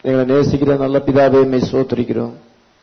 எங்களை நேசிக்கிற நல்ல பிதாவே மை சோத்திரிக்கிறோம்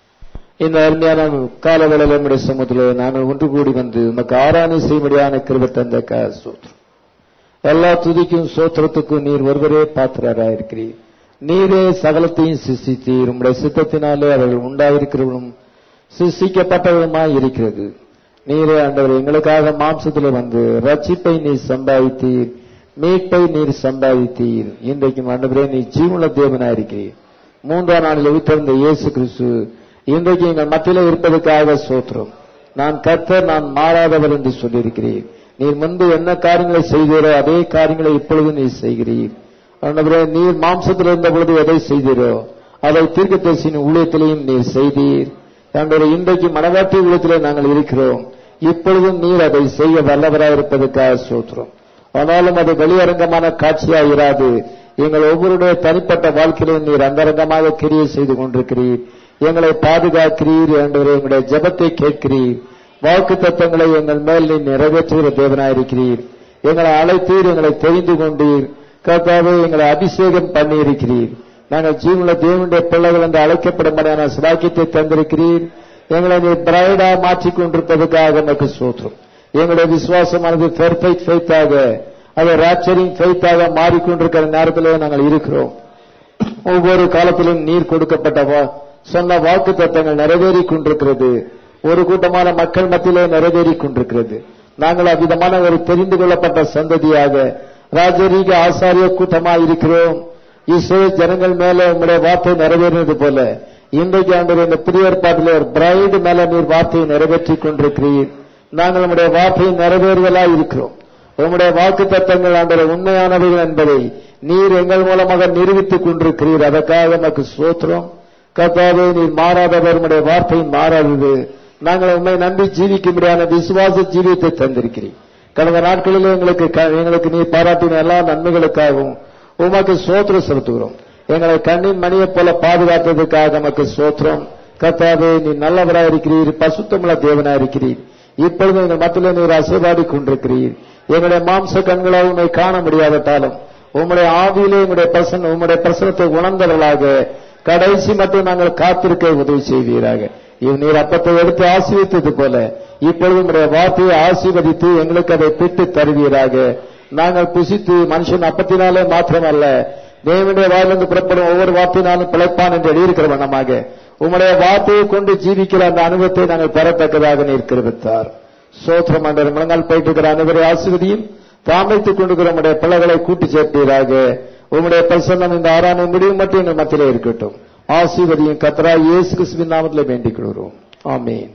இந்த அருமையான காலவேளையில் நம்முடைய சமூகத்தில் நாங்கள் ஒன்று கூடி வந்து உமக்கு ஆராணி செய்யும்படியான கிருபை தந்த க சோத்திரம் எல்லா துதிக்கும் சோத்திரத்துக்கும் நீர் ஒருவரே பாத்திரராயிருக்கிறீர் நீரே சகலத்தையும் சிருஷ்டித்தீர் உம்முடைய சித்தத்தினாலே அவர்கள் உண்டாயிருக்கிறவர்களும் சிருஷ்டிக்கப்பட்டவர்களுமாய் இருக்கிறது நீரே ஆண்டவர் எங்களுக்காக மாம்சத்தில் வந்து ரட்சிப்பை நீர் சம்பாதித்தீர் மீட்பை நீர் சம்பாதித்தீர் இன்றைக்கும் ஆண்டவரே நீ ஜீவன தேவனாயிருக்கிறீர் மூன்றாம் நாளில் உயிர்த்தெழுந்த இயேசு கிறிஸ்து இன்றைக்கு எங்கள் மத்தியிலே இருப்பதற்காக சோத்திரம் நான் கர்த்தர் நான் மாறாதவர் என்று சொல்லியிருக்கிறீர் நீர் முன்பு என்ன காரியங்களை செய்தீரோ அதே காரியங்களை இப்பொழுது நீர் செய்கிறீர் ஆண்டவரே நீர் மாம்சத்தில் இருந்த பொழுது எதை செய்தீரோ அதை தீர்க்கதரிசியின் ஊழியத்திலையும் நீர் செய்தீர் ஆண்டவரே இன்றைக்கு மனவாட்டி ஊழியத்திலே நாங்கள் இருக்கிறோம் இப்பொழுதும் நீர் அதை செய்ய வல்லவராயிருப்பதற்காக சோத்திரம் ஆனாலும் அது வெளியரங்கமான காட்சியாக இராது எங்கள் ஒவ்வொருடைய தனிப்பட்ட வாழ்க்கையிலும் நீர் அந்தரங்கமாக கிரியை செய்து கொண்டிருக்கிறீர் எங்களை பாதுகாக்கிறீர் என்ற எங்களுடைய ஜபத்தை கேட்கிறீர் வாக்கு தத்துவங்களை எங்கள் மேல் நீ நிறைவேற்றுகிற தேவனாயிருக்கிறீர் எங்களை அழைத்தீர் எங்களை தெரிந்து கொண்டீர் கர்த்தாவே எங்களை அபிஷேகம் பண்ணியிருக்கிறீர் நாங்கள் ஜீவனுள்ள தேவனுடைய பிள்ளைகள் என்று அழைக்கப்படும்படியான சிலாக்கியத்தை தந்திருக்கிறீர் எங்களை நீ பிரைடா மாற்றிக் கொண்டிருப்பதற்காக எனக்கு சோத்திரம் எங்களுடைய விசுவாசமானது பெர்ஃபெக்ட் ஃபெய்த்தாக அது ராப்சரிங் ஃபெய்த்தாக மாறிக்கொண்டிருக்கிற நேரத்திலே நாங்கள் இருக்கிறோம் ஒவ்வொரு காலத்திலும் நீர் கொடுக்கப்பட்ட சொன்ன வாக்கு தத்தங்கள் நிறைவேறி கொண்டிருக்கிறது ஒரு கூட்டமான மக்கள் மத்தியிலே நிறைவேறி கொண்டிருக்கிறது நாங்கள் அவ்விதமான ஒரு தெரிந்து கொள்ளப்பட்ட சந்ததியாக ராஜரீக ஆசாரிய கூட்டமாக இருக்கிறோம் இஸ்ரே ஜனங்கள் மேல உங்களுடைய வார்த்தை நிறைவேறினது போல இன்றைக்கு ஆண்டு இந்த புதிய ஏற்பாட்டில் ஒரு பிரைடு மேல நீர் வார்த்தையை நிறைவேற்றி கொண்டிருக்கிறீர் நாங்கள் நம்முடைய வார்த்தையை நிறைவேறுதலா இருக்கிறோம் உங்களுடைய வாக்கு தத்தங்கள் ஆண்டு உண்மையானவைகள் என்பதை நீர் எங்கள் மூலமாக நிரூபித்துக் கொண்டிருக்கிறீர் அதற்காக நமக்கு சோத்திரம் கர்த்தாவே நீர் மாறாதவர் உடைய வார்த்தை மாறாதது நாங்கள் உண்மை நம்பி ஜீவிக்கும்படியான விசுவாச ஜீவியத்தை தந்திருக்கிறீர் கடந்த நாட்களில் எங்களுக்கு எங்களுக்கு நீர் பாராட்டின எல்லா நன்மைகளுக்காகவும் உமக்கு சோத்திரம் செலுத்துகிறோம் எங்களை கண்ணின் மணியைப் போல பாதுகாத்ததுக்காக நமக்கு சோத்திரம் கர்த்தாவே நீ நல்லவராக இருக்கிறீர் பசுத்தமுள்ள தேவனா இருக்கிறீர் இப்பொழுது எங்கள் மத்தியில் நீர் அசைவாடி கொண்டிருக்கிறீர் எங்களுடைய மாம்ச கண்களால் உண்மை காண முடியாவிட்டாலும் உம்முடைய ஆவியிலே உங்களுடைய பிரசன் உம்முடைய பிரசனத்தை உணர்ந்தவர்களாக கடைசி மட்டும் நாங்கள் காத்திருக்க உதவி செய்வீராக இவ் நீர் அப்பத்தை எடுத்து ஆசீர்வித்தது போல இப்பொழுது உங்களுடைய வார்த்தையை ஆசீர்வதித்து எங்களுக்கு அதை பிட்டு தருவீராக நாங்கள் புசித்து மனுஷன் அப்பத்தினாலே மாத்திரமல்ல தேவனுடைய வாயிலிருந்து புறப்படும் ஒவ்வொரு வார்த்தையினாலும் பிழைப்பான் என்று எழுதியிருக்கிற வண்ணமாக உங்களுடைய வார்த்தையை கொண்டு ஜீவிக்கிற அந்த அனுபவத்தை நாங்கள் பெறத்தக்கதாக நீர் கிருபித்தார் சோத்திரம் என்ற முழங்கால் போயிட்டு இருக்கிற அனைவரை ஆசிர்வதியும் தாமைத்துக் கொண்டிருக்கிற உங்களுடைய பிள்ளைகளை கூட்டி சேர்ப்பீராக உங்களுடைய பிரசன்னம் இந்த ஆறான முடிவு மட்டும் எங்கள் மத்தியிலே இருக்கட்டும் ஆசீர்வதியும் கத்ரா இயேசு கிறிஸ்துவின் நாமத்தில் வேண்டிக் கொள்கிறோம் ஆமீன்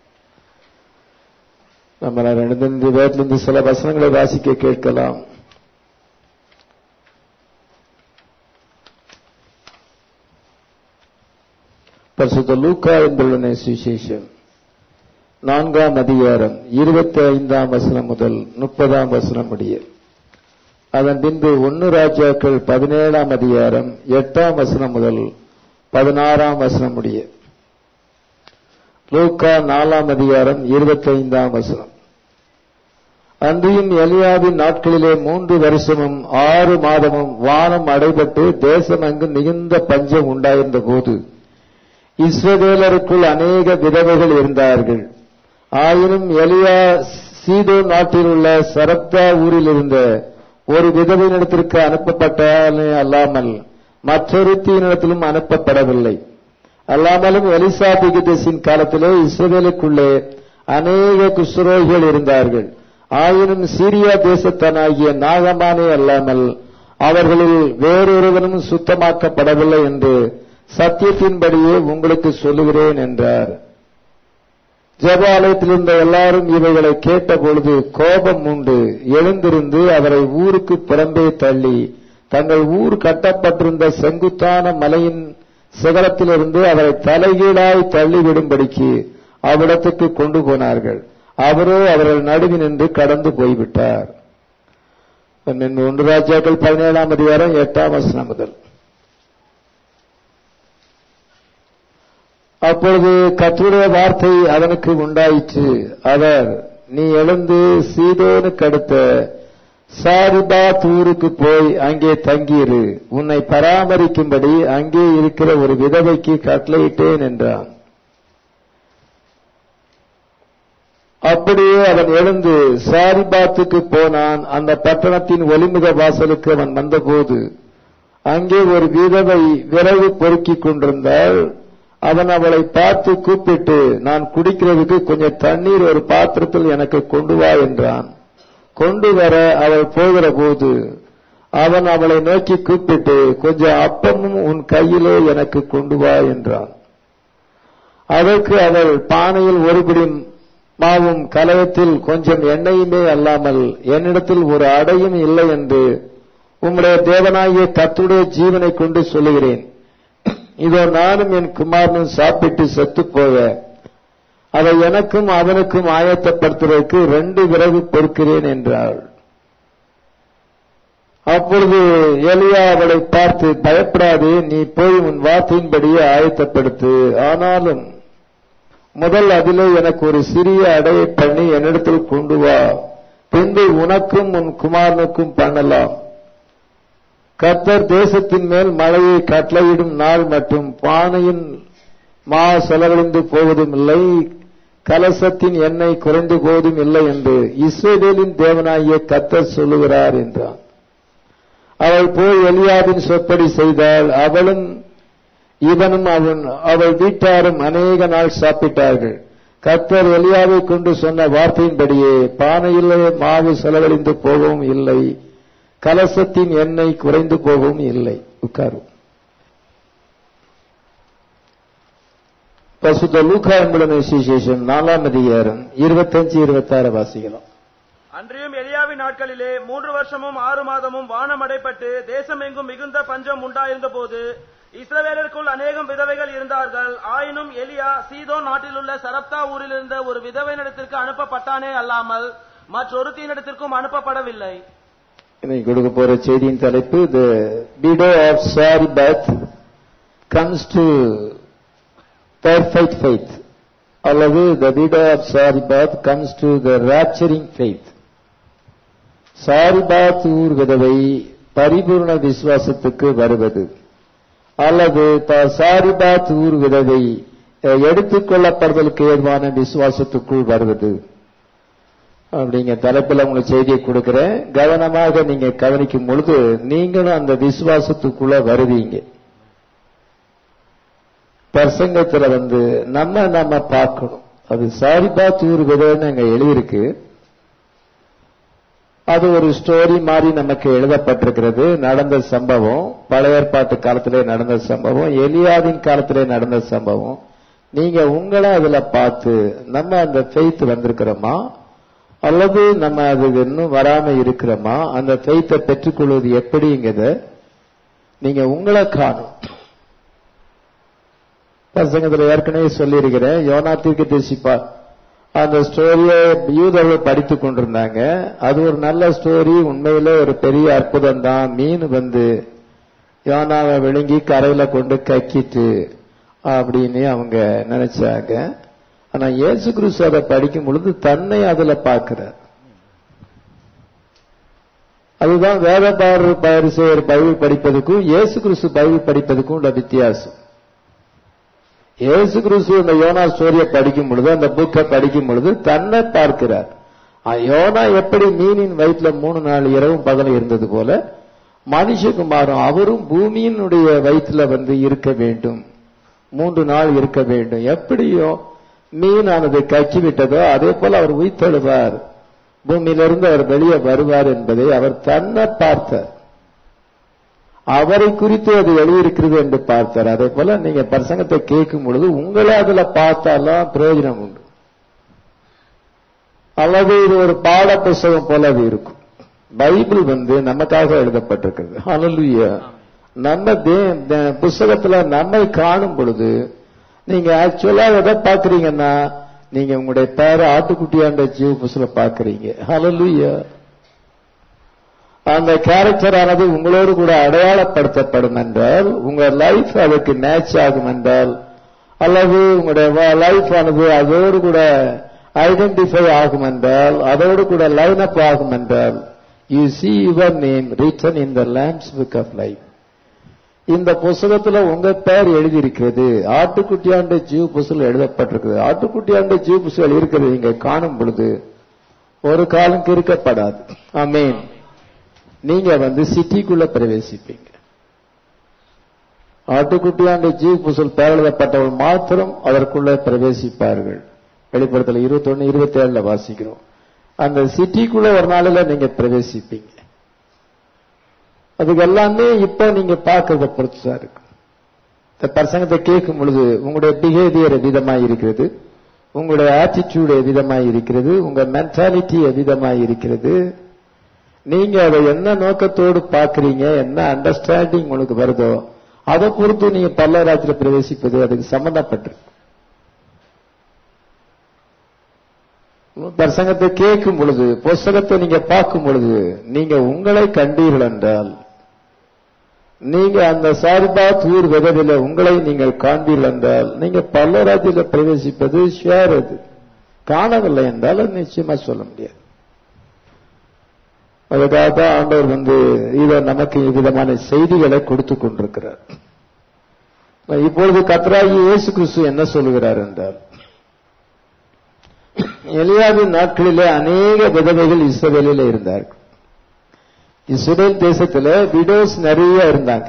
நம்ம ரெண்டு வேட்டிலிருந்து சில வசனங்களை வாசிக்க கேட்கலாம் பரிசுத்த லூக்கா என்புள்ள சுவிசேஷம் நான்காம் அதிகாரம் இருபத்தி ஐந்தாம் வசனம் முதல் முப்பதாம் வசனம் முடிய அதன் பின்பு ஒன்னு ராஜாக்கள் பதினேழாம் அதிகாரம் எட்டாம் வசனம் முதல் பதினாறாம் வசனம் முடிய லூக்கா நாலாம் அதிகாரம் இருபத்தி ஐந்தாம் வசனம் அன்றியும் எலியாவின் நாட்களிலே மூன்று வருஷமும் ஆறு மாதமும் வானம் அடைபட்டு தேசம் அங்கு மிகுந்த பஞ்சம் உண்டாயிருந்த போது இஸ்ரவேலருக்குள் அநேக விதவைகள் இருந்தார்கள் ஆயினும் எலியா சீதோ நாட்டில் உள்ள சரப்தா ஊரில் இருந்த ஒரு விதவையினிடத்திற்கு அனுப்பப்பட்டாலே அல்லாமல் மற்றொருத்தியினிடத்திலும் அனுப்பப்படவில்லை அல்லாமலும் எலிசா பிகிதேசின் காலத்திலே இஸ்ரவேலுக்குள்ளே அநேக குஷ்ரோகிகள் இருந்தார்கள் ஆயினும் சீரியா தேசத்தனாகிய நாகமானே அல்லாமல் அவர்களில் வேறொருவனும் சுத்தமாக்கப்படவில்லை என்று சத்தியத்தின்படியே உங்களுக்கு சொல்லுகிறேன் என்றார் ஜபாலயத்தில் இருந்த எல்லாரும் இவைகளை கேட்டபொழுது கோபம் உண்டு எழுந்திருந்து அவரை ஊருக்கு புறம்பே தள்ளி தங்கள் ஊர் கட்டப்பட்டிருந்த செங்குத்தான மலையின் சிகரத்திலிருந்து அவரை தலைகீழாய் தள்ளிவிடும்படிக்கு அவ்விடத்துக்கு கொண்டு போனார்கள் அவரோ அவர்கள் நடுவி நின்று கடந்து போய்விட்டார் ஒன்று ராஜாக்கள் பதினேழாம் அதிகாரம் எட்டாம் வசனம் முதல் அப்பொழுது கத்துடைய வார்த்தை அவனுக்கு உண்டாயிற்று அவர் நீ எழுந்து சீதோனுக்கு அடுத்த சாரிபாத் ஊருக்கு போய் அங்கே தங்கியிரு உன்னை பராமரிக்கும்படி அங்கே இருக்கிற ஒரு விதவைக்கு கட்டளையிட்டேன் என்றான் அப்படியே அவன் எழுந்து சாரிபாத்துக்கு போனான் அந்த பட்டணத்தின் ஒலிமுக வாசலுக்கு அவன் வந்தபோது அங்கே ஒரு விதவை விரைவு பொறுக்கிக் கொண்டிருந்தாள் அவன் அவளை பார்த்து கூப்பிட்டு நான் குடிக்கிறதுக்கு கொஞ்சம் தண்ணீர் ஒரு பாத்திரத்தில் எனக்கு கொண்டு வா என்றான் கொண்டு வர அவள் போகிற போது அவன் அவளை நோக்கி கூப்பிட்டு கொஞ்சம் அப்பமும் உன் கையிலே எனக்கு கொண்டு வா என்றான் அதற்கு அவள் பானையில் ஒருபடி மாவும் கலயத்தில் கொஞ்சம் எண்ணெயுமே அல்லாமல் என்னிடத்தில் ஒரு அடையும் இல்லை என்று உம்முடைய தேவனாகிய கத்துடைய ஜீவனை கொண்டு சொல்லுகிறேன் இதோ நானும் என் குமாரனும் சாப்பிட்டு செத்து போக அதை எனக்கும் அவனுக்கும் ஆயத்தப்படுத்துவதற்கு ரெண்டு விறகு பொறுக்கிறேன் என்றாள் அப்பொழுது எலியா அவளை பார்த்து பயப்படாதே நீ போய் உன் வார்த்தையின்படியே ஆயத்தப்படுத்து ஆனாலும் முதல் அதிலே எனக்கு ஒரு சிறிய அடையை பண்ணி என்னிடத்தில் கொண்டு வா பின்பு உனக்கும் உன் குமாரனுக்கும் பண்ணலாம் கர்த்தர் தேசத்தின் மேல் மழையை கட்டளையிடும் நாள் மற்றும் பானையின் மா செலவழிந்து போவதும் இல்லை கலசத்தின் எண்ணெய் குறைந்து போவதும் இல்லை என்று இஸ்ரேலின் தேவனாகிய கர்த்தர் சொல்லுகிறார் என்றான் அவள் போய் எலியாவின் சொற்படி செய்தால் அவளும் இவனும் அவன் அவள் வீட்டாரும் அநேக நாள் சாப்பிட்டார்கள் கர்த்தர் எலியாவை கொண்டு சொன்ன வார்த்தையின்படியே பானையிலே மாவு செலவழிந்து போகவும் இல்லை கலசத்தின் எண்ணெய் குறைந்து போகவும் இல்லை உட்காரும் பசுத்த லூக்கா என்பதனை சுவிசேஷம் நாலாம் அதிகாரம் இருபத்தஞ்சு இருபத்தாறு வாசிக்கலாம் அன்றியும் எலியாவின் நாட்களிலே மூன்று வருஷமும் ஆறு மாதமும் வானம் அடைப்பட்டு தேசம் எங்கும் மிகுந்த பஞ்சம் உண்டாயிருந்த போது இஸ்ரவேலருக்குள் அநேகம் விதவைகள் இருந்தார்கள் ஆயினும் எலியா சீதோன் நாட்டிலுள்ள சரப்தா ஊரில் இருந்த ஒரு விதவையினிடத்திற்கு அனுப்பப்பட்டானே அல்லாமல் மற்றொருத்தியினிடத்திற்கும் அனுப்பப்படவில்லை இன்னைக்கு கொடுக்க போற செய்தியின் தலைப்பு the widow of Zarephath comes to perfect faith அல்லது the widow of Zarephath comes to the rapturing faith Zarephath ஊர் விதவை பரிபூர்ண விசுவாசத்துக்கு வருவது அல்லது த- சாரிபாத் ஊர் விதவை அஹ், எடுத்துக் கொள்ளப்படுதலுக்கு ஏதுவான விசுவாசத்துக்குள் வருவது அப்படிங்க தலைப்பில் உங்களுக்கு செய்தியை கொடுக்கிறேன் கவனமாக நீங்க கவனிக்கும் பொழுது நீங்களும் அந்த விசுவாசத்துக்குள்ள வருவீங்க பிரசங்கத்துல வந்து நம்ம நம்ம பார்க்கணும் அது சாரிபா தூர் விதன்னு அங்க எழுதியிருக்கு அது ஒரு ஸ்டோரி மாதிரி நமக்கு எழுதப்பட்டிருக்கிறது நடந்த சம்பவம் பழைய ஏற்பாட்டு காலத்திலே நடந்த சம்பவம் எலியாவின் காலத்திலே நடந்த சம்பவம் நீங்க உங்களை அதுல பார்த்து நம்ம அந்த ஃபெய்த் வந்திருக்கிறோமா அல்லது நம்ம அது இன்னும் வராம இருக்கிறோமா அந்த ஃபெய்த்தை பெற்றுக்கொள்வது எப்படிங்கிறத நீங்க உங்களை காணும் பசங்கத்துல ஏற்கனவே சொல்லியிருக்கிறேன் யோனா தீர்க்க தேசிப்பா அந்த ஸ்டோரியை யூதர்கள் படித்துக் கொண்டிருந்தாங்க அது ஒரு நல்ல ஸ்டோரி உண்மையிலே ஒரு பெரிய அற்புதம் தான் மீன் வந்து யோனாவை விழுங்கி கரையில கொண்டு கக்கிட்டு அப்படின்னு அவங்க நினைச்சாங்க ஆனா இயேசு கிறிஸ்து அதை படிக்கும் பொழுது தன்னை அதுல பார்க்கிறார் அதுதான் வேதபாரர் பரிசெயர் பைபிள் படிப்பதுக்கும் இயேசு கிறிஸ்து பைபிள் படிப்பதுக்கும் உள்ள வித்தியாசம் இயேசு கிறிஸ்து இந்த யோனா ஸ்டோரியை படிக்கும் பொழுது அந்த புக்கை படிக்கும் பொழுது தன்னை பார்க்கிறார் ஆ, யோனா எப்படி மீனின் வயிற்றுல மூணு நாள் இரவும் பகலும் இருந்தது போல மனுஷகுமாரும் அவரும் பூமியினுடைய வயிற்றுல வந்து இருக்க வேண்டும் மூன்று நாள் இருக்க வேண்டும் எப்படியோ மீனானது கக்கி விட்டதோ அதே போல அவர் உயிர்த்தெழுவார் பூமியிலிருந்து அவர் வெளியே வருவார் என்பதை அவர் தன்னை பார்த்தார் அவரை குறித்து அது எழுதியிருக்கிறது என்று பார்த்தார் அதே போல நீங்க பிரசங்கத்தை கேட்கும் பொழுது உங்களை அதுல பார்த்தாலாம் பிரயோஜனம் உண்டு அல்லது இது ஒரு பாட புஸ்தகம் போல அது இருக்கும் பைபிள் வந்து நமக்காக எழுதப்பட்டிருக்கிறது ஹalleluya நம்ம தே- தே- புஸ்தகத்துல நம்மை காணும் பொழுது நீங்க ஆக்சுவலா எதை பாக்குறீங்கன்னா நீங்க உங்களுடைய பேர ஆட்டுக்குட்டியாண்ட ஜீவ புஸ்தல பாக்குறீங்க ஹalleluya அந்த கேரக்டர் ஆனது உங்களோடு கூட அடையாளப்படுத்தப்படும் என்றால் உங்க லைஃப் அதுக்கு மேட்ச் ஆகும் என்றால் அல்லது உங்களுடைய லைஃப் ஆனது அதோடு கூட ஐடென்டிஃபை ஆகும் என்றால் அதோடு கூட லைன் அப் ஆகும் என்றால் you see your name written in the lamb's book of life இந்த புஸ்தகத்துல உங்க பெயர் எழுதி இருக்கிறது ஆட்டுக்குட்டியாண்ட ஜீவ புஸ்தகம் எழுதப்பட்டிருக்குது ஆட்டுக்குட்டியாண்ட ஜீவ புஸ்தகம் இருக்கிறது நீங்க காணும் பொழுது ஒரு காலம் கிறுக்கப்படாது ஆமென் நீங்க வந்து சிட்டிக்குள்ள பிரவேசிப்பீங்க ஆட்டுக்குட்டியாண்ட ஜீவ புஸ்தகம் பெயர் எழுதப்பட்டவர்கள் மாத்திரம் அதற்குள்ள பிரவேசிப்பார்கள் வெளிப்படத்துல இருபத்தி ஒன்னு இருபத்தி ஏழுல வாசிக்கிறோம் அந்த சிட்டிக்குள்ள ஒரு நாளில நீங்க பிரவேசிப்பீங்க அதுக்கு எல்லாமே இப்ப நீங்க பார்க்கறத பொறுத்துதான் இருக்கு இந்த பிரசங்கத்தை கேட்கும் பொழுது உங்களுடைய பிஹேவியர் விதமாய் இருக்கிறது உங்களுடைய ஆட்டிடியூட் விதமாய் இருக்கிறது உங்க மென்டாலிட்டி விதமாய் இருக்கிறது நீங்க அதை என்ன நோக்கத்தோடு பாக்குறீங்க என்ன அண்டர்ஸ்டாண்டிங் உங்களுக்கு வருதோ அதை பொறுத்து நீங்க பல்லவராஜ்ல பிரவேசிப்பது அதுக்கு சம்பந்தப்பட்டிருக்கு பிரசங்கத்தை கேட்கும் பொழுது புஸ்தகத்தை நீங்க பார்க்கும் பொழுது நீங்க உங்களை கண்டீர்கள் என்றால் நீங்க அந்த சாரிபாத் ஊர் விதவில உங்களை நீங்கள் காண்பீர்கள் என்றால் நீங்க பல்லராஜில பிரவேசிப்பது ஷேர் அது காணவில்லை என்றால் அது நிச்சயமா சொல்ல முடியாது அதுக்காக தான் ஆண்டவர் வந்து இத நமக்கு விதமான செய்திகளை கொடுத்து கொண்டிருக்கிறார் இப்பொழுது கத்ராகி இயேசு கிறிஸ்து என்ன சொல்லுகிறார் என்றால் எலியாவின் நாட்களிலே அநேக விதவைகள் இஸ்ரவேலில் இருந்தார்கள் இஸ்ரேல் தேசத்துல விடோஸ் நிறைய இருந்தாங்க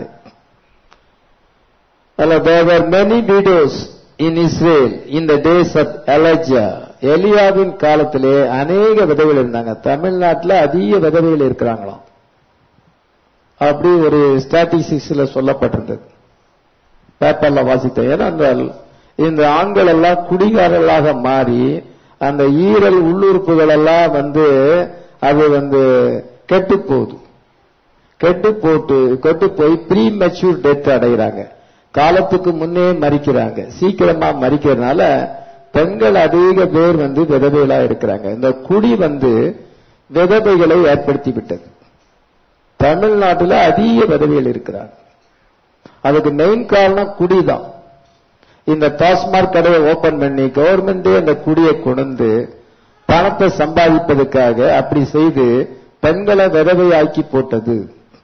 அல்ல there were many widows in Israel in the days of Elijah எலியாவின் காலத்திலே அநேக விதவைகள் இருந்தாங்க தமிழ்நாட்டில் அதிக விதவைகள் இருக்கிறாங்களாம் அப்படி ஒரு ஸ்டாட்டிஸ்டிக்ஸ்ல சொல்லப்பட்டிருந்தது பேப்பர்ல வாசித்தேன் ஏனென்றால் இந்த ஆண்கள் எல்லாம் குடிகாரர்களாக மாறி அந்த ஈரல் உள்ளுறுப்புகள் எல்லாம் வந்து அது வந்து கெட்டு போகுது கெட்டு போட்டு கெட்டு போய் ப்ரீ மெச்சூர் டெத் அடைகிறாங்க காலத்துக்கு முன்னே மறிக்கிறாங்க சீக்கிரமா மறிக்கிறதுனால பெண்கள் அதிக பேர் வந்து விதவைகளா இருக்கிறாங்க இந்த குடி வந்து விதவைகளை ஏற்படுத்தி விட்டது தமிழ்நாட்டில் அதிக விதவைகள் இருக்கிறாங்க அதுக்கு மெயின் காரணம் குடிதான் இந்த டாஸ்மாக் கடையை ஓபன் பண்ணி கவர்மெண்டே அந்த குடியை கொண்டு பணத்தை சம்பாதிப்பதற்காக அப்படி செய்து பெண்களை விதவை ஆக்கி போட்டது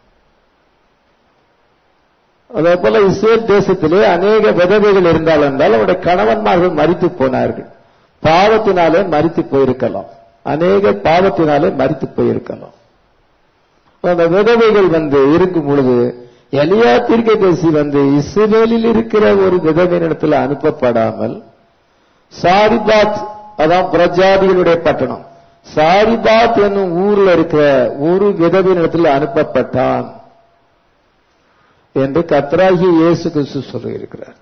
அதே போல இஸ்ரேல் தேசத்திலே அநேக விதவைகள் இருந்தால் என்றால் அவருடைய கணவன்மார்கள் மறித்து போனார்கள் பாவத்தினாலே மறித்து போயிருக்கலாம் அநேக பாவத்தினாலே மறித்து போயிருக்கலாம் அந்த விதவைகள் வந்து இருக்கும் பொழுது எலியா தீர்க்கதரிசி வந்து இஸ்ரேலில் இருக்கிற ஒரு விதவையினிடத்தில் அனுப்பப்படாமல் சாரிபாத் அதான் பிரஜாதிகளுடைய பட்டணம் சாரிபாத் என்னும் ஊர்ல இருக்கிற ஒரு விதவையினிடத்தில் அனுப்பப்பட்டான் என்று கத்ராகி இயேசு கிறிஸ்து சொல்லியிருக்கிறார்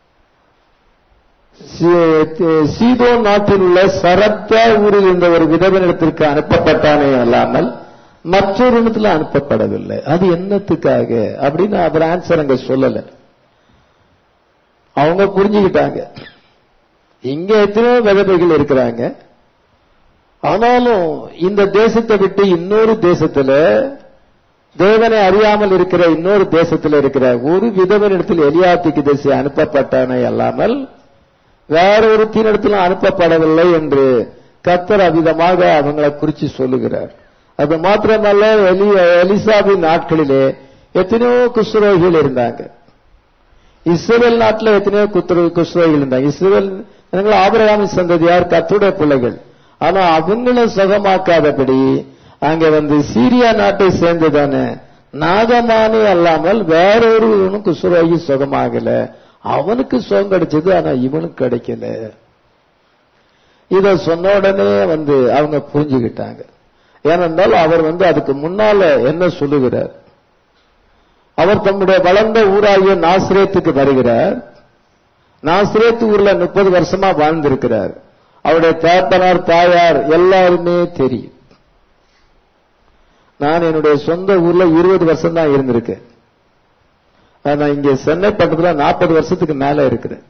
சீதோ நாட்டில் உள்ள சரத்தா ஊரில் இருந்த ஒரு விதவனிடத்திற்கு அனுப்பப்பட்டானே அல்லாமல் மற்றொரு இடத்துல அனுப்பப்படவில்லை அது என்னத்துக்காக அப்படின்னு அவர் ஆன்சர் அங்க சொல்லல அவங்க புரிஞ்சுக்கிட்டாங்க இங்க எத்தனையோ விதவைகள் இருக்கிறாங்க ஆனாலும் இந்த தேசத்தை விட்டு இன்னொரு தேசத்துல தேவனை அறியாமல் இருக்கிற இன்னொரு தேசத்தில் இருக்கிற ஒரு விதவனிடத்தில் எலியாத்திக்கு திசை அனுப்பப்பட்டானே அல்லாமல் வேற ஒரு தீனிடத்திலும் அனுப்பப்படவில்லை என்று கத்தர் அவ்விதமாக அவங்களை குறிச்சு சொல்லுகிறார் அது மாத்திரமல்ல எலி எலிசாவின் நாட்களிலே எத்தனையோ குஸ்ரோகிகள் இருந்தாங்க இஸ்ரேல் நாட்டில் எத்தனையோ குத்துரு குஸ்ரோகிகள் இருந்தாங்க இஸ்ரேல் ஆபரகாமின் சந்ததியார் கத்துடைய பிள்ளைகள் ஆனா அவங்களும் சுகமாக்காதபடி அங்க வந்து சீரியா நாட்டை சேர்ந்ததான நாகமானே அல்லாமல் வேறொருவனும் குசுரோகி சுகமாகல அவனுக்கு சுகம் கிடைச்சது ஆனா இவனுக்கு கிடைக்கல இத சொன்ன உடனே வந்து அவங்க புரிஞ்சுக்கிட்டாங்க ஏனென்றால் அவர் வந்து அதுக்கு முன்னால என்ன சொல்லுகிறார் அவர் தம்முடைய வளர்ந்த ஊராகிய நாசிரேத்துக்கு வருகிறார் நாசிரேத்து ஊர்ல முப்பது வருஷமா வாழ்ந்திருக்கிறார் அவருடைய தாத்தனார் தாயார் எல்லாருமே தெரியும் நான் என்னுடைய சொந்த ஊர்ல இருபது வருஷம் தான் இருந்திருக்கேன் நான் இங்க சென்னை பக்கத்துல நாற்பது வருஷத்துக்கு மேல இருக்கிறேன்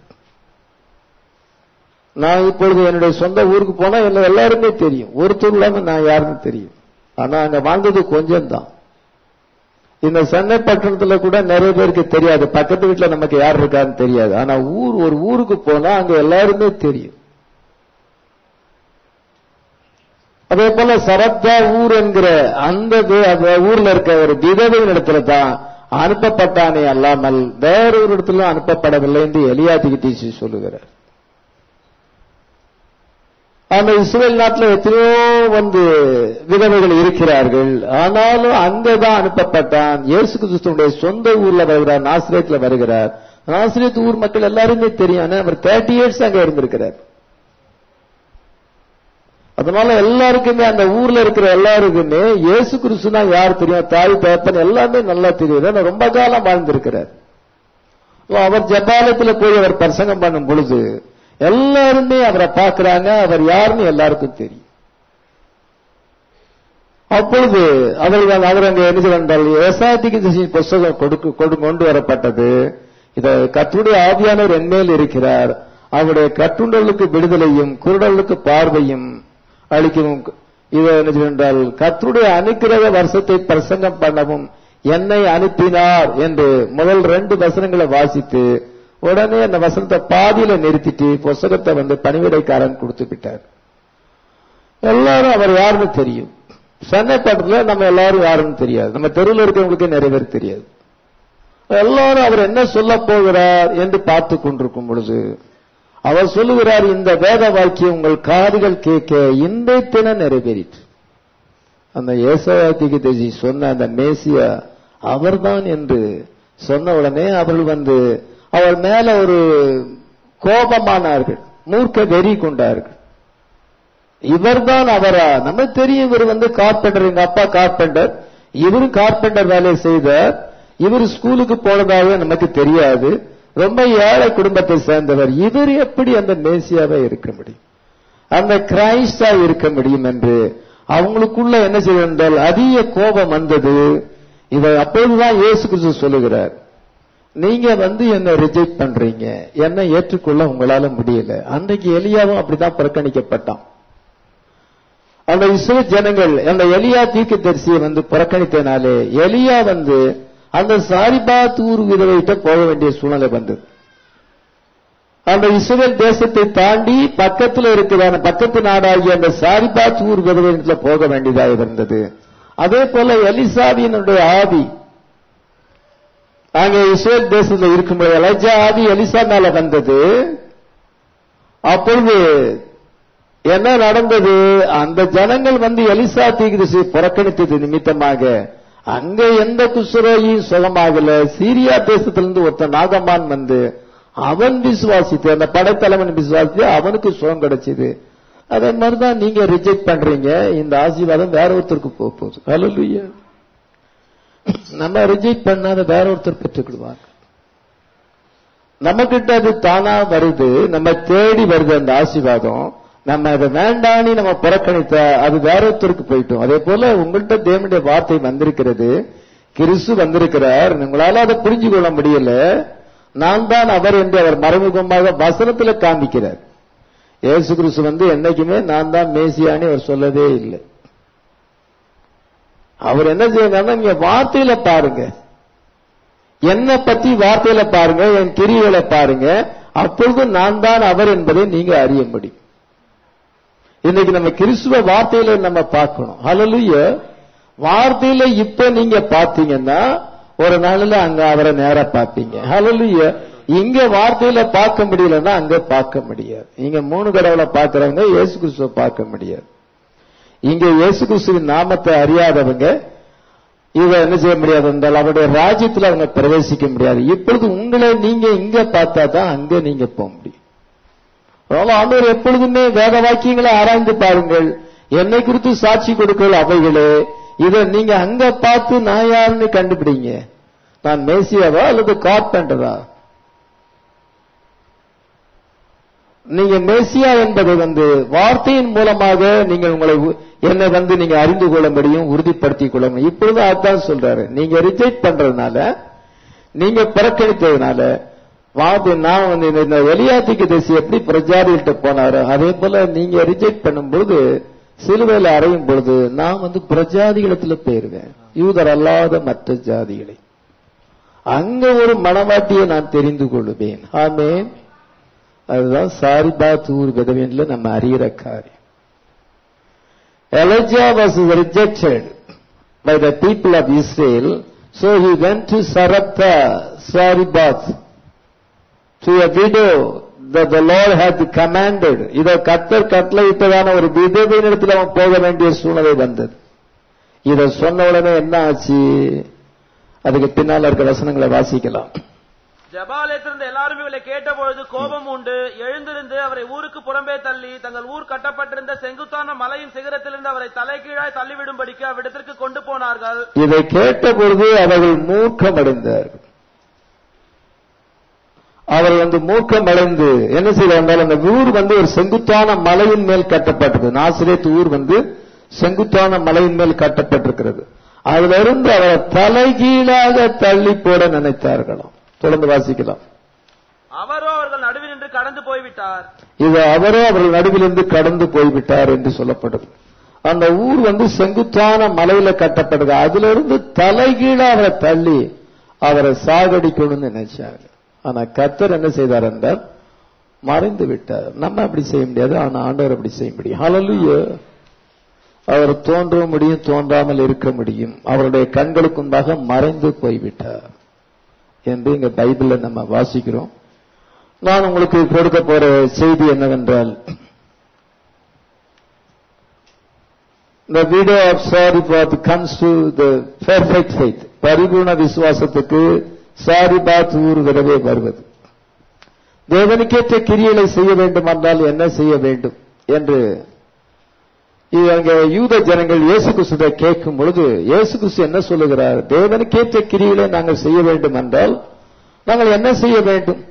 நான் இப்பொழுது என்னுடைய சொந்த ஊருக்கு போனா என்ன எல்லாருமே தெரியும் ஒருத்தர் இல்லாம நான் யாருன்னு தெரியும் ஆனா அங்க வாழ்ந்தது கொஞ்சம் தான் இந்த சென்னை பட்டணத்துல கூட நிறைய பேருக்கு தெரியாது பக்கத்து வீட்டுல நமக்கு யார் இருக்கான்னு தெரியாது ஆனா ஊர் ஒரு ஊருக்கு போனா அங்க எல்லாருமே தெரியும் அதே போல சரத்தா ஊர் என்கிற அந்த வே- அந்த ஊர்ல இருக்க ஒரு விதவை இடத்துல தான் அனுப்பப்பட்டானே அல்லாமல் வேறொரு இடத்துல அனுப்பப்படவில்லை என்று எலியா திகிதீசி சொல்லுகிறார் அந்த இஸ்ரேல் நாட்டில் எத்தனையோ வந்து விதவைகள் இருக்கிறார்கள் ஆனாலும் அங்கதான் அனுப்பப்பட்டான் இயேசு கிறிஸ்துடைய சொந்த ஊர்ல வருகிறார் நாசிரியத்துல வருகிறார் நாசிரியத் ஊர் மக்கள் எல்லாருமே தெரியும் ஆனா அவர் தேர்ட்டி இயர்ஸ் அங்க இருந்திருக்கிறார் அதனால எல்லாருக்குமே அந்த ஊர்ல இருக்கிற எல்லாருக்குமே இயேசு கிறிஸ்துனா யார் தெரியும் தாய் தகப்பன் எல்லாமே நல்லா தெரியும் ஏன்னா ரொம்ப காலம் வாழ்ந்திருக்கிறார் அவர் ஜபாலயத்துல போய் அவர் பிரசங்கம் பண்ணும் பொழுது எல்லாருமே அவரை பார்க்கறாங்க அவர் யாருன்னு எல்லாருக்கும் தெரியும் அப்பொழுது அவர்கள் அவர் அங்க என்ன செய்தால் எசாதிக்கு திசையின் புஸ்தகம் கொடுக்க கொடு கொண்டு வரப்பட்டது இத கத்துடைய ஆவியானவர் என்மேல் இருக்கிறார் அவருடைய கட்டுண்டலுக்கு விடுதலையும் குருடலுக்கு பார்வையும் அளிக்கவும் இது என்ன செய்தால் கத்துடைய அனுக்கிரக வருஷத்தை பிரசங்கம் பண்ணவும் என்னை அனுப்பினார் என்று முதல் ரெண்டு வசனங்களை வாசித்து உடனே அந்த வசனத்தை பாதியில நிறுத்திட்டு புஸ்தகத்தை வந்து பணிவிடைக்காரன் கொடுத்து விட்டார் எல்லாரும் அவர் யாருன்னு தெரியும் சென்னைப்பட்டத்துல நம்ம எல்லாரும் யாருன்னு தெரியாது நம்ம தெருவில் இருக்கிறவங்களுக்கு நிறைய பேர் தெரியாது எல்லாரும் அவர் என்ன சொல்ல போகிறார் என்று பார்த்து கொண்டிருக்கும் பொழுது அவர் சொல்லுகிறார் இந்த வேத வாக்கியம் உங்கள் காதுகள் கேட்க இந்த தினம் நிறைவேறிற்று அந்த ஏசவாத்திக்கு தேசி சொன்ன அந்த மேசியா அவர்தான் என்று சொன்ன உடனே அவர்கள் வந்து அவள் மேல ஒரு கோபமானார்கள் மூர்க்க வெறி கொண்டார்கள் இவர்தான் அவரா நம்ம தெரியும் இவர் வந்து கார்பெண்டர் எங்க அப்பா கார்பெண்டர் இவரும் கார்பெண்டர் வேலையை செய்தார் இவர் ஸ்கூலுக்கு போனதாக நமக்கு தெரியாது ரொம்ப ஏழை குடும்பத்தை சேர்ந்தவர் இவர் எப்படி அந்த மேசியாவே இருக்க முடியும் அந்த கிரைஸ்டா இருக்க முடியும் என்று அவங்களுக்குள்ள என்ன செய்ய என்றால் அதிக கோபம் வந்தது இதை அப்பொழுதுதான் இயேசு கிறிஸ்து சொல்லுகிறார் நீங்க வந்து என்ன ரிஜெக்ட் பண்றீங்க என்ன ஏற்றுக்கொள்ள உங்களால முடியல அன்றைக்கு எலியாவும் அப்படிதான் புறக்கணிக்கப்பட்டான் அந்த இஸ்ரோ ஜனங்கள் அந்த எலியா தீர்க்க தரிசியை வந்து புறக்கணித்தனாலே எலியா வந்து அந்த சாரிபாத் ஊர் விதவைகிட்ட போக வேண்டிய சூழ்நிலை வந்தது அந்த இஸ்ரேல் தேசத்தை தாண்டி பக்கத்துல இருக்கிற அந்த பக்கத்து நாடாகிய அந்த சாரிபாத் ஊர் விதவையிடத்துல போக வேண்டியதாக இருந்தது அதே போல எலிசாவினுடைய ஆவி அங்கே இஸ்ரேல் தேசத்தில் இருக்கும்போது எலஜா ஆவி எலிசா மேல வந்தது அப்பொழுது என்ன நடந்தது அந்த ஜனங்கள் வந்து எலிசா தீகிரிசி புறக்கணித்தது நிமித்தமாக அங்க எந்த குசுரோயும் சுகமாகல சீரியா தேசத்திலிருந்து ஒருத்தன் நாகமான் வந்து அவன் விசுவாசித்து அந்த படைத்தலைவன் விசுவாசித்து அவனுக்கு சுகம் கிடைச்சது அதே மாதிரிதான் நீங்க ரிஜெக்ட் பண்றீங்க இந்த ஆசீர்வாதம் வேற ஒருத்தருக்கு போக போகுது ஹalleluya நம்ம ரிஜெக்ட் பண்ணாத வேற ஒருத்தர் பெற்றுக்கிடுவாங்க நம்ம கிட்ட அது தானா வருது நம்ம தேடி வருது அந்த ஆசீர்வாதம் நம்ம அதை வேண்டான்னு நம்ம புறக்கணித்த அது வேற ஒருத்தருக்கு போயிட்டோம் அதே போல உங்கள்கிட்ட தேவனுடைய வார்த்தை வந்திருக்கிறது கிறிஸ்து வந்திருக்கிறார் உங்களால அதை புரிஞ்சு கொள்ள முடியல நான் தான் அவர் என்று அவர் மறைமுகமாக வசனத்துல காமிக்கிறார் இயேசு கிறிஸ்து வந்து என்னைக்குமே நான் தான் மேசியான்னு அவர் சொல்லவே இல்லை அவர் என்ன செய்யறாருன்னா நீங்க வார்த்தையில பாருங்க என்ன பத்தி வார்த்தையில பாருங்க என் கிரிகளை பாருங்க அப்பொழுது நான் தான் அவர் என்பதை நீங்க அறிய முடியும் இன்னைக்கு நம்ம கிறிஸ்துவ வார்த்தையில நம்ம பார்க்கணும் ஹalleluya வார்த்தையில இப்ப நீங்க பாத்தீங்கன்னா ஒரு நாள்ல அங்க அவரை நேரா பார்ப்பீங்க ஹalleluya இங்க வார்த்தையில பார்க்க முடியலன்னா அங்க பார்க்க முடியாது இங்க மூணு கடவுளை பார்க்கறவங்க இயேசு கிறிஸ்துவ பார்க்க முடியாது இங்க இயேசு கிறிஸ்துவின் நாமத்தை அறியாதவங்க இத என்ன செய்ய முடியாது என்றால் அவருடைய ராஜ்யத்தில் அவங்க பிரவேசிக்க முடியாது இப்பொழுது உங்களை நீங்க இங்க பார்த்தா தான் அங்க நீங்க போக முடியும் அதனால ஆண்டவர் எப்பொழுதுமே வேத வாக்கியங்களை ஆராய்ந்து பாருங்கள் என்னை குறித்து சாட்சி கொடுக்கல் அவைகளே இத நீங்க அங்க பார்த்து நான் யாருன்னு கண்டுபிடிங்க நான் மேசியாவா அல்லது கார்பெண்டரா நீங்க மேசியா என்பதை வந்து வார்த்தையின் மூலமாக நீங்கள் உங்களை உ- என்னை வந்து நீங்க அறிந்து கொள்ள முடியும் உறுதிப்படுத்திக் கொள்ள முடியும் இப்பொழுது அதான் சொல்றாரு நீங்க ரிஜெக்ட் பண்றதுனால நீங்க புறக்கணித்ததுனால வார்த்தை நான் வந்து இந்த- இந்த வெளியாத்திக்கு தேசி எப்படி பிரஜாதிகிட்ட போனாரோ அதே போல நீங்க ரிஜெக்ட் பண்ணும்பொழுது சிலுவையில் அறையும் பொழுது நான் வந்து பிரஜாதிகளத்துல போயிருவேன் யூதர் அல்லாத மற்ற ஜாதிகளை அங்க ஒரு மனவாட்டியை நான் தெரிந்து கொள்வேன் ஆமென் அதுதான் சாரிபாத் ஊர் விதவியன்ல நம்ம அறிகிற காரியம் Elijah was rejected by the people of Israel, so he went to Sarepta, Saribath, to a widow that the Lord had commanded. இதை கத்தர் கட்டளையிட்டதான ஒரு விதவையினிடத்தில் அவன் போக வேண்டிய சூழ்நிலை வந்தது இதை சொன்ன உடனே என்ன ஆச்சு அதுக்கு பின்னால் இருக்க வசனங்களை வாசிக்கலாம் ஜபாலயத்திலிருந்து எல்லாரும் இவளை கேட்டபொழுது கோபம் உண்டு எழுந்திருந்து அவரை ஊருக்கு புறம்பே தள்ளி தங்கள் ஊர் கட்டப்பட்டிருந்த செங்குத்தான மலையின் சிகரத்திலிருந்து அவரை தலைகீழாய் தள்ளிவிடும்படிக்கு அவ்விடத்திற்கு கொண்டு போனார்கள் இதை கேட்ட பொழுது அவர்கள் மூர்க்கமடைந்தார்கள் அவர் வந்து மூர்க்கமடைந்து என்ன செய்தால் அந்த ஊர் வந்து ஒரு செங்குத்தான மலையின் மேல் கட்டப்பட்டது நாசிரேத் ஊர் வந்து செங்குத்தான மலையின் மேல் கட்டப்பட்டிருக்கிறது அதுல இருந்து அவரை தலைகீழாக தள்ளி போட நினைத்தார்களாம் தொடர்ந்து வாசிக்கலாம் அவரோ அவர்கள் நடுவில் நின்று கடந்து போய்விட்டார் இது அவரே அவர்கள் நடுவிலிருந்து கடந்து போய்விட்டார் என்று சொல்லப்படுது அந்த ஊர் வந்து செங்குத்தான மலையில கட்டப்படுது அதுல இருந்து தலைகீழா அவரை தள்ளி அவரை சாகடிக்கணும்னு நினைச்சாங்க ஆனா கத்தர் என்ன செய்தார் என்றால் மறைந்து விட்டார் நம்ம அப்படி செய்ய முடியாது ஆனா ஆண்டவர் அப்படி செய்ய முடியும் ஹalleluya அவர் தோன்ற முடியும் தோன்றாமல் இருக்க முடியும் அவருடைய கண்களுக்கு முன்பாக மறைந்து போய்விட்டார் என்று இங்க பைபிள்ல நம்ம வாசிக்கிறோம் நான் உங்களுக்கு கொடுக்க போற செய்தி என்னவென்றால் the widow of Sariphat comes to the perfect faith பரிபூர்ண விசுவாசத்துக்கு சாரிபாத் ஊர் விடவே வருவது தேவனுக்கேற்ற கிரியைகளை செய்ய வேண்டும் என்றால் என்ன செய்ய வேண்டும் என்று இது அங்கே யூத ஜனங்கள் இயேசு கிறிஸ்துவை கேட்கும் பொழுது இயேசு கிறிஸ்து என்ன சொல்லுகிறார் தேவனுக்கேற்ற கிரிகளை நாங்கள் செய்ய வேண்டும் என்றால் நாங்கள் என்ன செய்ய வேண்டும்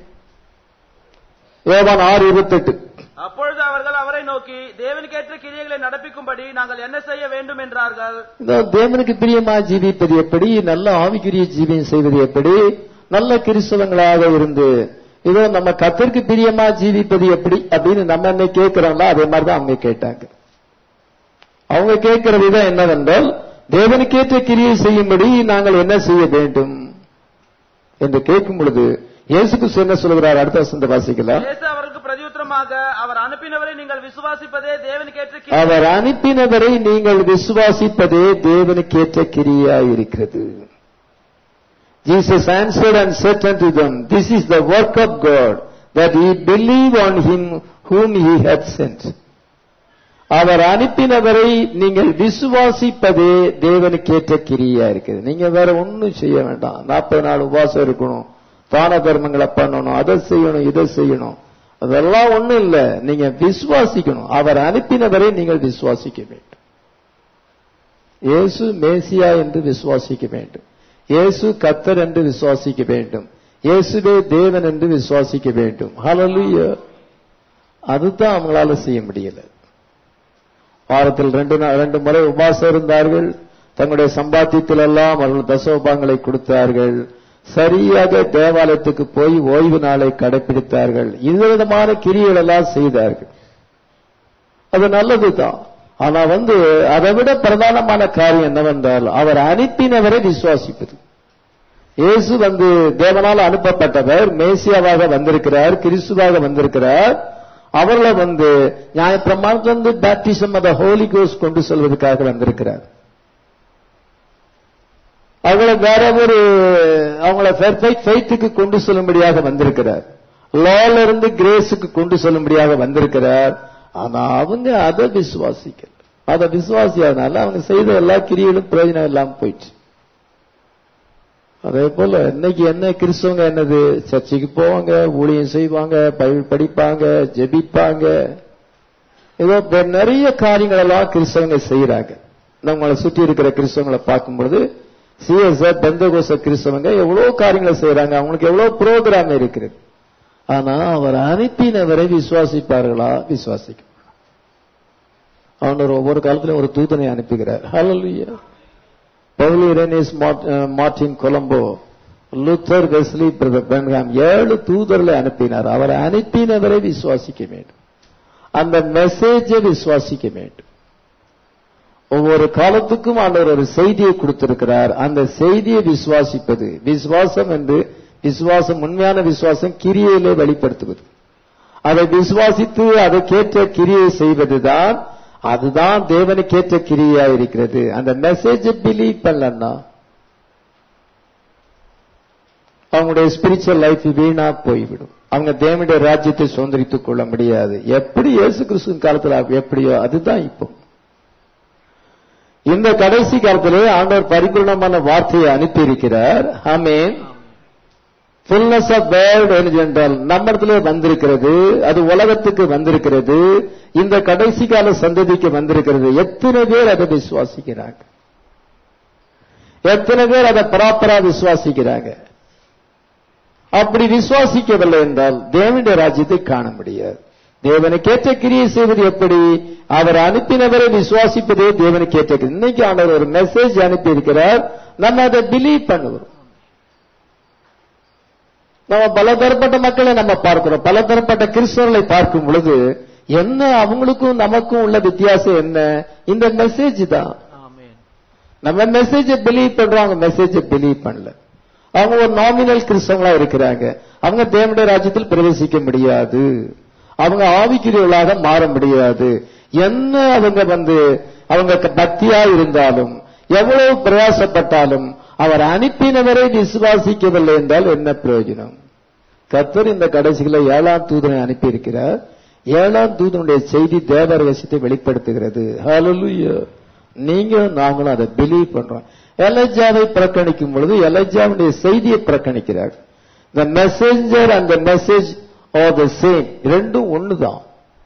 யோவான் ஆறு இருபத்தெட்டு அப்பொழுது அவர்கள் அவரை நோக்கி தேவனுக்கேற்ற கிரியைகளை நடப்பிக்கும்படி நாங்கள் என்ன செய்ய வேண்டும் என்றார்கள் இந்த தேவனுக்கு பிரியமா ஜீவிப்பது எப்படி நல்ல ஆவிக்குரிய ஜீவியம் செய்வது எப்படி நல்ல கிறிஸ்தவங்களாக இருந்து இதோ நம்ம கத்திற்கு பிரியமா ஜீவிப்பது எப்படி அப்படின்னு நம்ம என்ன கேட்கிறோம்ல அதே மாதிரி தான் அவங்க கேட்டாங்க அவங்க கேட்கிற விதம் என்னவென்றால் தேவனுக்கேற்ற கிரியை செய்யும்படி நாங்கள் என்ன செய்ய வேண்டும் என்று கேட்கும் பொழுது இயேசு கிறிஸ்து என்ன சொல்கிறார் அடுத்த வசந்த வாசிக்கலாம் இயேசு அவருக்கு பிரதியுத்தரமாக அவர் அனுப்பினவரை நீங்கள் விசுவாசிப்பதே தேவனுக்கேற்ற கிரியை அவர் அனுப்பினவரை நீங்கள் விசுவாசிப்பதே தேவனுக்கேற்ற கிரியாய் இருக்கிறது Jesus answered and said unto them, This is the work of God, that ye believe on him whom he hath sent. அவர் அனுப்பினவரை நீங்கள் விசுவாசிப்பதே தேவனுக்கேற்ற கிரியா இருக்குது நீங்க வேற ஒண்ணும் செய்ய வேண்டாம் நாற்பது நாள் உபவாசம் இருக்கணும் தான தர்மங்களை பண்ணணும் அதை செய்யணும் இதை செய்யணும் அதெல்லாம் ஒண்ணும் இல்ல நீங்க விசுவாசிக்கணும் அவர் அனுப்பினவரை நீங்கள் விசுவாசிக்க வேண்டும் இயேசு மேசியா என்று விசுவாசிக்க வேண்டும் இயேசு கத்தர் என்று விசுவாசிக்க வேண்டும் இயேசுவே தேவன் என்று விசுவாசிக்க வேண்டும் ஹalleluya அதுதான் அவங்களால செய்ய முடியல வாரத்தில் ரெண்டு நா- ரெண்டு முறை உபாசம் இருந்தார்கள் தங்களுடைய சம்பாத்தியத்தில் எல்லாம் அவர்கள் தசோபாங்களை கொடுத்தார்கள் சரியாக தேவாலயத்துக்கு போய் ஓய்வு நாளை கடைபிடித்தார்கள் இது விதமான கிரியைகள் எல்லாம் செய்தார்கள் அது நல்லதுதான் ஆனா வந்து அதை விட பிரதானமான காரியம் என்னவென்றால் அவர் அனுப்பினவரை விசுவாசிப்பது இயேசு வந்து தேவனால் அனுப்பப்பட்டவர் மேசியாவாக வந்திருக்கிறார் கிறிஸ்துவாக வந்திருக்கிறார் அவர்களை வந்து நியாயப்பிரமாணத்துல வந்து பேப்டிசம் அத ஹோலி கோஸ் கொண்டு செல்வதற்காக வந்திருக்கிறார் அவங்கள வேற ஒரு அவங்கள பெர்ஃபெக்ட் ஃபெய்த்துக்கு கொண்டு செல்லும்படியாக வந்திருக்கிறார் லால இருந்து கிரேஸுக்கு கொண்டு செல்லும்படியாக வந்திருக்கிறார் ஆனா அவங்க அதை விசுவாசிக்கல அதை விசுவாசியாதனால அவங்க செய்த எல்லா கிரிகளும் பிரயோஜனம் இல்லாம போயிடுச்சு அதே போல இன்னைக்கு என்ன கிறிஸ்தவங்க என்னது சர்ச்சுக்கு போவாங்க ஊழியம் செய்வாங்க பைபிள் படிப்பாங்க ஜெபிப்பாங்க ஏதோ பெ- நிறைய காரியங்கள் எல்லாம் கிறிஸ்தவங்க செய்யறாங்க நம்மளை சுற்றி இருக்கிற கிறிஸ்தவங்களை பார்க்கும்பொழுது சிஎஸ்ஆர் பெந்தகோச கிறிஸ்தவங்க எவ்வளவு காரியங்களை செய்யறாங்க அவங்களுக்கு எவ்வளவு ப்ரோக்ராம் இருக்குது ஆனா அவர் அனுப்பினவரை விசுவாசிப்பார்களா விசுவாசிக்க அவர் ஒவ்வொரு காலத்திலும் ஒரு தூதனை அனுப்புகிறார் ஹalleluya Paul Irenaeus Martin Columba Luther Wesley brother Branham ஏழு தூதர்களை அனுப்பினார் அவரை அனுப்பினவரை விசுவாசிக்க வேண்டும் அந்த மெசேஜை விசுவாசிக்க வேண்டும் ஒவ்வொரு காலத்துக்கும் ஆண்டவர் ஒரு செய்தியை கொடுத்திருக்கிறார் அந்த செய்தியை விசுவாசிப்பது விசுவாசம் என்று விசுவாசம் உண்மையான விசுவாசம் கிரியையிலே வெளிப்படுத்துவது அதை விசுவாசித்து அதற்கேற்ற கிரியை செய்வதுதான் அதுதான் தேவனுக்கேற்ற கிரியா இருக்கிறது அந்த மெசேஜ் பிலீவ் பண்ணலன்னா அவங்களுடைய ஸ்பிரிச்சுவல் லைஃப் வீணா போய்விடும் அவங்க தேவனுடைய ராஜ்யத்தை சுதந்திரித்துக் கொள்ள முடியாது எப்படி இயேசு கிறிஸ்துவின் காலத்துல எப்படியோ அதுதான் இப்போ இந்த கடைசி காலத்திலே ஆண்டவர் பரிபூர்ணமான வார்த்தையை அனுப்பி இருக்கிறார் ஆமேன் ஃபுல்னஸ் ஆஃப் வேர்ட் என்றால் நம்மிடத்திலே வந்திருக்கிறது அது உலகத்துக்கு வந்திருக்கிறது இந்த கடைசி கால சந்ததிக்கு வந்திருக்கிறது எத்தனை பேர் அதை விசுவாசிக்கிறாங்க எத்தனை பேர் அதை ப்ராப்பரா விசுவாசிக்கிறாங்க அப்படி விசுவாசிக்கவில்லை என்றால் தேவனுடைய ராஜ்யத்தை காண முடியாது தேவனுக்கேற்ற கிரியை செய்வது எப்படி அவர் அனுப்பினவரை விசுவாசிப்பதே தேவனுக்கேற்ற கிரியை. இன்னைக்கு ஆண்டவர் ஒரு மெசேஜ் அனுப்பி இருக்கிறார் நம்ம அதை பிலீவ் பண்ணுவோம் நம்ம பலதரப்பட்ட மக்களை நம்ம பார்க்கிறோம் பலதரப்பட்ட கிறிஸ்தவர்களை பார்க்கும் பொழுது என்ன அவங்களுக்கும் நமக்கும் உள்ள வித்தியாசம் என்ன இந்த மெசேஜ் தான் ஆமென் நம்ம மெசேஜை பிலீவ் பண்றோம் அவங்க மெசேஜை பிலீவ் பண்ணல அவங்க ஒரு நாமினல் கிறிஸ்தவங்களா இருக்கிறாங்க அவங்க தேவனுடைய ராஜ்யத்தில் பிரவேசிக்க முடியாது அவங்க ஆவிக்குரியவர்களாக மாற முடியாது என்ன அவங்க வந்து அவங்க க- பக்தியா இருந்தாலும் எவ்வளவு பிரயாசப்பட்டாலும் அவர் அனுப்பினவரை விசுவாசிக்கவில்லை என்றால் என்ன பிரயோஜனம் கர்த்தர் இந்த கடைசிகளை ஏழாம் தூதனை அனுப்பியிருக்கிறார் ஏழாம் தூதனுடைய செய்தி தேவ ரகசியத்தை வெளிப்படுத்துகிறது ஹalleluya நீங்க நாங்களும் அதை பிலீவ் பண்றோம் எலஜாவை புறக்கணிக்கும் பொழுது எலஜாவுடைய செய்தியை புறக்கணிக்கிறார் the messenger and the message are the same ரெண்டும் ஒண்ணுதான்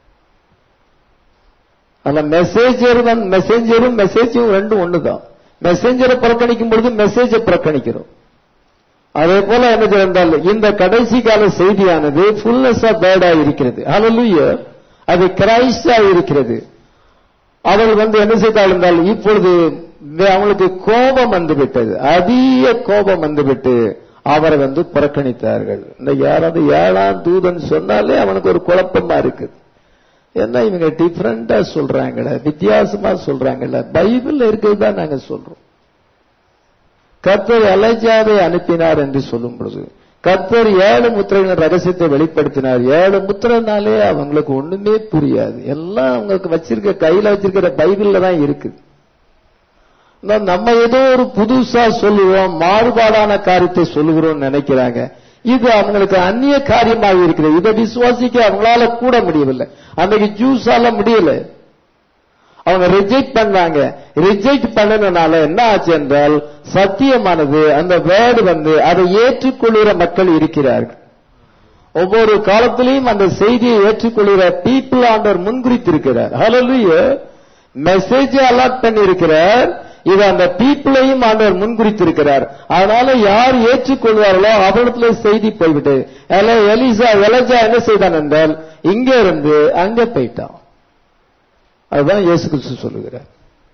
அல்ல மெசேஜர் மெசேஞ்சரும் மெசேஜும் ரெண்டும் ஒண்ணுதான் மெசேஞ்சரை புறக்கணிக்கும் பொழுது மெசேஜை புறக்கணிக்கிறோம் அதே போல என்ன என்றால் இந்த கடைசி கால செய்தியானது ஃபுல்னஸ் ஆஃப் பேர்டா இருக்கிறது ஹalleluya அது கிரைஸ்டா இருக்கிறது அவள் வந்து என்ன செய்தால் என்றால் இப்பொழுது வே- அவங்களுக்கு கோபம் வந்து விட்டது அதிக கோபம் வந்துவிட்டு அவரை வந்து புறக்கணித்தார்கள் இந்த யாராவது ஏழாம் தூதன் சொன்னாலே அவனுக்கு ஒரு குழப்பமா இருக்குது என்ன இவங்க டிஃபரெண்டா சொல்றாங்கல்ல வித்தியாசமா சொல்றாங்கல்ல பைபிள்ல இருக்கிறது தான் நாங்க சொல்றோம் கர்த்தர் எலஜாவை அனுப்பினார் என்று சொல்லும் பொழுது கர்த்தர் ஏழு முத்திரைகளின் ரகசியத்தை வெளிப்படுத்தினார் ஏழு முத்திரனாலே அவங்களுக்கு ஒண்ணுமே புரியாது எல்லாம் அவங்களுக்கு வச்சிருக்க கையில வச்சிருக்கிற பைபிள்ல தான் இருக்குது நா- நம்ம ஏதோ ஒரு புதுசா சொல்லுவோம் மாறுபாடான காரியத்தை சொல்லுகிறோம் நினைக்கிறாங்க இது அவங்களுக்கு அந்நிய காரியமாக இருக்கிறது இதை விசுவாசிக்க அவங்களால கூட முடியவில்லை அன்னைக்கு ஜூஸால முடியல அவங்க ரிஜெக்ட் பண்ணாங்க ரிஜெக்ட் பண்ணனால என்ன ஆச்சு என்றால் சத்தியமானது அந்த வேர்டு வந்து அதை ஏற்றுக்கொள்கிற மக்கள் இருக்கிறார்கள் ஒவ்வொரு காலத்திலையும் அந்த செய்தியை ஏற்றுக்கொள்கிற பீப்புள் ஆண்டவர் முன்குறித்திருக்கிறார் ஹalleluya மெசேஜ் அலாட் பண்ணியிருக்கிறார் இது அந்த பீப்புளையும் ஆண்டவர் முன்குறித்திருக்கிறார் அதனால யார் ஏற்றுக்கொள்வார்களோ அவரிடத்துல செய்தி போய்விட்டு எல- எலிசா எலஜா என்ன செய்தான் என்றால் இங்க இருந்து அங்க போயிட்டான் அதுதான் இயேசு கிறிஸ்து சொல்லுகிறார்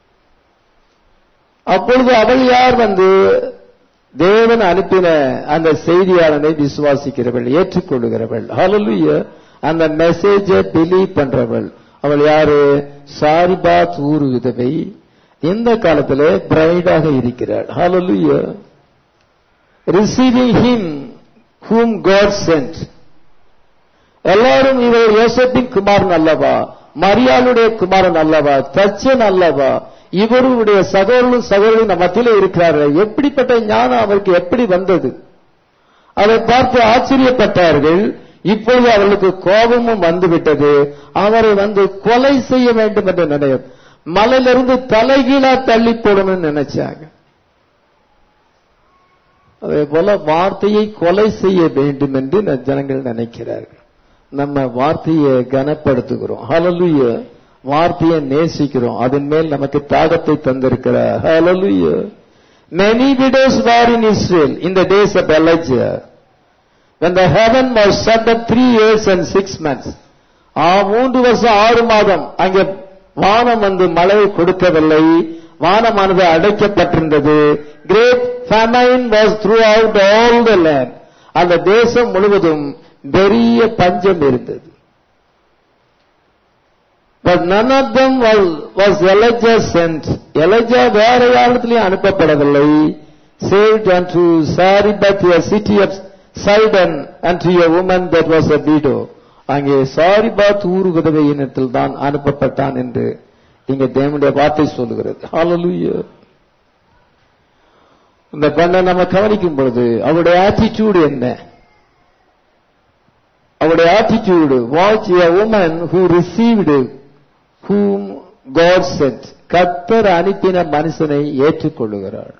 அப்பொழுது அவள் யார் வந்து தேவன் அனுப்பின அந்த செய்தியாளனை விசுவாசிக்கிறவள் ஏற்றுக்கொள்ளுகிறவள் ஹalleluya அந்த மெசேஜை பிலீவ் பண்றவள் அவள் யாரு சாரிபாத் ஊர் விதவை இந்த காலத்திலே பிரைடாக இருக்கிறாள் ஹalleluya receiving him whom God sent எல்லாரும் இவர் யோசப்பின் குமாரன் அல்லவா மரியாளுடைய குமாரன் அல்லவா தச்சன் அல்லவா இவருடைய சகோதரனும் சகோதரனும் நம்ம மத்தியிலே இருக்கிறார்கள் எப்படிப்பட்ட ஞானம் அவருக்கு எப்படி வந்தது அதை பார்த்து ஆச்சரியப்பட்டார்கள் இப்பொழுது அவர்களுக்கு கோபமும் வந்துவிட்டது அவரை வந்து கொலை செய்ய வேண்டும் என்று நினைய மலையிலிருந்து தலைகீழா தள்ளி போடணும்னு நினைச்சாங்க அதே போல வார்த்தையை கொலை செய்ய வேண்டும் என்று ந- ஜனங்கள் நினைக்கிறார்கள் நம்ம வார்த்தையை கனப்படுத்துகிறோம் ஹalleluya வார்த்தையை நேசிக்கிறோம் அதன் மேல் நமக்கு தாகத்தை தந்திருக்கிறார் ஹalleluya many widows were in Israel in the days of Elijah when the heaven was shut up three years and six months ஆ மூன்று வருஷம் ஆறு மாதம் அங்கே வானம் வந்து மழையை கொடுக்கவில்லை வானமானது அடைக்கப்பட்டிருந்தது great famine was throughout all the land அந்த தேசம் முழுவதும் பெரிய பஞ்சம் இருந்தது But none of them was, was Elijah sent. Elijah வேற யாரிடத்திலையும் அனுப்பப்படவில்லை saved unto Sariphat a city of Sidon unto a woman that was a widow. அங்கே சாரிபாத் ஊர் விதவையினத்தில் தான் அனுப்பப்பட்டான் என்று இங்க தேவனுடைய வார்த்தை சொல்லுகிறது ஹalleluya இந்த பெண்ணை நம்ம கவனிக்கும் பொழுது அவருடைய ஆட்டிடியூடு என்ன அவருடைய attitude watch a woman who received whom God sent கத்தர் அனுப்பின மனுஷனை ஏற்றுக்கொள்ளுகிறாள்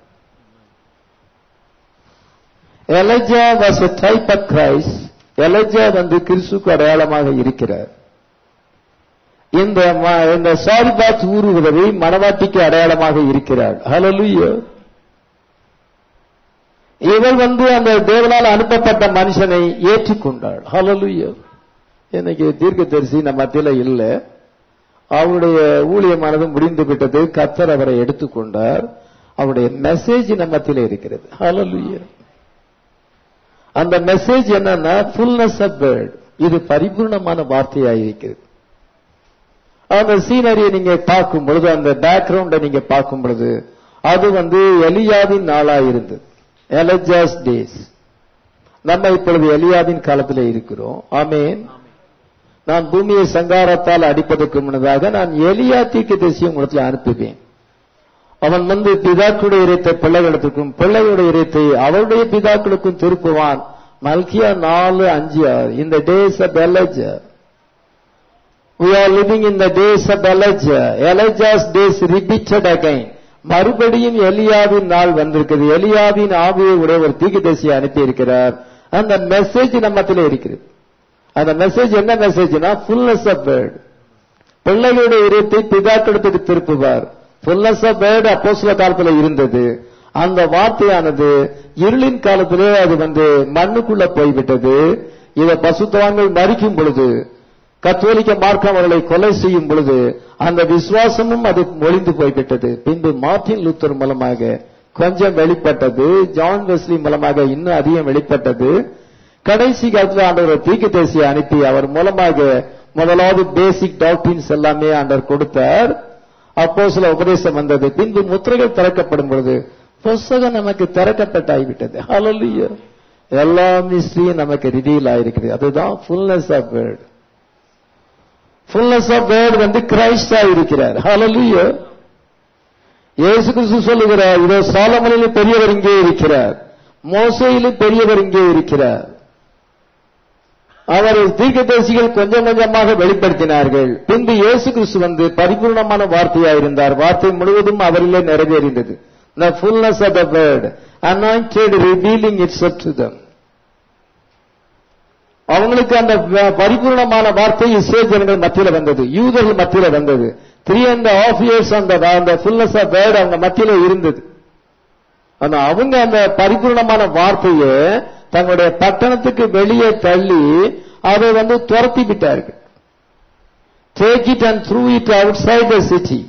Elijah was a type of Christ Elijah வந்து கிறிஸ்துக்கு அடையாளமாக இருக்கிறார் இந்த ம- இந்த சாரிபாத் ஊறுகிறதை மனவாட்டிக்கு அடையாளமாக இருக்கிறார் ஹalleluya இவள் வந்து அந்த தேவனால் அனுப்பப்பட்ட மனுஷனை ஏற்றுக்கொண்டாள் ஹalleluya இன்னைக்கு தீர்க்கதரிசி நம்ம மத்தியில இல்ல அவருடைய ஊழியமானது முடிந்து விட்டது கத்தர் அவரை எடுத்துக்கொண்டார் அவருடைய மெசேஜ் நம்ம மத்தியில இருக்கிறது ஹalleluya அந்த மெசேஜ் என்னன்னா ஃபுல்னஸ் ஆஃப் வேர்ட் இது பரிபூர்ணமான வார்த்தையாக இருக்கிறது அந்த சீனரியை நீங்க பார்க்கும் பொழுது அந்த பேக்ரவுண்டை நீங்க பார்க்கும் பொழுது அது வந்து எலியாவின் நாளா இருந்தது எலஜாஸ் டேஸ் நம்ம இப்பொழுது எலியாவின் காலத்தில் இருக்கிறோம் ஆமேன் நான் பூமியை சங்காரத்தால் அடிப்பதற்கு முன்னதாக நான் எலியா தீர்க்க தேசிய உலகத்தில் அனுப்புவேன் அவன் வந்து பிதாக்களுடைய இறைத்தை பிள்ளைகளுக்கும் பிள்ளைகளுடைய இறைத்தை அவருடைய பிதாக்களுக்கும் திருப்புவான் மல்கியா நாலு அஞ்சு ஆறு இந்த days of Elijah we are living in the days of Elijah. Elijah's days repeated again. மறுபடியும் எலியாவின் நாள் வந்திருக்கிறது எலியாவின் ஆவியை உடைய ஒரு தீர்க்கதரிசியை அனுப்பி இருக்கிறார் அந்த மெசேஜ் நம்மத்திலே இருக்கிறது அந்த மெசேஜ் என்ன மெசேஜ்னா ஃபுல்னஸ் ஆஃப் வேர்ட் பிள்ளைகளுடைய இருத்தை பிதாக்களத்துக்கு திருப்புவார் ஃபுல்னஸ் ஆஃப் வேர்ட் அப்போஸ்ல காலத்துல இருந்தது அந்த வார்த்தையானது இருளின் காலத்திலே அது வந்து மண்ணுக்குள்ள போய்விட்டது இதை பசுத்தவான்கள் மறிக்கும் பொழுது கத்தோலிக்க மார்க்கம் அவர்களை கொலை செய்யும் பொழுது அந்த விசுவாசமும் அது ஒளிந்து போய்விட்டது பின்பு மார்ட்டின் லூத்தர் மூலமாக கொஞ்சம் வெளிப்பட்டது ஜான் வெஸ்லி மூலமாக இன்னும் அதிகம் வெளிப்பட்டது கடைசி காலத்தில் ஆண்டவர் தீக்கு தேசியை அனுப்பி அவர் மூலமாக முதலாவது பேசிக் டாக்டின்ஸ் எல்லாமே ஆண்டவர் கொடுத்தார் அப்போ சில உபதேசம் வந்தது பின்பு முத்திரைகள் திறக்கப்படும் பொழுது புஸ்தகம் நமக்கு திறக்கப்பட்டாகிவிட்டது ஹalleluya எல்லா மிஸ்ட்ரியும் நமக்கு ரிவீல் ஆயிருக்குது அதுதான் fullness of word fullness of word வந்து கிரைஸ்டா இருக்கிறார் ஹalleluya இயேசு கிறிஸ்து சொல்லுகிறார் இதோ சாலமனிலும் பெரியவர் இங்கே இருக்கிறார் மோசையிலும் பெரியவர் இங்கே இருக்கிறார் அவர் தீர்க்கதரிசிகள் கொஞ்சம் கொஞ்சமாக வெளிப்படுத்தினார்கள் பின்பு இயேசு கிறிஸ்து வந்து பரிபூர்ணமான வார்த்தையா இருந்தார் வார்த்தை முழுவதும் அவரிலே நிறைவேறிந்தது the fullness of the word anointed revealing itself to them அவங்களுக்கு அந்த வ- பரிபூர்ணமான வார்த்தை இஸ்ரேல் ஜனங்கள் மத்தியில வந்தது யூதர்கள் மத்தியில வந்தது த்ரீ அண்ட் ஆஃப் இயர்ஸ் அந்த அந்த ஃபுல்னஸ் ஆஃப் வேர்ட் அவங்க மத்தியில இருந்தது ஆனா அவங்க அந்த பரிபூர்ணமான வார்த்தையை தங்களுடைய பட்டணத்துக்கு வெளியே தள்ளி அதை வந்து துரத்தி விட்டார்கள் take it and threw it outside the city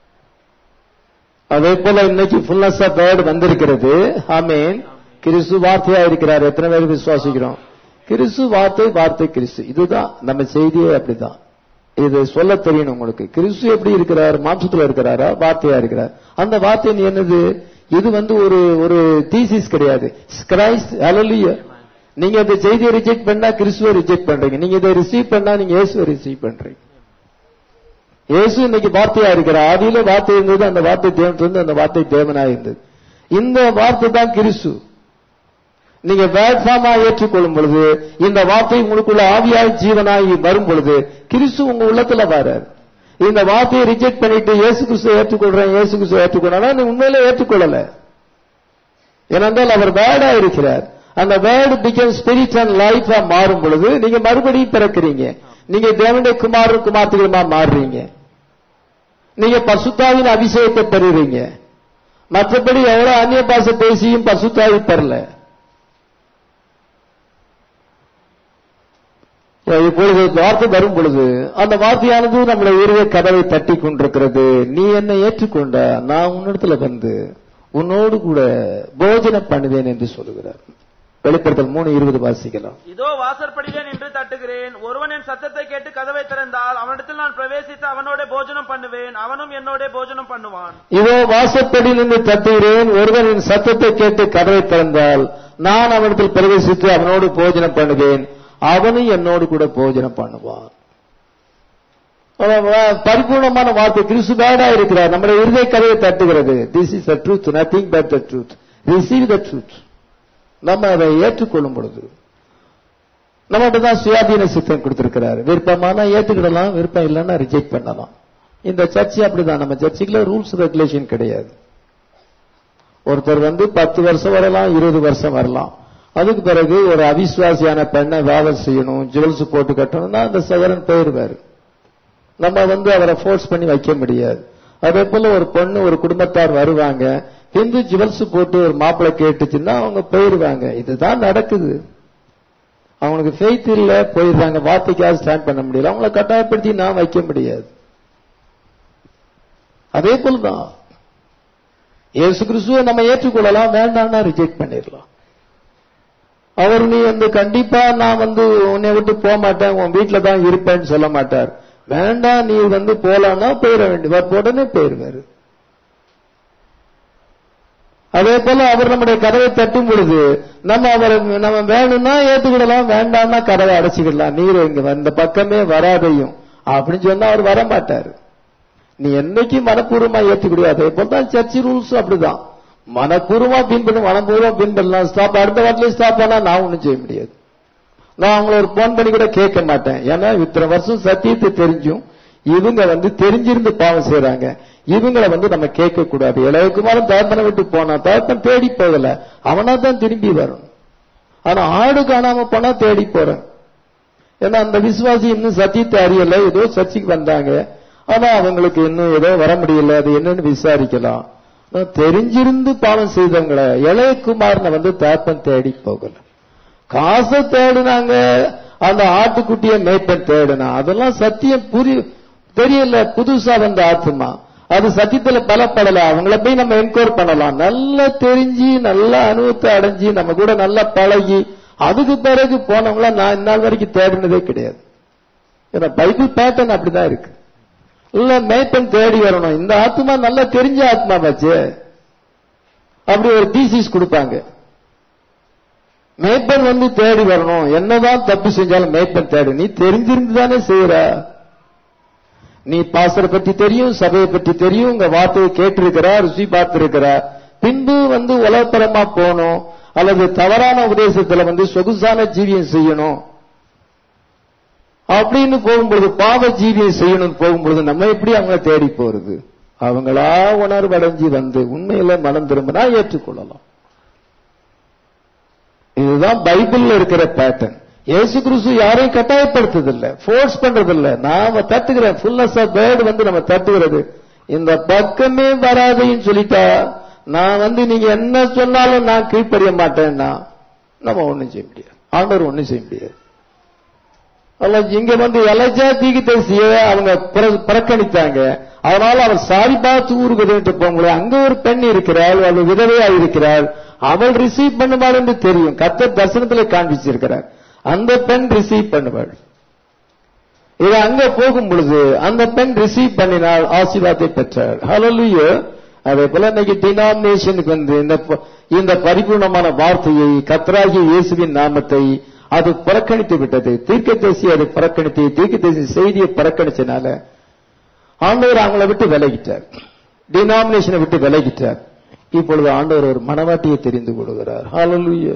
அதே போல இன்னைக்கு ஃபுல்னஸ் ஆஃப் வேர்ட் வந்திருக்கிறது ஆமேன் கிறிஸ்து வார்த்தையா இருக்கிறார் எத்தனை பேர் விசுவாசிக்கிறோம் கிறிஸ்து வார்த்தை வார்த்தை கிறிஸ்து இதுதான் நம்ம செய்தியே அப்படிதான் இது சொல்ல தெரியணும் உங்களுக்கு கிறிஸ்து எப்படி இருக்கிறார் மாற்றத்துல இருக்கிறாரா வார்த்தையா இருக்கிறார் அந்த வார்த்தை நீ என்னது இது வந்து ஒரு ஒரு தீசிஸ் கிடையாது கிரைஸ்ட் ஹalleluya நீங்க இந்த செய்தியை ரிஜெக்ட் பண்ணா கிறிஸ்துவை ரிஜெக்ட் பண்றீங்க நீங்க இதை ரிசீவ் பண்ணா நீங்க இயேசுவை ரிசீவ் பண்றீங்க இயேசு இன்னைக்கு வார்த்தையா இருக்கிறார் ஆதியில வார்த்தை இருந்தது அந்த வார்த்தை தேவன் இருந்து அந்த வார்த்தை தேவனா இருந்தது இந்த வார்த்தை தான் கிறிஸ்து நீங்க வேட்பாமா ஏற்றுக்கொள்ளும் பொழுது இந்த வார்த்தை உங்களுக்குள்ள ஆவியாய் ஜீவனாய் வரும் பொழுது கிறிஸ்து உங்க உள்ளத்துல வரார் இந்த வார்த்தையை ரிஜெக்ட் பண்ணிட்டு இயேசு கிறிஸ்துவை ஏற்றுக்கொள்றேன் இயேசு கிறிஸ்துவை ஏற்றுக்கொள்ளா நீ உண்மையிலே ஏற்றுக்கொள்ளல ஏனென்றால் அவர் வேர்டா இருக்கிறார் அந்த வேர்டு பிகம் ஸ்பிரிட் அண்ட் லைஃபா மாறும் பொழுது நீங்க மறுபடியும் பிறக்கிறீங்க நீங்க தேவனுடைய குமாரன் குமார்த்திகளுமா மாறுறீங்க நீங்க பசுத்தாவின் அபிஷேகத்தை பெறுறீங்க மற்றபடி எவ்வளவு அந்நிய பாச பேசியும் பசுத்தாவி பெறல இப்பொழுது வார்த்தை வரும் பொழுது அந்த வார்த்தையானது நம்முடைய உருவ கதவை தட்டி கொண்டிருக்கிறது நீ என்னை ஏற்றுக்கொண்ட நான் உன்னிடத்துல வந்து உன்னோடு கூட போஜனம் பண்ணுவேன் என்று சொல்லுகிறார் வெளிப்படுத்தல் மூணு இருபது வாசிக்கலாம் இதோ வாசற்படியிலே நின்று தட்டுகிறேன் ஒருவன் என் சத்தத்தை கேட்டு கதவை திறந்தால் அவனிடத்தில் நான் பிரவேசித்து அவனோட போஜனம் பண்ணுவேன் அவனும் என்னோட போஜனம் பண்ணுவான் இதோ வாசப்படி நின்று தட்டுகிறேன் ஒருவன் என் சத்தத்தை கேட்டு கதவை திறந்தால் நான் அவனிடத்தில் பிரவேசித்து அவனோடு போஜனம் பண்ணுவேன் அவனும் என்னோடு கூட போஜனம் பண்ணுவான் அவன் வ- பரிபூர்ணமான வார்த்தை கிறிஸ்து பேடா இருக்கிறார் நம்முடைய இருதய கதையை தட்டுகிறது this is the truth nothing but the truth receive the truth நம்ம அதை ஏற்றுக்கொள்ளும் பொழுது நம்மகிட்ட தான் சுயாதீன சித்தம் கொடுத்திருக்கிறாரு விருப்பமானா ஏத்துக்கிடலாம் விருப்பம் இல்லைன்னா ரிஜெக்ட் பண்ணலாம் இந்த சர்ச்சை அப்படிதான் நம்ம சர்ச்சுக்குள்ள ரூல்ஸ் ரெகுலேஷன் கிடையாது ஒருத்தர் வந்து பத்து வருஷம் வரலாம் இருபது வருஷம் வரலாம் அதுக்கு பிறகு ஒரு அவிசுவாசியான பெண்ணை வேலை செய்யணும் ஜுவல்ஸ் போட்டு கட்டணும்னா அந்த சகரன் போயிருவாரு நம்ம வந்து அவரை ஃபோர்ஸ் பண்ணி வைக்க முடியாது அதே போல ஒரு பொண்ணு ஒரு குடும்பத்தார் வருவாங்க ஹிந்து ஜுவல்ஸ் போட்டு ஒரு மாப்பிள்ளை கேட்டுச்சுன்னா அவங்க போயிருவாங்க இதுதான் நடக்குது அவங்களுக்கு ஃபெய்த் இல்ல போயிடுறாங்க வார்த்தைக்காக ஸ்டாண்ட் பண்ண முடியல அவங்கள கட்டாயப்படுத்தி நான் வைக்க முடியாது அதே போலதான் இயேசு கிறிஸ்துவை நம்ம ஏற்றுக்கொள்ளலாம் வேண்டாம்னா ரிஜெக்ட் பண்ணிடலாம் அவர் நீ வந்து கண்டிப்பா நான் வந்து உன்னை விட்டு போக மாட்டேன் உன் வீட்டுல தான் இருப்பேன்னு சொல்ல மாட்டார் வேண்டாம் நீ வந்து போலான்னா போயிட வேண்டியவர் உடனே போயிருவாரு அதே போல அவர் நம்முடைய கதவை தட்டும் பொழுது நம்ம அவரை நம்ம வேணும்னா ஏத்துக்கிடலாம் வேண்டாம்னா கதவை அடைச்சிக்கிடலாம் நீர் இங்க இந்த பக்கமே வராதையும் அப்படின்னு சொன்னா அவர் வர மாட்டாரு நீ என்னைக்கு மனப்பூர்வமா ஏத்துக்கிடுவோ அதே போல தான் சர்ச் ரூல்ஸ் அப்படிதான் மனப்பூர்வமா பின்பற்றும் மனப்பூர்வமா பின்பற்றலாம் ஸ்டாப் அடுத்த வாரத்திலே ஸ்டாப் பண்ணா நான் ஒண்ணும் செய்ய முடியாது நான் அவங்கள ஒரு போன் பண்ணி கூட கேட்க மாட்டேன் ஏன்னா இத்தனை வருஷம் சத்தியத்தை தெரிஞ்சும் இவங்க வந்து தெரிஞ்சிருந்து பாவம் செய்யறாங்க இவங்களை வந்து நம்ம கேட்க கூடாது இளையகுமாரன் தகப்பனை விட்டு போனா தகப்பன் தேடி போகல அவனா தான் திரும்பி வரும் ஆனா ஆடு காணாம போனா தேடி போறேன் ஏன்னா அந்த விசுவாசி இன்னும் சத்தியத்தை அறியல ஏதோ சர்ச்சைக்கு வந்தாங்க ஆனா அவங்களுக்கு இன்னும் ஏதோ வர முடியல அது என்னன்னு விசாரிக்கலாம் ஆனா தெரிஞ்சிருந்து பாவம் செய்தவங்களை இளையகுமாரனை வந்து தகப்பன் தேடி போகல காசை தேடினாங்க அந்த ஆட்டுக்குட்டியை மேய்ப்பன் தேடினா அதெல்லாம் சத்தியம் புரி தெரியல புதுசா வந்த ஆத்மா அது சத்தியத்துல பலப்படல அவங்கள போய் நம்ம என்கொயர் பண்ணலாம் நல்லா தெரிஞ்சு நல்லா அனுபவத்தை அடைஞ்சு நம்ம கூட நல்லா பழகி அதுக்கு பிறகு போனவங்கள நான் இந்நாள் வரைக்கும் தேடினதே கிடையாது ஏன்னா பைபிள் பேட்டர்ன் அப்படிதான் இருக்கு இல்ல மேய்ப்பன் தேடி வரணும் இந்த ஆத்மா நல்லா தெரிஞ்ச ஆத்மா வச்சு அப்படி ஒரு தீசிஸ் கொடுப்பாங்க மேய்ப்பன் வந்து தேடி வரணும் என்னதான் தப்பு செஞ்சாலும் மேய்ப்பன் தேடி நீ தெரிஞ்சிருந்து தானே செய்யற நீ பாசரை பற்றி தெரியும் சபையை பற்றி தெரியும் உங்க வார்த்தையை கேட்டிருக்கிற ருசி பார்த்திருக்கிற பின்பு வந்து உலகத்தரமா போகணும் அல்லது தவறான உபதேசத்துல வந்து சொகுசான ஜீவியம் செய்யணும் அப்படின்னு போகும்பொழுது பாவ ஜீவியம் செய்யணும் போகும்பொழுது நம்ம எப்படி அவங்கள தேடி போறது அவங்களா உணர்வடைஞ்சு வந்து உண்மையில மனம் திரும்பினா ஏற்றுக்கொள்ளலாம் இதுதான் பைபிள்ல இருக்கிற பேட்டர்ன் இயேசு கிறிஸ்து யாரையும் கட்டாயப்படுத்துதில்ல ஃபோர்ஸ் பண்றதில்ல நாம தட்டுகிறேன் ஃபுல்னஸ் ஆஃப் வேர்டு வந்து நம்ம தட்டுகிறது இந்த பக்கமே வராதையும் சொல்லிட்டா நான் வந்து நீங்க என்ன சொன்னாலும் நான் கீழ்ப்படிய மாட்டேன்னா நம்ம ஒண்ணும் செய்ய முடியாது ஆண்டவர் ஒண்ணும் செய்ய முடியாது அல்ல இங்க வந்து எலஜா தீகிதேசிய அவங்க புற- புறக்கணித்தாங்க அதனால அவர் சாரி பார்த்து ஊருக்கு போகும்போது அங்க ஒரு பெண் இருக்கிறாள் அவள் விதவையா இருக்கிறாள் அவள் ரிசீவ் பண்ணுவாள் என்று தெரியும் கர்த்தர் தரிசனத்துல காண்பிச்சிருக்கிறார் அந்த பெண் ரிசீவ் பண்ணுவாள் இது அங்க போகும் பொழுது அந்த பெண் ரிசீவ் பண்ணினால் ஆசீர்வாதத்தை பெற்றாள் ஹalleluya அதே போல இன்னைக்கு டினாமினேஷனுக்கு வந்து இந்த ப- இந்த பரிபூர்ணமான வார்த்தையை கத்தராகிய இயேசுவின் நாமத்தை அது புறக்கணித்து விட்டது தீர்க்கதரிசி அது புறக்கணித்து தீர்க்கதரிசி செய்தியை புறக்கணிச்சனால ஆண்டவர் அவங்கள விட்டு விலகிட்டார் டினாமினேஷனை விட்டு விலகிட்டார் இப்பொழுது ஆண்டவர் ஒரு மனவாட்டியை தெரிந்து கொள்கிறார் ஹalleluya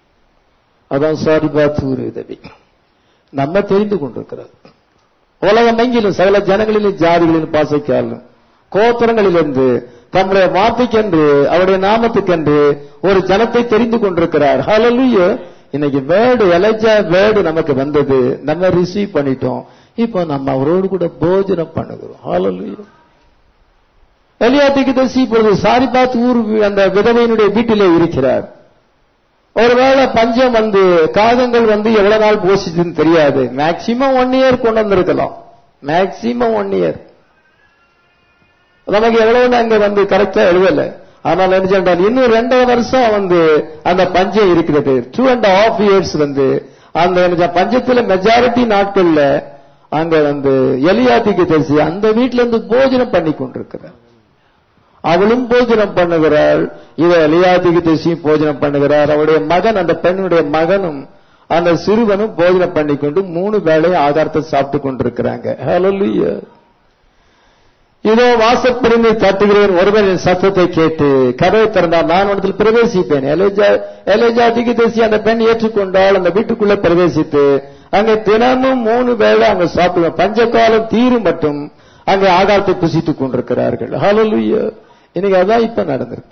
அதான் சாரி பாத்தூர் உதவி நம்ம தெரிந்து கொண்டிருக்கிறார் உலகம் எங்கிலும் சகல ஜனங்களிலும் ஜாதிகளிலும் பாசைக்காலும் கோத்திரங்களிலிருந்து தம்முடைய வார்த்தைக்கென்று அவருடைய நாமத்துக்கென்று ஒரு ஜனத்தை தெரிந்து கொண்டிருக்கிறார் ஹalleluya இன்னைக்கு வேர்டு எலைஜா வேர்டு நமக்கு வந்தது நம்ம ரிசீவ் பண்ணிட்டோம் இப்போ நம்ம அவரோடு கூட போஜனம் பண்ணுகிறோம் ஹalleluya எலியாத்திக்கு தசி இப்பொழுது சாரிபாத் ஊர் அந்த விதவையினுடைய வீட்டிலே இருக்கிறார் ஒருவேளை பஞ்சம் வந்து காகங்கள் வந்து எவ்வளவு நாள் போசிச்சுன்னு தெரியாது மேக்சிமம் ஒன் இயர் கொண்டு வந்திருக்கலாம் மேக்சிமம் ஒன் இயர் நமக்கு எவ்வளவு அங்க வந்து கரெக்டா எழுதல ஆனால் என்ன சொன்னால் இன்னும் ரெண்டரை வருஷம் வந்து அந்த பஞ்சம் இருக்கிறது டூ அண்ட் ஹாஃப் இயர்ஸ் வந்து அந்த என்ன பஞ்சத்துல மெஜாரிட்டி நாட்கள்ல அங்க வந்து எலியாத்திக்கு தெரிசி அந்த வீட்டுல இருந்து போஜனம் பண்ணி கொண்டிருக்கிறார் அவளும் போஜனம் பண்ணுகிறாள் இவ எலியாத்திக்கு தெரிசியும் போஜனம் பண்ணுகிறார் அவருடைய மகன் அந்த பெண்ணுடைய மகனும் அந்த சிறுவனும் போஜனம் பண்ணிக்கொண்டு மூணு வேளையும் ஆகாரத்தை சாப்பிட்டு கொண்டிருக்கிறாங்க ஹalleluya இதோ வாசப்படிமை தட்டுகிறேன் ஒருவர் என் சத்தத்தை கேட்டு கதவை திறந்தால் நான் உனத்தில் பிரவேசிப்பேன் எலேஜா எலேஜா திகிதேசி அந்த பெண் ஏற்றுக்கொண்டால் அந்த வீட்டுக்குள்ள பிரவேசித்து அங்கே தினமும் மூணு வேளை அங்க சாப்பிடுவேன் பஞ்சகாலம் தீரும் மட்டும் அங்கே ஆகாரத்தை புசித்துக் கொண்டிருக்கிறார்கள் ஹalleluya இன்னைக்கு அதான் இப்ப நடந்திருக்கு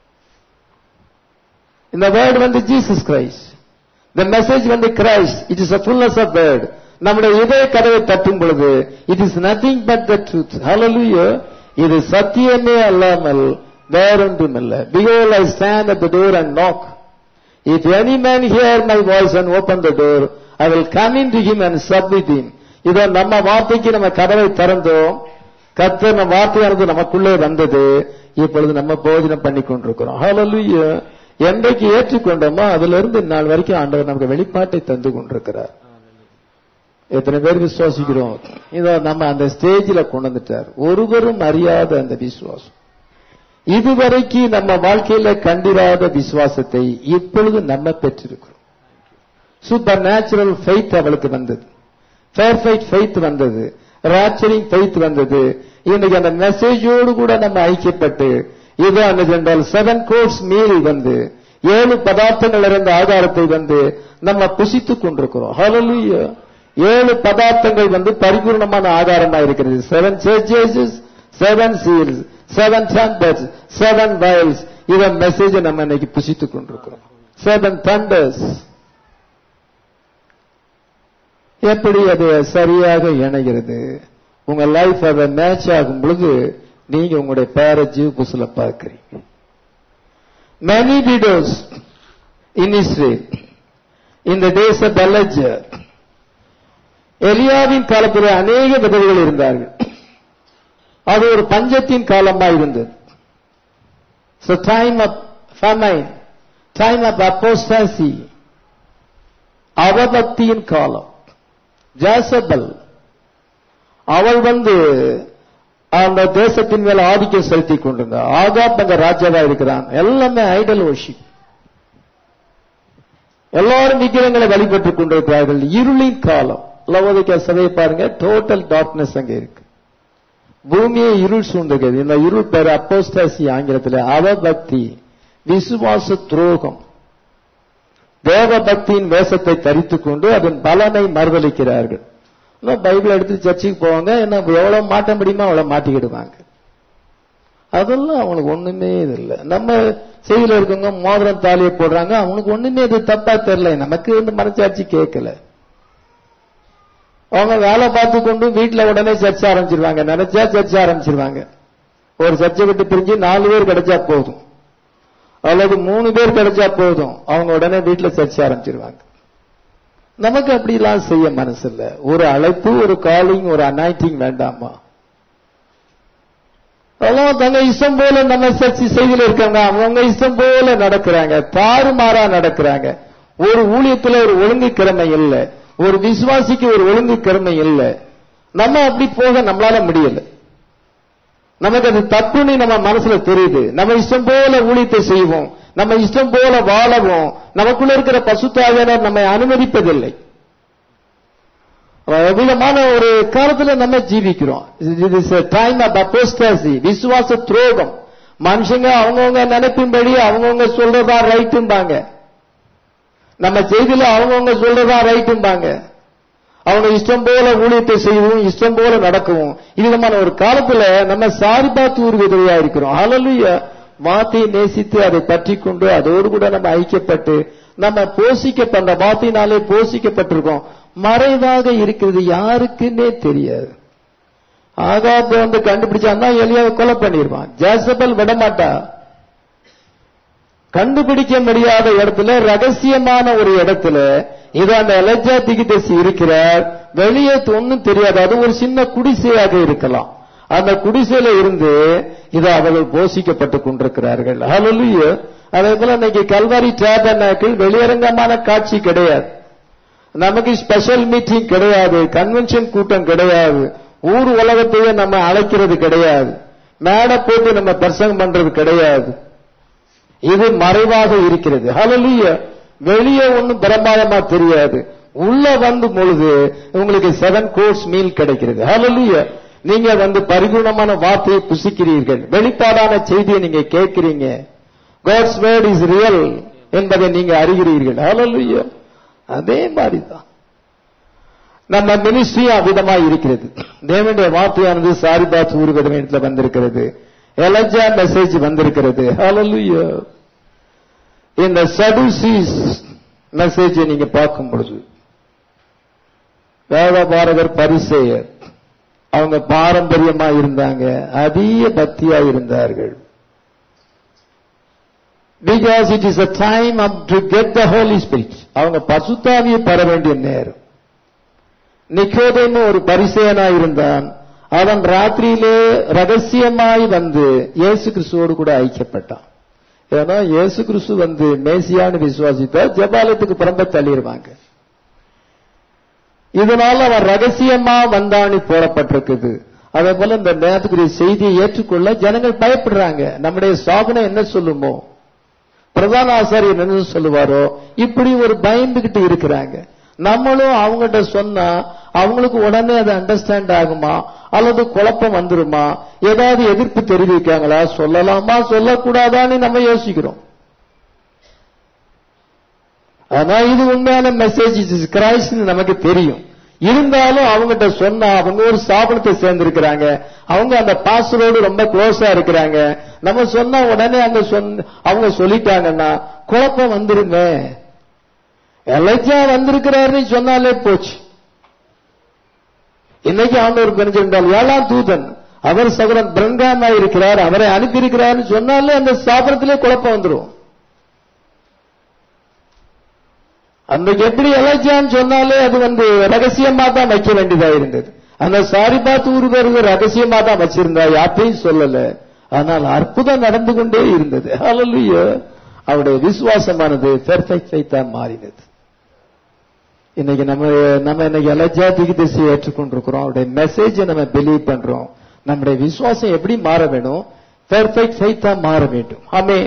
இந்த வேர்டு வந்து ஜீசஸ் கிரைஸ்ட் the மெசேஜ் வந்து Christ it is a fullness of word நம்முடைய இதய கதவை தட்டும் பொழுது it is nothing but the truth ஹalleluya இது சத்தியமே அல்லாமல் வேறொன்றும் அல்ல behold i stand at the door and knock if any man hear my voice and open the door i will come into him and sup with him இதோ நம்ம வார்த்தைக்கு நம்ம கதவை திறந்தோம் கர்த்தர் நம்ம வார்த்தையானது நமக்குள்ளே வந்தது இப்பொழுது நம்ம போஜனம் பண்ணி கொண்டிருக்கிறோம் ஹalleluya என்றைக்கு ஏற்றுக்கொண்டோமோ அதுல இருந்து நாள் வரைக்கும் ஆண்டவர் நமக்கு வெளிப்பாட்டை தந்து கொண்டிருக்கிறார் எத்தனை பேர் விசுவாசிக்கிறோம் இதோ நம்ம அந்த ஸ்டேஜில் கொண்டு வந்துட்டார் ஒருவரும் அறியாத அந்த விசுவாசம் இதுவரைக்கும் நம்ம வாழ்க்கையில கண்டிராத விசுவாசத்தை இப்பொழுது நம்ம பெற்றிருக்கிறோம் சூப்பர் நேச்சுரல் ஃபெய்த் அவளுக்கு வந்தது பெர்ஃபெக்ட் ஃபெய்த் வந்தது ராச்சரிங் ஃபெய்த் வந்தது இன்னைக்கு அந்த மெசேஜோடு கூட நம்ம ஐக்கியப்பட்டு இது அன்னது என்றால் செவன் கோர்ஸ் மீல் வந்து ஏழு பதார்த்தங்கள் இருந்த ஆதாரத்தை வந்து நம்ம புசித்துக் கொண்டிருக்கிறோம் ஹalleluya ஏழு பதார்த்தங்கள் வந்து பரிபூர்ணமான ஆதாரமா இருக்கிறது seven churches seven seals seven trumpets seven vials இத மெசேஜ் நம்ம இன்னைக்கு புசித்துக் கொண்டிருக்கிறோம் செவன் தண்டர்ஸ் எப்படி அது சரியாக இணைகிறது உங்க லைஃப் அதை மேட்ச் ஆகும் பொழுது நீங்க உங்களுடைய பேர ஜீவ புசுல பார்க்கிறீங்க many widows in Israel in the days of Elijah எலியாவின் காலத்தில் அநேக விதவைகள் இருந்தார்கள் அது ஒரு பஞ்சத்தின் காலமா இருந்தது So time of famine, time of apostasy, அவபக்தியின் காலம் ஜாசபல் அவள் வந்து அந்த தேசத்தின் மேல ஆதிக்கம் செலுத்திக் கொண்டிருந்தார் ஆகாப் அந்த ராஜாவா இருக்கிறான் எல்லாமே ஐடல் worship எல்லாரும் விக்கிரங்களை வழிபட்டுக் கொண்டிருக்கிறார்கள் இருளின் காலம் லவோதிக்க சபையை பாருங்க டோட்டல் டார்க்னஸ் அங்க இருக்கு பூமியை இருள் சூழ்ந்துகிறது இந்த இருள் பேர் அப்போஸ்டாசி ஆங்கிலத்தில் அவபக்தி விசுவாச துரோகம் தேவ பக்தியின் வேஷத்தை தரித்துக் கொண்டு அதன் பலனை மறுதளிக்கிறார்கள் பைபிள் எடுத்து சர்ச்சுக்கு போவாங்க என்ன எவ்வளவு மாட்ட முடியுமோ அவ்வளவு மாட்டிக்கிடுவாங்க அதெல்லாம் அவங்களுக்கு ஒண்ணுமே இது இல்லை நம்ம செய்தியில இருக்கவங்க மோதிரம் தாலியை போடுறாங்க அவனுக்கு ஒண்ணுமே இது தப்பா தெரியல நமக்கு இந்த மனச்சாட்சி கேட்கல அவங்க வேலை பார்த்து கொண்டு வீட்டுல உடனே சர்ச்சை ஆரம்பிச்சிருவாங்க நினைச்சா சர்ச்சை ஆரம்பிச்சிருவாங்க ஒரு சர்ச்சை விட்டு பிரிஞ்சு நாலு பேர் கிடைச்சா போதும் அல்லது மூணு பேர் கிடைச்சா போதும் அவங்க உடனே வீட்டுல சர்ச்சை ஆரம்பிச்சிருவாங்க நமக்கு அப்படிலாம் செய்ய மனசு இல்ல ஒரு அழைப்பு ஒரு காலிங் ஒரு அனாய்டிங் வேண்டாமா அதெல்லாம் தங்க இஷ்டம் போல நம்ம சர்ச்சை செய்தியில் இருக்காங்க அவங்க இஷ்டம் போல நடக்கிறாங்க தாறுமாறா நடக்கிறாங்க ஒரு ஊழியத்துல ஒரு ஒழுங்கு கிழமை இல்லை ஒரு விசுவாசிக்கு ஒரு ஒழுங்கு கிழமை இல்லை நம்ம அப்படி போக நம்மளால முடியல நமக்கு அது தப்புன்னு நம்ம மனசுல தெரியுது நம்ம இஷ்டம் போல ஊழியத்தை செய்வோம் நம்ம இஷ்டம் போல வாழவும் நமக்குள்ள இருக்கிற பசுத்தாவியானவர் நம்மை அனுமதிப்பதில்லை விதமான ஒரு காலத்துல நம்ம ஜீவிக்கிறோம் இது இஸ் டைம் ஆஃப் அப்போஸ்டாசி விசுவாச துரோகம் மனுஷங்க அவங்கவுங்க நினைப்பின்படி அவங்கவுங்க சொல்றதா ரைட்டும்பாங்க நம்ம செய்தியில அவங்கவுங்க சொல்றதா ரைட்டும்பாங்க அவங்க இஷ்டம் போல ஊழியத்தை செய்யவும் இஷ்டம் போல நடக்கவும் விதமான ஒரு காலத்துல நம்ம சாரி பார்த்து ஒரு விதவையா இருக்கிறோம் அலலுய வார்த்தையை நேசித்து அதை பற்றி கொண்டு அதோடு கூட நம்ம ஐக்கியப்பட்டு நம்ம போஷிக்கப்பட்ட வார்த்தையினாலே போஷிக்கப்பட்டிருக்கோம் மறைவாக இருக்கிறது யாருக்குன்னே தெரியாது ஆகாப்பு வந்து கண்டுபிடிச்சான்னா எலியாவை கொலை பண்ணிடுவான் ஜாசபல் விடமாட்டா கண்டுபிடிக்க முடியாத இடத்துல ரகசியமான ஒரு இடத்துல இது அந்த எலஜா திகிதசி இருக்கிறார் வெளியே ஒன்னும் தெரியாது அது ஒரு சின்ன குடிசையாக இருக்கலாம் அந்த குடிசையில இருந்து இது அவர்கள் போஷிக்கப்பட்டுக் கொண்டிருக்கிறார்கள் ஹலலுய அதே போல இன்னைக்கு கல்வாரி டேபனாக்கள் வெளியரங்கமான காட்சி கிடையாது நமக்கு ஸ்பெஷல் மீட்டிங் கிடையாது கன்வென்ஷன் கூட்டம் கிடையாது ஊர் உலகத்தையே நம்ம அழைக்கிறது கிடையாது மேடை போட்டு நம்ம தரிசனம் பண்றது கிடையாது இது மறைவாக இருக்கிறது ஹலலுய வெளியே ஒண்ணும் பிரமாதமா தெரியாது உள்ள வந்து பொழுது உங்களுக்கு செவன் கோர்ஸ் மீல் கிடைக்கிறது ஹalleluya நீங்க வந்து பரிபூர்ணமான வார்த்தையை புசிக்கிறீர்கள் வெளிப்பாடான செய்தியை நீங்க கேட்கிறீங்க காட்ஸ் வேர்ட் இஸ் ரியல் என்பதை நீங்க அறிகிறீர்கள் ஹalleluya அதே மாதிரி தான் நம்ம மினிஸ்ட்ரி அவ்விதமா இருக்கிறது தேவனுடைய வார்த்தையானது சாரிபாத் ஊர்வதத்தில் வந்திருக்கிறது எலஜா மெசேஜ் வந்திருக்கிறது ஹalleluya இந்த சடுசீஸ் மெசேஜை நீங்க பார்க்கும் பொழுது வேதபாரகர் பரிசெயர் அவங்க பாரம்பரியமா இருந்தாங்க அதிக பக்தியா இருந்தார்கள் because it is a time up to get the Holy Spirit அவங்க பசுத்தாவியை பெற வேண்டிய நேரம் நிக்கோதேமு ஒரு பரிசேயனா இருந்தான் அவன் ராத்திரியிலே ரகசியமாய் வந்து இயேசு கிறிஸ்துவோடு கூட ஐக்கியப்பட்டான் ஏன்னா இயேசு கிறிஸ்து வந்து மேசியான்னு விசுவாசித்தா ஜபாலயத்துக்கு புறம்ப தள்ளிடுவாங்க இதனால அவன் ரகசியமா வந்தான்னு போடப்பட்டிருக்குது அதே போல இந்த நேரத்துக்குரிய செய்தியை ஏற்றுக்கொள்ள ஜனங்கள் பயப்படுறாங்க நம்முடைய சாதனை என்ன சொல்லுமோ பிரதான ஆசாரியர் என்ன சொல்லுவாரோ இப்படி ஒரு பயந்துகிட்டு இருக்கிறாங்க நம்மளும் அவங்ககிட்ட சொன்னா அவங்களுக்கு உடனே அது அண்டர்ஸ்டாண்ட் ஆகுமா அல்லது குழப்பம் வந்துருமா ஏதாவது எதிர்ப்பு தெரிவிக்காங்களா சொல்லலாமா சொல்லக்கூடாதான்னு நம்ம யோசிக்கிறோம் ஆனா இது உண்மையான மெசேஜ் இஸ் கிரைஸ்ட் நமக்கு தெரியும் இருந்தாலும் அவங்ககிட்ட சொன்னா அவங்க ஒரு ஸ்தாபனத்தை சேர்ந்திருக்கிறாங்க அவங்க அந்த பாஸ்டரோடு ரொம்ப க்ளோஸா இருக்கிறாங்க நம்ம சொன்னா உடனே அங்க சொன்ன அவங்க சொல்லிட்டாங்கன்னா குழப்பம் வந்துருமே எலஜா வந்திருக்கிறாருன்னு சொன்னாலே போச்சு இன்னைக்கு ஆண்டவர் தெரிஞ்சிருந்தால் ஏழாம் தூதன் அவர் சகரன் பிரங்காமா இருக்கிறார் அவரை அனுப்பியிருக்கிறார்னு சொன்னாலே அந்த ஸ்தாபனத்திலே குழப்பம் வந்துடும் அன்றைக்கு எப்படி எலஜான்னு சொன்னாலே அது வந்து ரகசியமா தான் வைக்க வேண்டியதா இருந்தது அந்த சாரிபாத் ஊருவர் ரகசியமா தான் வச்சிருந்தா யார்ட்டையும் சொல்லல ஆனால் அற்புதம் நடந்து கொண்டே இருந்தது ஹalleluya அவருடைய விசுவாசமானது பெர்ஃபெக்ட் ஃபெய்த்தா மாறினது இன்னைக்கு நம்ம நம்ம இன்னைக்கு எலஜா திசையை ஏற்றுக்கொண்டிருக்கிறோம் அவருடைய மெசேஜை நம்ம பிலீவ் பண்றோம் நம்முடைய விசுவாசம் எப்படி மாற வேணும் பெர்ஃபெக்ட் ஃபெய்த்தா மாற வேண்டும் ஆமே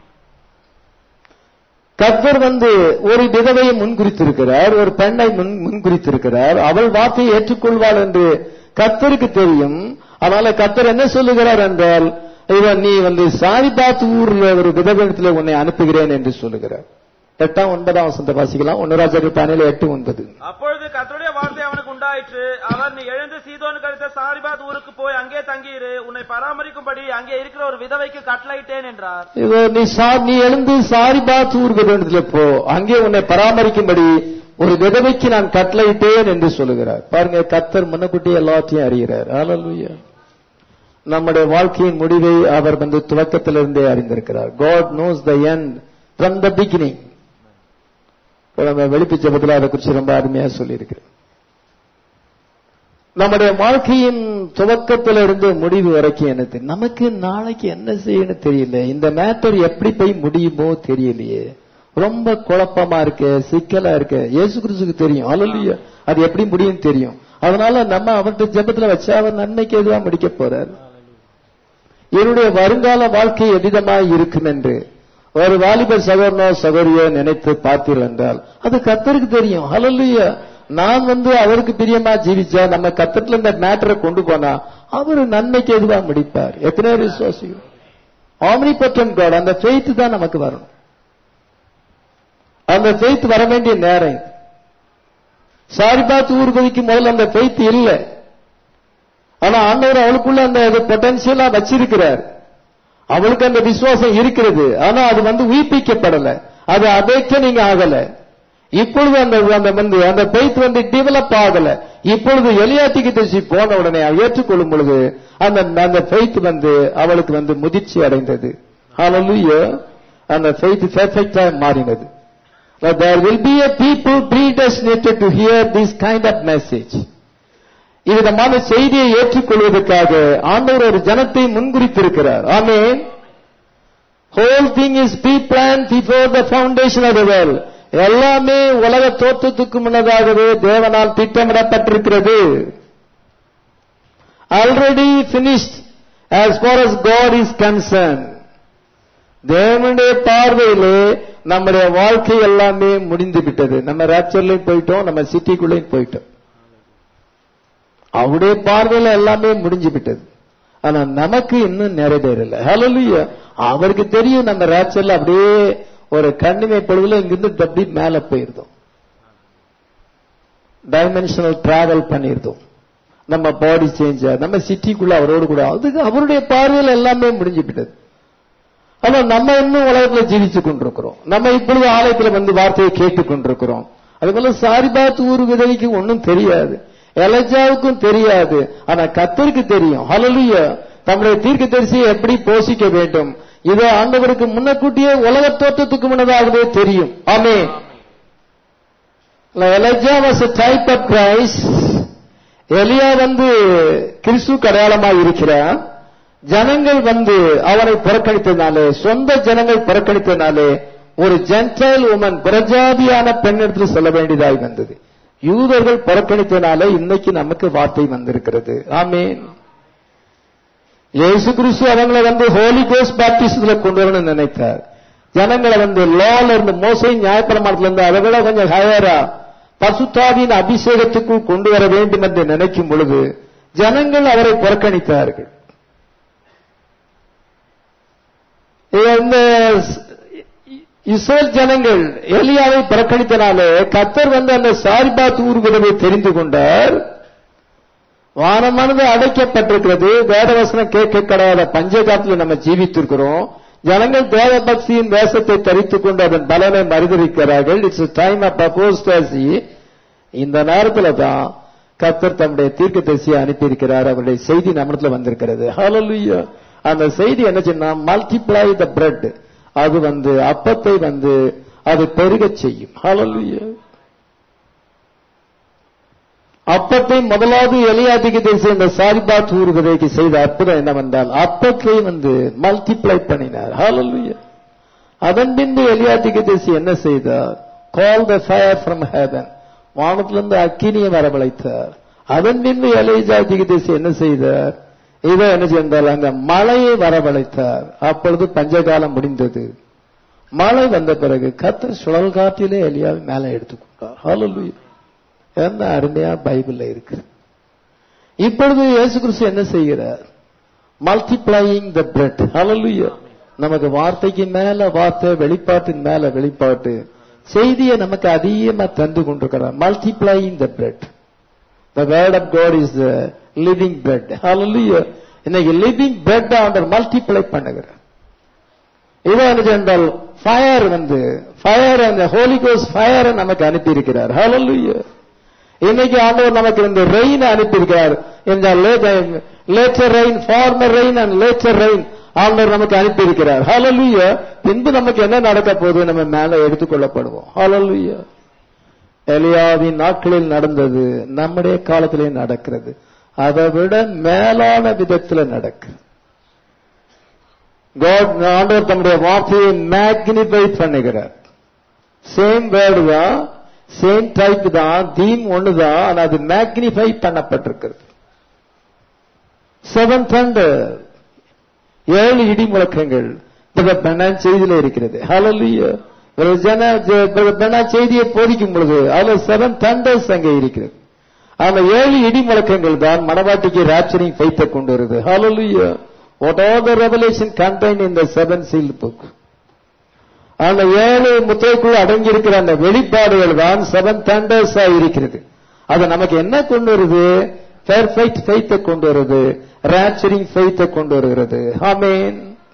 கர்த்தர் வந்து ஒரு விதவையை முன்குறித்திருக்கிறார் ஒரு பெண்ணை முன் முன்குறித்திருக்கிறார் அவள் வார்த்தையை ஏற்றுக்கொள்வாள் என்று கர்த்தருக்கு தெரியும் அதனால கர்த்தர் என்ன சொல்லுகிறார் என்றால் இவன் நீ வந்து சாரிபாத் ஊர்ல ஒரு விதவனத்தில் உன்னை அனுப்புகிறேன் என்று சொல்லுகிறார் எட்டாம் ஒன்பதாம் வசந்த வாசிக்கலாம் ஒன்னு ராஜாக்கள் பதினேழு எட்டு ஒன்பது அப்பொழுது கர்த்தருடைய வார்த்தை அவனுக்கு உண்டாயிற்று அவர் நீ எழுந்து சீதோனுக்கு அடுத்த சாரிபாத் ஊருக்கு போய் அங்கே தங்கியிரு உன்னை பராமரிக்கும்படி அங்கே இருக்கிற ஒரு விதவைக்கு கட்டளையிட்டேன் என்றார் இதோ நீ சா- நீ எழுந்து சாரிபாத் ஊர் விதவனத்தில் போ அங்கே உன்னை பராமரிக்கும்படி ஒரு விதவைக்கு நான் கட்டளையிட்டேன் என்று சொல்லுகிறார் பாருங்க கர்த்தர் முன்னக்கூட்டி எல்லாத்தையும் அறிகிறார் ஹalleluya நம்முடைய வாழ்க்கையின் முடிவை அவர் வந்து துவக்கத்திலிருந்தே அறிந்திருக்கிறார் God knows the end from the beginning நம்ம வெளிப்பு ஜபத்தில் அதை குறித்து ரொம்ப அருமையா சொல்லியிருக்கிறேன் நம்முடைய வாழ்க்கையின் துவக்கத்திலிருந்து முடிவு வரைக்கும் என்ன தெரியும் நமக்கு நாளைக்கு என்ன செய்யணும் தெரியல இந்த மேட்டர் எப்படி போய் முடியுமோ தெரியலையே ரொம்ப குழப்பமா இருக்கு சிக்கலா இருக்கு இயேசு கிறிஸ்துக்கு தெரியும் அல்லையா அது எப்படி முடியும் தெரியும் அதனால நம்ம அவர்கிட்ட ஜெபத்துல வச்சா அவர் நன்மைக்கு எதுவா முடிக்க போறார் என்னுடைய வருங்கால வாழ்க்கை எவ்விதமாய் இருக்கும் என்று ஒரு வாலிப சகோதரனோ சகோதரியோ நினைத்து பார்த்தீர்கள் என்றால் அது கத்தருக்கு தெரியும் ஹalleluya நான் வந்து அவருக்கு பிரியமா ஜீவிச்சா நம்ம கத்தத்துல இந்த மேட்டரை கொண்டு போனா அவர் நன்மைக்கு எதுவா முடிப்பார் எத்தனை பேர் விசுவாசிகள் ஆம்னி பட்டம் காட் அந்த ஃபெய்த் தான் நமக்கு வரணும் அந்த ஃபெய்த் வர வேண்டிய நேரம் இது. சாரிபாத் ஊர்வதிக்கு முதல்ல அந்த ஃபெய்த் இல்லை ஆனா ஆண்டவர் அவளுக்குள்ள அந்த பொட்டன்சியலா வச்சிருக்கிறார் அவளுக்கு அந்த விசுவாசம் இருக்கிறது ஆனா அது வந்து உயிர்ப்பிக்கப்படல அது அதைக்க நீங்க ஆகல இப்பொழுது அந்த அந்த வந்து அந்த பெய்த் வந்து டெவலப் ஆகல இப்பொழுது எலியாத்திக்கு திசை போன உடனே அவ ஏற்றுக்கொள்ளும் பொழுது அந்த அந்த ஃபெய்த் வந்து அவளுக்கு வந்து முதிர்ச்சி அடைந்தது ஹalleluya அந்த ஃபெய்த் பெர்ஃபெக்ட்டா மாறினது But there will be a people predestinated to hear this kind of message. இவ்விதமான செய்தியை ஏற்றுக்கொள்வதற்காக ஆண்டவர் ஒரு ஜனத்தை முன்குறித்திருக்கிறார் ஆமென் whole thing is be plan before the foundation of the world எல்லாமே உலக தோற்றத்துக்கு முன்னதாகவே தேவனால் திட்டமிடப்பட்டிருக்கிறது already finished as far as God is concerned தேவனுடைய பார்வையிலே நம்முடைய வாழ்க்கை எல்லாமே முடிந்து விட்டது நம்ம ரேப்சர்லயும் போயிட்டோம் நம்ம சிட்டிக்குள்ளேயும் போயிட்டோம் அவருடைய பார்வையில எல்லாமே முடிஞ்சு விட்டது ஆனா நமக்கு இன்னும் நிறைவேறல ஹalleluya அவருக்கு தெரியும் நம்ம ரேப்சர்ல அப்படியே ஒரு கண்ணிமை பொழுதுல இங்கிருந்து அப்படி மேல போயிருந்தோம் டைமென்ஷனல் டிராவல் பண்ணியிருந்தோம் நம்ம பாடி சேஞ்ச் நம்ம சிட்டிக்குள்ள அவரோடு கூட அதுக்கு அவருடைய பார்வையில் எல்லாமே முடிஞ்சு விட்டது ஆனா நம்ம இன்னும் உலகத்துல ஜீவிச்சு கொண்டிருக்கிறோம் நம்ம இப்பொழுது ஆலயத்துல வந்து வார்த்தையை கேட்டுக் கொண்டிருக்கிறோம் அது போல சாரிபாத் ஊர் விதவிக்கு ஒன்றும் தெரியாது எலஜாவுக்கும் தெரியாது ஆனா கத்தருக்கு தெரியும் ஹalleluya தம்முடைய தீர்க்க தரிசியை எப்படி போஷிக்க வேண்டும் இதை ஆண்டவருக்கு முன்னக்கூட்டியே உலக தோற்றத்துக்கு முன்னதாகவே தெரியும் ஆமே Elijah was type of Christ எலியா வந்து கிறிஸ்து அடையாளமாக இருக்கிறார் ஜனங்கள் வந்து அவனை புறக்கணித்ததினாலே சொந்த ஜனங்கள் புறக்கணித்ததினாலே ஒரு ஜென்டைல் உமன் பிரஜாதியான பெண்ணிடத்தில் சொல்ல வேண்டியதாய் வந்தது யூதர்கள் புறக்கணித்ததினாலே இன்னைக்கு நமக்கு வார்த்தை வந்திருக்கிறது ஆமேன் இயேசு கிறிஸ்து அவங்களை வந்து ஹோலி கோஸ் பேப்டிஸ்ட்ல கொண்டு வரணும்னு நினைத்தார் ஜனங்களை வந்து லால இருந்து மோசை நியாயப்பிரமாணத்துல இருந்து அதை விட கொஞ்சம் ஹயரா பசுத்தாவின் அபிஷேகத்துக்குள் கொண்டு வர வேண்டும் என்று நினைக்கும் பொழுது ஜனங்கள் அவரை புறக்கணித்தார்கள் இந்த இஸ்ரேல் ஜனங்கள் எலியாவை புறக்கணித்தனாலே கத்தர் வந்து அந்த சாரிபாத் ஊர் விதவை தெரிந்து கொண்டார் வானமானது அடைக்கப்பட்டிருக்கிறது வேதவசனம் கேட்க கிடையாத பஞ்சகாலத்தில் நம்ம ஜீவித்திருக்கிறோம் ஜனங்கள் தேவ பக்தியின் வேஷத்தை தரித்துக் கொண்டு அதன் பலனை மறுதளிக்கிறார்கள் இட்ஸ் டைம் ஆஃப் அபோஸ்டாசி இந்த நேரத்துல தான் கத்தர் தம்முடைய தீர்க்க தரிசியை அனுப்பியிருக்கிறார் அவருடைய செய்தி நம்மிடத்துல வந்திருக்கிறது ஹalleluya அந்த செய்தி என்ன சொன்னா மல்டிப்ளை த பிரெட் அது வந்து அப்பத்தை வந்து அது பெருகச் செய்யும் ஹalleluya அப்பத்தை முதலாவது எலியாதிக்கு தேசி இந்த சாரிபாத் ஊர்வதைக்கு செய்த அற்புதம் என்னவென்றால் அப்பத்தை வந்து மல்டிப்ளை பண்ணினார் ஹalleluya அதன் பின்பு எலியாதிக்கு தேசி என்ன செய்தார் call the fire from heaven வானத்திலிருந்து அக்கினியை வரவழைத்தார் அதன் பின்பு எலியாதிக்கு தேசி என்ன செய்தார் இதை என்ன செய்தால் அங்க மழையை வரவழைத்தார் அப்பொழுது பஞ்சகாலம் முடிந்தது மழை வந்த பிறகு கத்தர் சுழல் காற்றிலே எலியாவை மேலே எடுத்துக்கொண்டார் ஹalleluya என்ன அருமையா பைபிள்ல இருக்கு இப்பொழுது இயேசு கிறிஸ்து என்ன செய்கிறார் மல்டிப்ளையிங் த பிரெட் ஹalleluya நமக்கு வார்த்தைக்கு மேல வார்த்தை வெளிப்பாட்டின் மேல வெளிப்பாட்டு செய்தியை நமக்கு அதிகமா தந்து கொண்டிருக்கிறார் multiplying the bread the word of God is the living bread ஹalleluya இன்னைக்கு லிவிங் பிரெட் ஆண்டர் மல்டிப்ளை பண்ணுகிறார் இது என்ன என்றால் ஃபயர் வந்து ஃபயர் அந்த ஹோலி கோஸ் ஃபயரை நமக்கு அனுப்பி ஹalleluya இன்னைக்கு ஆண்டவர் நமக்கு இந்த ரெயின் அனுப்பியிருக்கிறார் இந்த latter rain former rain and latter rain ஆண்டவர் நமக்கு அனுப்பியிருக்கிறார் ஹalleluya பின்பு நமக்கு என்ன நடக்க போகுது நம்ம மேல எடுத்துக்கொள்ளப்படுவோம் ஹalleluya எலியாவின் நாட்களில் நடந்தது நம்முடைய காலத்திலே நடக்கிறது அதை விட மேலான விதத்துல நடக்கு காட் ஆண்டவர் தம்முடைய வார்த்தையை மேக்னிஃபை பண்ணுகிறார் சேம் வேர்டு தான் சேம் டைப் தான் தீம் ஒண்ணுதான் ஆனா அது மேக்னிஃபை பண்ணப்பட்டிருக்கிறது செவன் தண்டர் ஏழு இடி முழக்கங்கள் பெண்ணான் செய்தியில இருக்கிறது ஹalleluya ஒரு ஜன பெண்ணா செய்தியை போதிக்கும் பொழுது அதுல செவன் தண்டர்ஸ் அங்கே இருக்கிறது அந்த ஏழு இடி முழக்கங்கள் தான் மனவாட்டிக்கு ராப்சரிங் ஃபைத்தை கொண்டு வருது ஹalleluya what all the revelation contain in the seven seal book அந்த ஏழு முத்தைக்குள் அடங்கி இருக்கிற அந்த வெளிப்பாடுகள் தான் செவன் தண்டர்ஸா இருக்கிறது அது நமக்கு என்ன கொண்டு வருது பெர்ஃபெக்ட் ஃபெய்த்தை கொண்டு வருது ராப்சரிங் ஃபெய்த்தை கொண்டு வருகிறது ஆமேன்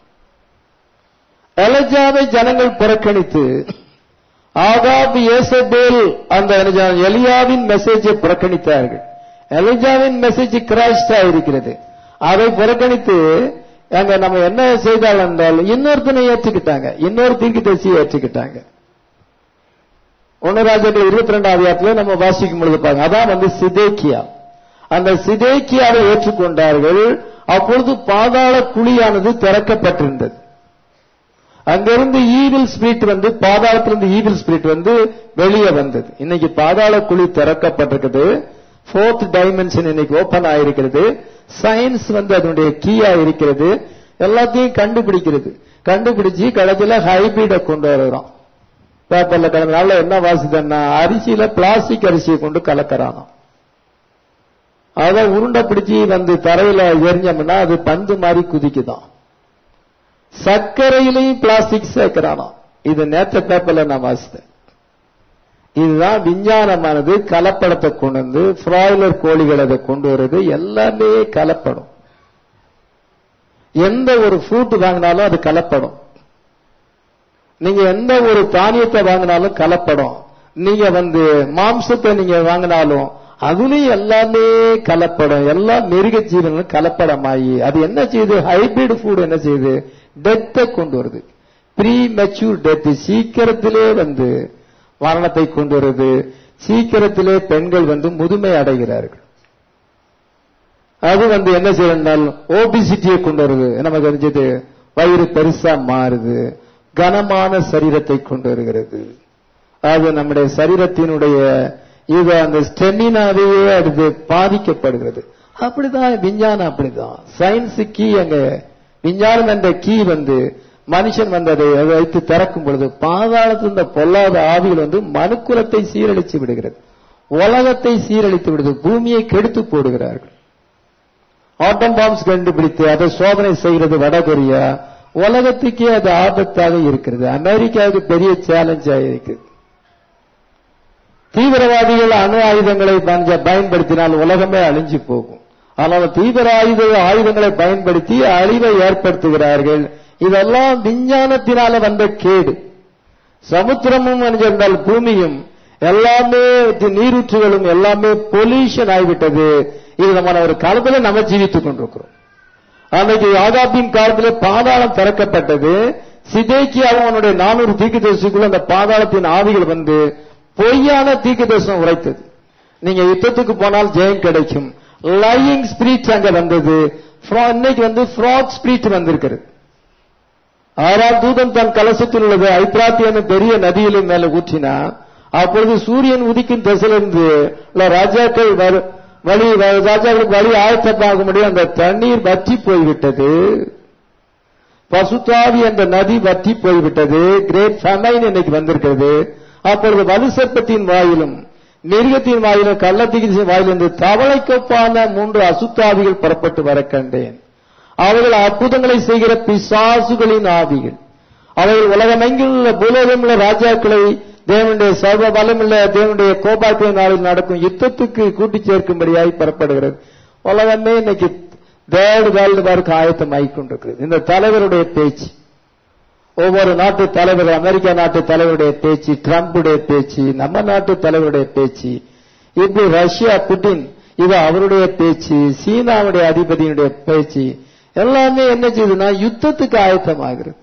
எலஜாவை ஜனங்கள் புறக்கணித்து ஆகாப் ஏசபேல் அந்த எலியாவின் மெசேஜை புறக்கணித்தார்கள் எலிஜாவின் மெசேஜ் கிரைஸ்டா இருக்கிறது அதை புறக்கணித்து அங்க நம்ம என்ன செய்தால் என்றால் இன்னொருத்தனை ஏற்றுக்கிட்டாங்க இன்னொரு தீர்க்கு தரிசியை ஏற்றுக்கிட்டாங்க ஒன்னராஜர்கள் இருபத்தி ரெண்டாவது அதிகாரத்துல நம்ம வாசிக்கும் பொழுது பாருங்க அதான் வந்து சிதேக்கியா அந்த சிதேக்கியாவை ஏற்றுக்கொண்டார்கள் அப்பொழுது பாதாள குழியானது திறக்கப்பட்டிருந்தது அங்கிருந்து ஈவில் ஸ்பிரிட் வந்து பாதாளத்திலிருந்து ஈவில் ஸ்பிரிட் வந்து வெளியே வந்தது இன்னைக்கு பாதாள குழி திறக்கப்பட்டிருக்குது ஃபோர்த் டைமென்ஷன் இன்னைக்கு ஓபன் ஆயிருக்கிறது சயின்ஸ் வந்து அதனுடைய கீயா இருக்கிறது எல்லாத்தையும் கண்டுபிடிக்கிறது கண்டுபிடிச்சு கடைசியில ஹைபிரிட கொண்டு வருகிறோம் பேப்பர்ல கடந்த நாள்ல என்ன வாசித்தேன்னா அரிசியில பிளாஸ்டிக் அரிசியை கொண்டு கலக்கறானோ அதை உருண்டை பிடிச்சி வந்து தரையில எரிஞ்சோம்னா அது பந்து மாதிரி குதிக்குதான் சர்க்கரையிலையும் பிளாஸ்டிக் சேர்க்கிறானோ இது நேற்ற பேப்பர்ல நான் வாசித்தேன் இதுதான் விஞ்ஞானமானது கலப்படத்தை கொண்டு வந்து பிராய்லர் கோழிகள் அதை கொண்டு வருது எல்லாமே கலப்படம் எந்த ஒரு ஃப்ரூட் வாங்கினாலும் அது கலப்படம் நீங்க எந்த ஒரு தானியத்தை வாங்கினாலும் கலப்படம் நீங்க வந்து மாம்சத்தை நீங்க வாங்கினாலும் அதுலயும் எல்லாமே கலப்படம் எல்லா மிருக ஜீவன்களும் கலப்படமாயி அது என்ன செய்யுது ஹைபிரிட் ஃபுட் என்ன செய்யுது டெத்தை கொண்டு வருது ப்ரீ மெச்சூர் டெத் சீக்கிரத்திலே வந்து மரணத்தை கொண்டு வருது சீக்கிரத்திலே பெண்கள் வந்து முதுமை அடைகிறார்கள் அது வந்து என்ன செய்யறதுனால் ஓபிசிட்டியை கொண்டு வருது நமக்கு தெரிஞ்சது வயிறு பெருசா மாறுது கனமான சரீரத்தை கொண்டு வருகிறது அது நம்முடைய சரீரத்தினுடைய இது அந்த ஸ்டெமினாவையே அது பாதிக்கப்படுகிறது அப்படிதான் விஞ்ஞானம் அப்படிதான் சயின்ஸ் கீ அங்க விஞ்ஞானம் என்ற கீ வந்து மனுஷன் வந்து அதை அதை வைத்து திறக்கும் பொழுது பாதாளத்தில் இந்த பொல்லாத ஆவிகள் வந்து மனுக்குலத்தை சீரழித்து விடுகிறது உலகத்தை சீரழித்து விடுது பூமியை கெடுத்து போடுகிறார்கள் ஆட்டம் பாம்ஸ் கண்டுபிடித்து அதை சோதனை செய்கிறது வடகொரியா உலகத்துக்கே அது ஆபத்தாக இருக்கிறது அமெரிக்காவுக்கு பெரிய சேலஞ்சாக இருக்குது தீவிரவாதிகள் அணு ஆயுதங்களை பஞ்ச- பயன்படுத்தினால் உலகமே அழிஞ்சு போகும் ஆனால் தீவிர ஆயுத ஆயுதங்களை பயன்படுத்தி அழிவை ஏற்படுத்துகிறார்கள் இதெல்லாம் விஞ்ஞானத்தினால வந்த கேடு சமுத்திரமும் என்றால் பூமியும் எல்லாமே தி- நீரூற்றுகளும் எல்லாமே பொல்யூஷன் ஆகிவிட்டது இது நம்ம ஒரு காலத்துல நம்ம ஜீவித்துக் கொண்டிருக்கிறோம் அன்னைக்கு ஆகாபின் காலத்தில் பாதாளம் திறக்கப்பட்டது சிதேக்கியாவும் அவனுடைய நானூறு தீர்க்கதரிசிக்குள்ள அந்த பாதாளத்தின் ஆவிகள் வந்து பொய்யான தீர்க்கதரிசனம் உரைத்தது நீங்க யுத்தத்துக்கு போனால் ஜெயம் கிடைக்கும் லையிங் ஸ்பிரிட் அங்க வந்தது Fra- இன்னைக்கு வந்து ஃப்ராட் ஸ்பிரிட் வந்திருக்கிறது ஆறாம் தூதன் தன் கலசத்தில் உள்ளது ஐப்ராத்தி என்ற பெரிய நதியிலும் மேல ஊற்றினா அப்பொழுது சூரியன் உதிக்கும் திசையிலிருந்து உள்ள ராஜாக்கள் வரு- வழி வ- ராஜாக்களுக்கு வழி ஆயத்தமாகும்படி அந்த தண்ணீர் வற்றி போய்விட்டது பசுத்தாவி என்ற நதி வற்றி போய்விட்டது கிரேட் ஃபமைன் இன்னைக்கு வந்திருக்கிறது அப்பொழுது வலுசற்பத்தின் வாயிலும் மிருகத்தின் வாயிலும் கள்ளத்திகிரிசின் வாயிலிருந்து தவளைக்கொப்பான மூன்று அசுத்தாவிகள் புறப்பட்டு வர கண்டேன் அவர்கள் அற்புதங்களை செய்கிற பிசாசுகளின் ஆவிகள் அவர்கள் உலகமெங்கில் உள்ள பூலோகம் உள்ள ராஜாக்களை தேவனுடைய சர்வ பலமுள்ள தேவனுடைய கோபாக்கிய நாளில் நடக்கும் யுத்தத்துக்கு கூட்டிச் சேர்க்கும்படியாய் புறப்படுகிறது உலகமே இன்னைக்கு தேர்ட் வேர்ல்டு வாருக்கு ஆயத்தமாகிக் கொண்டிருக்கிறது இந்த தலைவருடைய பேச்சு ஒவ்வொரு நாட்டு தலைவர் அமெரிக்கா நாட்டு தலைவருடைய பேச்சு ட்ரம்புடைய பேச்சு நம்ம நாட்டு தலைவருடைய பேச்சு இப்படி ரஷ்யா புட்டின் இது அவருடைய பேச்சு சீனாவுடைய அதிபதியினுடைய பேச்சு எல்லாமே என்ன செய்யுதுன்னா யுத்தத்துக்கு ஆயத்தமாகிறது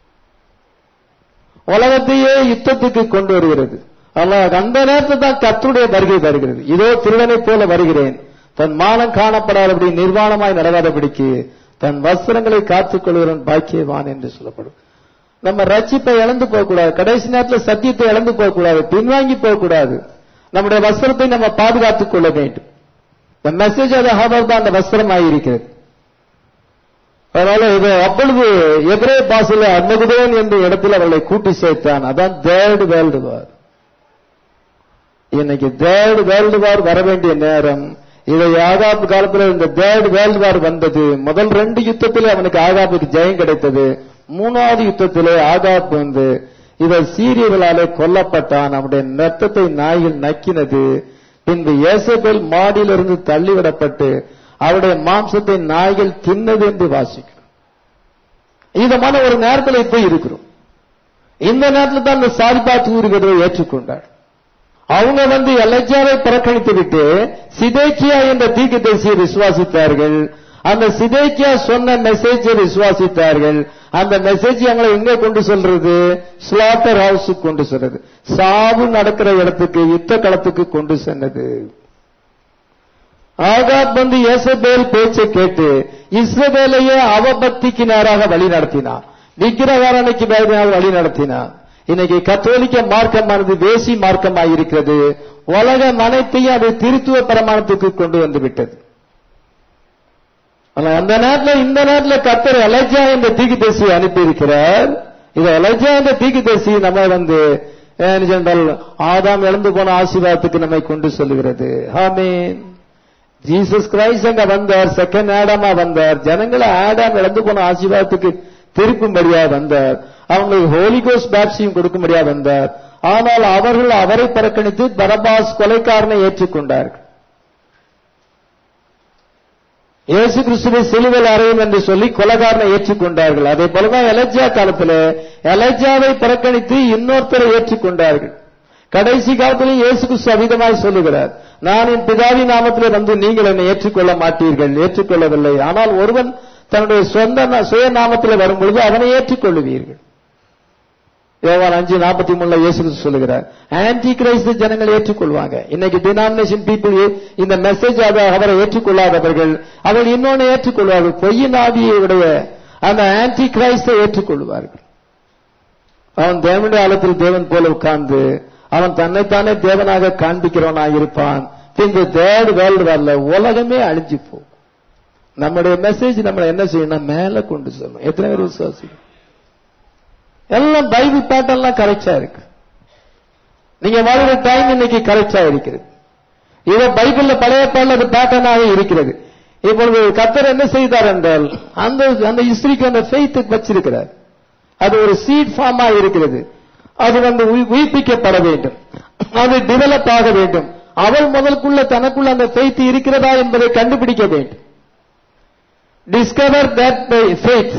உலகத்தையே யுத்தத்துக்கு கொண்டு வருகிறது அல்லாஹ் அந்த நேரத்தில் தான் கர்த்தருடைய வருகை வருகிறது இதோ திருடனைப் போல வருகிறேன் தன் மானம் காணப்படாதபடி நிர்வாணமாய் நடவாதபடிக்கு தன் வஸ்திரங்களை காத்துக் கொள்கிறவன் பாக்கியவான் என்று சொல்லப்படும் நம்ம ரட்சிப்பை இழந்து போகக்கூடாது கடைசி நேரத்தில் சத்தியத்தை இழந்து போகக்கூடாது பின்வாங்கி போகக்கூடாது நம்முடைய வஸ்திரத்தை நம்ம பாதுகாத்துக் கொள்ள வேண்டும் இந்த மெசேஜ் அது ஹவர் தான் அந்த வஸ்திரமாய் இருக்கிறது அதனால இது அப்பொழுது எதிரே பாசில அன்னகுதேன் என்ற இடத்தில் அவர்களை கூட்டி சேர்த்தான் அதான் தேர்ட் வேர்ல்டு வார் இன்னைக்கு தேர்ட் வேர்ல்டு வார் வர வேண்டிய நேரம் இதை ஆகாப்பு காலத்தில் இந்த தேர்ட் வேர்ல்டு வார் வந்தது முதல் ரெண்டு யுத்தத்திலே அவனுக்கு ஆகாப்புக்கு ஜெயம் கிடைத்தது மூணாவது யுத்தத்திலே ஆகாப் வந்து இவர் சீரியர்களாலே கொல்லப்பட்டான் அவனுடைய ரத்தத்தை நாய்கள் நக்கினது பின்பு ஏசபேல் மாடியிலிருந்து தள்ளிவிடப்பட்டு அவருடைய மாம்சத்தை நாய்கள் தின்னது என்று வாசிக்கிறோம் இதமான ஒரு நேரத்தில் இப்ப இருக்கிறோம் இந்த நேரத்தில் தான் இந்த சாரிபாத் ஊறுகிறதை ஏற்றுக்கொண்டார் அவங்க வந்து எலஜாவை புறக்கணித்து விட்டு சிதேக்கியா என்ற தீர்க்கதரிசியை விசுவாசித்தார்கள் அந்த சிதேக்கியா சொன்ன மெசேஜை விசுவாசித்தார்கள் அந்த மெசேஜ் அவங்களை எங்க கொண்டு சொல்றது ஸ்லாட்டர் ஹவுஸுக்கு கொண்டு சொல்றது சாவு நடக்கிற இடத்துக்கு யுத்த களத்துக்கு கொண்டு சென்றது ஆகாப் வந்து இயேசபேல் பேச்சை கேட்டு இஸ்ரவேலையே அவபக்திக்கு நேராக வழி நடத்தினான் விக்கிரகாரணைக்கு நேராக வழி நடத்தினான் இன்னைக்கு கத்தோலிக்க மார்க்கமானது வேசி மார்க்கமாக இருக்கிறது உலகம் அனைத்தையும் அது திருத்துவ பிரமாணத்துக்கு கொண்டு வந்து விட்டது ஆனா அந்த நேரத்தில் இந்த நேரத்தில் கத்தர் அலஜா என்ற தீக்கு தரிசியை அனுப்பி இருக்கிறார் இது அலஜா என்ற தீக்கு தரிசி நம்ம வந்து ஏனென்றால் ஆதாம் இழந்து போன ஆசீர்வாதத்துக்கு நம்மை கொண்டு சொல்லுகிறது ஆமென் ஜீசஸ் கிரைஸ்ட் அங்க வந்தார் செகண்ட் ஆடாமா வந்தார் ஜனங்களை ஆடாம் இழந்து போன ஆசீர்வாதத்துக்கு திருப்பும்படியா வந்தார் அவங்களுக்கு ஹோலிகோஸ் பேப்சியும் கொடுக்கும்படியா வந்தார் ஆனால் அவர்கள் அவரை புறக்கணித்து பரபாஸ் கொலைக்காரனை ஏற்றுக்கொண்டார்கள் இயேசு கிறிஸ்துவை சிலுவையில் அறையும் என்று சொல்லி கொலகாரனை ஏற்றுக்கொண்டார்கள் அதே போலதான் எலஜா காலத்துல எலஜாவை புறக்கணித்து இன்னொருத்தரை ஏற்றுக்கொண்டார்கள் கடைசி காலத்திலும் இயேசு கிறிஸ்து அவிதமாய் சொல்லுகிறார் நான் என் பிதாவின் நாமத்திலே வந்து நீங்கள் என்னை ஏற்றுக்கொள்ள மாட்டீர்கள் ஏற்றுக்கொள்ளவில்லை ஆனால் ஒருவன் தன்னுடைய சொந்த நா- சுய நாமத்தில் வரும்பொழுது அவனை ஏற்றுக்கொள்ளுவீர்கள் யோவான் அஞ்சு நாற்பத்தி மூணுல இயேசு கிறிஸ்து சொல்லுகிறார் ஆன்டி கிரைஸ்து ஜனங்கள் ஏற்றுக்கொள்வாங்க இன்னைக்கு டினாமினேஷன் பீப்புள் இந்த மெசேஜ் அவரை ஏற்றுக்கொள்ளாதவர்கள் அவர்கள் இன்னொன்னு ஏற்றுக்கொள்வார்கள் பொய்யின் ஆவியுடைய அந்த ஆன்டி கிரைஸ்தை ஏற்றுக்கொள்வார்கள் அவன் தேவனுடைய ஆழத்தில் தேவன் போல உட்கார்ந்து அவன் தன்னைத்தானே தேவனாக காண்பிக்கிறவனாக இருப்பான் இந்த தேர்ட் வேர்ல்டு வரல உலகமே அழிஞ்சு போகும் நம்முடைய மெசேஜ் நம்மளை என்ன செய்யணும் மேல கொண்டு செல்லணும் எத்தனை பேர் விசுவாசிக்கும் எல்லாம் பைபிள் பேட்டர்ன்லாம் கரெக்டா இருக்கு நீங்க வாழ்ற டைம் இன்னைக்கு கரெக்டா இருக்கிறது இதோ பைபிள்ல பழைய பாடல் அது பேட்டர்னாக இருக்கிறது இப்பொழுது கத்தர் என்ன செய்தார் என்றால் அந்த அந்த ஹிஸ்டரிக்கு அந்த ஃபெய்த் வச்சிருக்கிறார் அது ஒரு சீட் ஃபார்மா இருக்கிறது அது வந்து உயி- உயிர்ப்பிக்கப்பட வேண்டும் அது டெவலப் ஆக வேண்டும் அவள் முதலுக்குள்ள தனக்குள்ள அந்த ஃபெய்த் இருக்கிறதா என்பதை கண்டுபிடிக்க வேண்டும் டிஸ்கவர் தட் ஃபெய்த்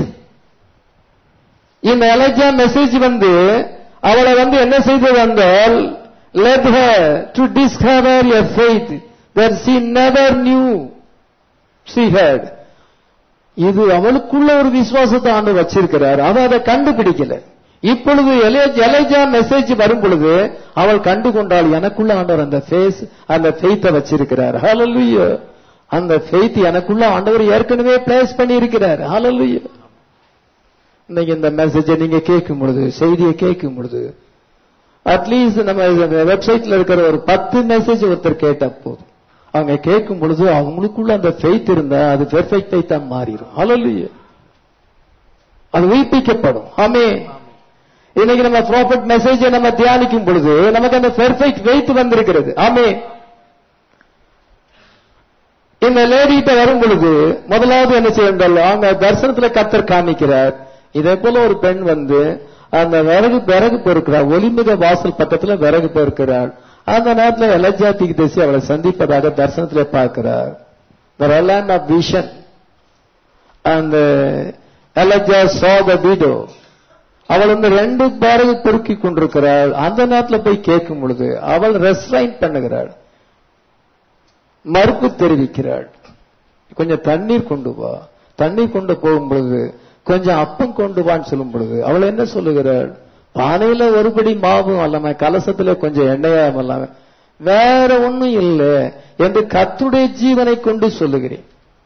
இந்த எலஜா மெசேஜ் வந்து அவளை வந்து என்ன செய்தது வந்தால் let her to discover a faith that she never knew she had இது அவளுக்குள்ள ஒரு விசுவாசத்தை ஆண்டு வச்சிருக்கிறார் அவ அதை கண்டுபிடிக்கல இப்பொழுது எலே- எலேஜா மெசேஜ் வரும் பொழுது அவள் கண்டு கொண்டாள் எனக்குள்ள ஆண்டவர் அந்த ஃபேஸ் அந்த ஃபெய்த்தை வச்சிருக்கிறார் ஹalleluya அந்த ஃபெய்த் எனக்குள்ள ஆண்டவர் ஏற்கனவே பிளேஸ் பண்ணி இருக்கிறார் ஹalleluya இன்னைக்கு இந்த மெசேஜை நீங்க கேட்கும் பொழுது செய்தியை கேட்கும் பொழுது அட்லீஸ்ட் நம்ம வெப்சைட்ல இருக்கிற ஒரு பத்து மெசேஜ் ஒருத்தர் கேட்டா போதும் அவங்க கேட்கும் பொழுது அவங்களுக்குள்ள அந்த ஃபெய்த் இருந்தா அது பெர்ஃபெக்ட் ஃபெய்த்தா மாறிடும் ஹalleluya அது உயிர்ப்பிக்கப்படும் ஆமே இன்னைக்கு நம்ம ப்ராஃபிட் மெசேஜை நம்ம தியானிக்கும் பொழுது நமக்கு அந்த பெர்ஃபெக்ட் ஃபெய்த் வந்திருக்கிறது ஆமே இந்த லேடிகிட்ட வரும் பொழுது முதலாவது என்ன செய்யணும் அவங்க தரிசனத்துல கத்தர் காமிக்கிறார் இதே போல ஒரு பெண் வந்து அந்த விறகு விறகு பொறுக்கிறார் ஒளிமிக வாசல் பக்கத்துல விறகு பொறுக்கிறாள் அந்த நேரத்துல எலஜாத்திக்கு தசி அவளை சந்திப்பதாக தரிசனத்திலே பார்க்கிறார் The land of vision and Elijah saw the widow அவள் வந்து ரெண்டு விறகு பொறுக்கி கொண்டிருக்கிறாள் அந்த நேரத்துல போய் கேட்கும் பொழுது அவள் ரெஸ்ட்ரைன் பண்ணுகிறாள் மறுப்பு தெரிவிக்கிறாள் கொஞ்சம் தண்ணீர் கொண்டு வா தண்ணீர் கொண்டு போகும் பொழுது கொஞ்சம் அப்பம் கொண்டு வான்னு சொல்லும் பொழுது அவள் என்ன சொல்லுகிறாள் பானையில ஒருபடி மாவும் அல்லாம கலசத்துல கொஞ்சம் எண்ணெயாம் அல்லாம வேற ஒண்ணும் இல்லை என்று கத்துடைய ஜீவனை கொண்டு சொல்லுகிறேன்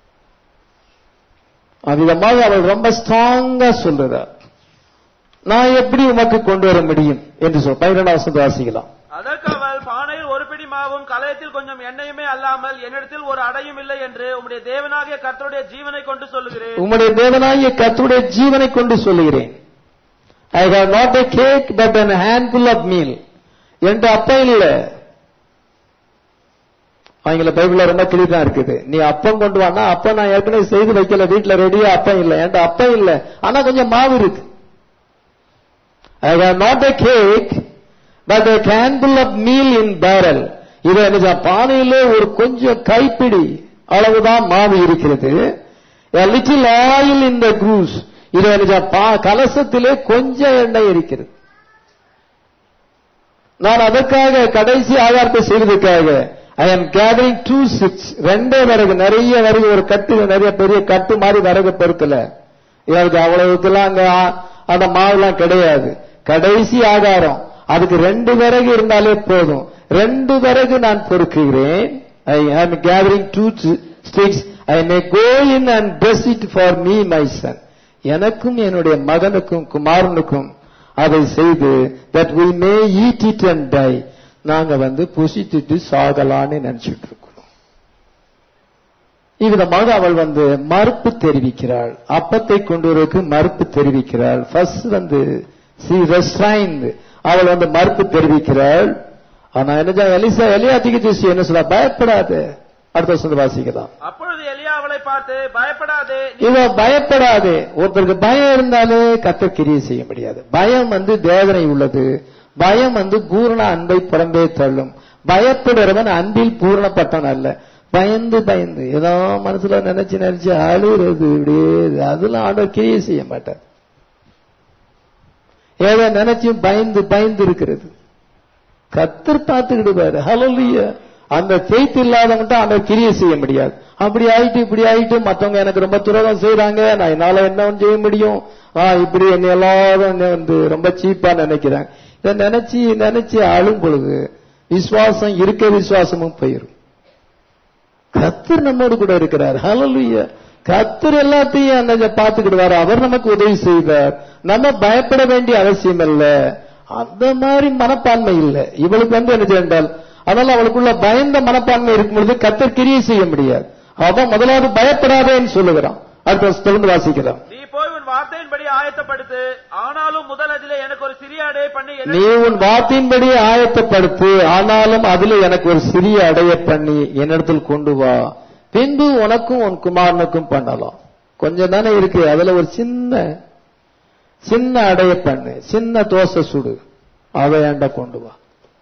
அவ்விதமாக அவள் ரொம்ப ஸ்ட்ராங்கா சொல்லுறார் நான் எப்படி உமக்கு கொண்டு வர முடியும் என்று சொல் பன்னிரெண்டாம் வசனத்தை வாசிக்கலாம் அதற்கு அவள் பானையில் ஒரு பிடி மாவும் கலயத்தில் கொஞ்சம் எண்ணெயுமே அல்லாமல் என்னிடத்தில் ஒரு அடையும் இல்லை என்று உம்முடைய தேவனாகிய கர்த்தருடைய ஜீவனை கொண்டு சொல்லுகிறேன் உம்முடைய தேவனாகிய கர்த்தருடைய ஜீவனை கொண்டு சொல்லுகிறேன் I have not a cake but an handful of meal என்ற அப்பம் இல்ல அவங்கள பைபிள்ல ரொம்ப கிளிதான் இருக்குது நீ அப்பம் கொண்டு வானா அப்பம் நான் ஏற்கனவே செய்து வைக்கல வீட்டுல ரெடியா அப்பம் இல்ல என்கிட்ட அப்பம் இல்ல ஆனா கொஞ்சம் மாவு இருக்கு I have not a cake but a handful of meal in barrel இது என்ன செய்ய- பானையிலே ஒரு கொஞ்சம் கைப்பிடி அளவுதான் மாவு இருக்கிறது a little oil in the goose இது என்ன செய்ய- பா- கலசத்திலே கொஞ்சம் எண்ணெய் இருக்கிறது நான் அதற்காக கடைசி ஆதாரத்தை செய்வதற்காக I am gathering two sticks ரெண்டே விறகு நிறைய விறகு ஒரு கட்டு நிறைய பெரிய கட்டு மாதிரி விறகு பொறுக்கல இவருக்கு அவ்வளவுக்கெல்லாம் அங்க ஆ- அந்த மாவுலாம் கிடையாது கடைசி ஆகாரம் அதுக்கு ரெண்டு விறகு இருந்தாலே போதும் ரெண்டு விறகு நான் பொறுக்குகிறேன் I am gathering two sticks I may go in and dress it for me my son எனக்கும் என்னுடைய மகனுக்கும் குமாரனுக்கும் அதை செய்து that we may eat it and die நாங்க வந்து புசித்துட்டு சாகலான்னு நினைச்சிட்டு இருக்கிறோம் இவ்விதமாக அவள் வந்து மறுப்பு தெரிவிக்கிறாள் அப்பத்தை கொண்டு வருவதற்கு மறுப்பு தெரிவிக்கிறாள் ஃபர்ஸ்ட் வந்து சி ரெஸ்ட்ரைன்ட் அவள் வந்து மறுப்பு தெரிவிக்கிறாள் ஆனா என்ன எலிசா எலியா திகிச்சு என்ன சொல்ல பயப்படாது அடுத்த வருஷம் வாசிக்கலாம் அப்பொழுது எலியா அவளை பார்த்து பயப்படாதே நீ இவ பயப்படாதே ஒருத்தருக்கு பயம் இருந்தாலே கத்தர் கிரியை செய்ய முடியாது பயம் வந்து வேதனை உள்ளது பயம் வந்து பூரண அன்பை புறம்பே தள்ளும் பயப்படுறவன் அன்பில் பூரணப்பட்டவன் அல்ல பயந்து பயந்து ஏதோ மனசுல நினைச்சு நினைச்சு அழுகிறது இப்படியே அதெல்லாம் ஆண்டவர் கிரியை செய்ய மாட்டார் ஏதோ நினைச்சும் பயந்து பயந்து இருக்கிறது கத்தர் பார்த்துக்கிடுவாரு ஹலோலியா அந்த ஃபெய்த் இல்லாதவன்ட்ட அந்த கிரியை செய்ய முடியாது அப்படி ஆயிட்டு இப்படி ஆயிட்டு மத்தவங்க எனக்கு ரொம்ப துரோகம் செய்யறாங்க நான் என்னால என்ன செய்ய முடியும் ஆ இப்படி என்னை எல்லாரும் என்னை வந்து ரொம்ப சீப்பா நினைக்கிறாங்க இதை நினைச்சு நினைச்சு அழும் பொழுது விசுவாசம் இருக்க விசுவாசமும் போயிரும் கத்தர் நம்மோடு கூட இருக்கிறார் ஹalleluya கத்தர் எல்லாத்தையும் அந்த பார்த்துக்கிடுவார் அவர் நமக்கு உதவி செய்வார் நம்ம பயப்பட வேண்டிய அவசியம் இல்ல அந்த மாதிரி மனப்பான்மை இல்ல இவளுக்கு வந்து என்ன செய்தால் அதனால அவளுக்குள்ள பயந்த மனப்பான்மை இருக்கும் பொழுது கத்தர் கிரியை செய்ய முடியாது அவன் முதலாவது பயப்படாதேன்னு சொல்லுகிறான் அடுத்த தொடர்ந்து வாசிக்கலாம் நீ போய் உன் வார்த்தையின்படி ஆயத்தப்படுத்து ஆனாலும் முதல் அதிலே எனக்கு ஒரு சிறிய அடைய பண்ணி நீ உன் வார்த்தையின்படி ஆயத்தப்படுத்து ஆனாலும் அதுல எனக்கு ஒரு சிறிய அடைய பண்ணி என்னிடத்தில் கொண்டு வா பின்பு உனக்கும் உன் குமாரனுக்கும் பண்ணலாம் கொஞ்சம் தானே இருக்கு அதுல ஒரு சின்ன சின்ன அடைய பண்ணு சின்ன தோசை சுடு அதை ஏண்ட கொண்டு வா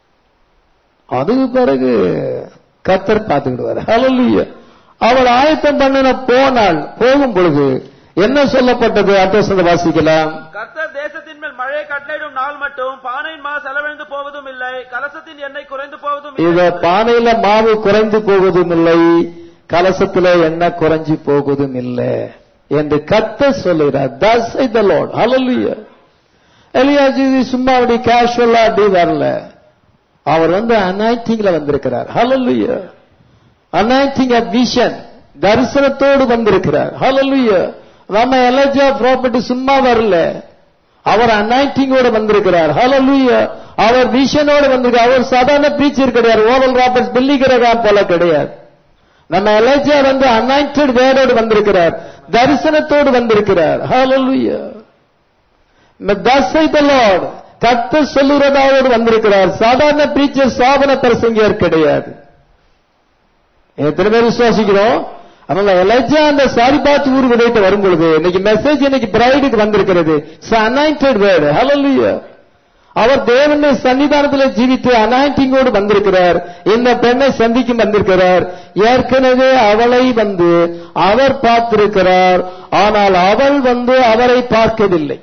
அதுக்கு பிறகு கத்தர் பார்த்துக்கிடுவார் ஹalleluya அவள் ஆயத்தம் பண்ணின போனாள் போகும் பொழுது என்ன சொல்லப்பட்டது அடுத்த வாசிக்கலாம் கர்த்தர் தேசத்தின் மேல் மழையை கட்டளையிடும் நாள் மட்டும் பானையின் மா செலவழிந்து போவதும் இல்லை கலசத்தின் எண்ணெய் குறைந்து போவதும் இத இல்லை பானையில மாவு குறைந்து போவதும் இல்லை கலசத்துல எண்ணெய் குறைஞ்சு போவதும் இல்லை என்று கத்த சொல்லுகிறார் தஸ் த லார்ட் ஹalleluya எலியாஜி சும்மா அப்படி கேஷுவலா அப்படி வரல அவர் வந்து அனாய்டிங்ல வந்திருக்கிறார் ஹalleluya அனாய்டிங் ஆஃப் விஷன் தரிசனத்தோடு வந்திருக்கிறார் ஹalleluya நம்ம எலஜா ப்ராப்பர்ட்டி சும்மா வரல அவர் அனாய்டிங்கோட வந்திருக்கிறார் ஹalleluya அவர் விஷனோட வந்திருக்கார் அவர் சாதாரண பிரீச்சர் கிடையாது ஓவல் ராபர்ட்ஸ் பில்லிகிறகாம் போல கிடையாது நம்ம எலஜா வந்து அனாயிண்டட் வேரோடு வந்திருக்கிறார் தரிசனத்தோடு வந்திருக்கிறார் ஹalleluya தசை த லார்ட் கத்த சொல்லுறதாவோடு வந்திருக்கிறார் சாதாரண பிரீச்சர் சாதன பிரசங்கியர் கிடையாது எத்தனை பேர் விசுவாசிக்கிறோம் அதனால எலஜா அந்த சாரிபாத் ஊர் விதைட்டு வரும் பொழுது இன்னைக்கு மெசேஜ் இன்னைக்கு பிரைடுக்கு வந்திருக்கிறது அனாயிண்டட் வேர்டு ஹalleluya அவர் தேவனுடைய சன்னிதானத்தில் ஜீவித்து அனாயிண்டிங்கோடு வந்திருக்கிறார் இந்த பெண்ணை சந்திக்கும் வந்திருக்கிறார் ஏற்கனவே அவளை வந்து அவர் பார்த்திருக்கிறார் ஆனால் அவள் வந்து அவரை பார்க்கவில்லை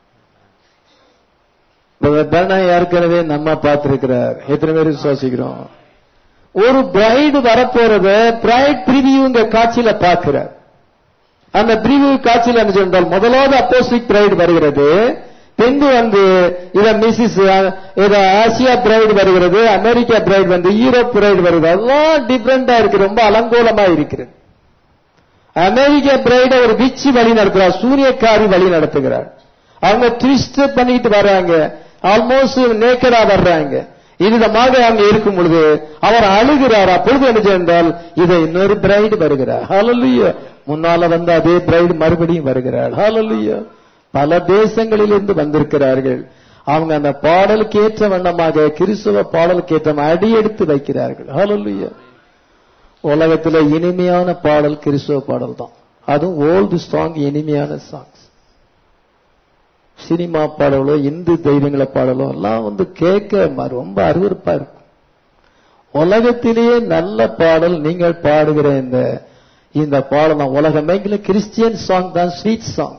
பெண்ணை ஏற்கனவே நம்ம பார்த்திருக்கிறார் எத்தனை பேர் விசுவாசிக்கிறோம் ஒரு பிரைடு வரப்போறத பிரைட் பிரிவியூ இந்த காட்சியில பார்க்கிறார் அந்த பிரிவியூ காட்சியில் என்ன சொன்னால் முதலாவது அப்போசிட் பிரைடு வருகிறது பின்பு வந்து இத மிஸ்ஸஸ் இத ஆசியா பிரைடு வருகிறது அமெரிக்கா பிரைடு வந்து யூரோப் பிரைடு வருகிறது அதெல்லாம் டிஃபரெண்டா இருக்கு ரொம்ப அலங்கோலமா இருக்கிறது அமெரிக்கா பிரைட ஒரு விச்சு வழி நடத்துறார் சூரியக்காரி வழி நடத்துகிறார் அவங்க ட்விஸ்ட் பண்ணிட்டு வர்றாங்க ஆல்மோஸ்ட் நேக்கடா வர்றாங்க இதுதமாக அவங்க இருக்கும் பொழுது அவர் அழுகிறார் அப்பொழுது என்ன என்றால் இதை இன்னொரு பிரைடு வருகிறார் ஹalleluya முன்னால வந்து அதே பிரைடு மறுபடியும் வருகிறார் ஹalleluya பல தேசங்களிலிருந்து வந்திருக்கிறார்கள் அவங்க அந்த பாடலுக்கு ஏற்ற வண்ணமாக கிறிஸ்துவ பாடலுக்கு ஏற்ற அடி எடுத்து வைக்கிறார்கள் ஹalleluya உலகத்துல இனிமையான பாடல் கிறிஸ்துவ பாடல் தான் அதுவும் ஓல்டு சாங் இனிமையான சாங்ஸ் சினிமா பாடலோ இந்து தெய்வங்கள பாடலோ எல்லாம் வந்து கேட்க ரொம்ப அருவருப்பா இருக்கும் உலகத்திலேயே நல்ல பாடல் நீங்கள் பாடுகிற இந்த இந்த பாடல் தான் உலகமெங்கில கிறிஸ்டியன் சாங் தான் ஸ்வீட் சாங்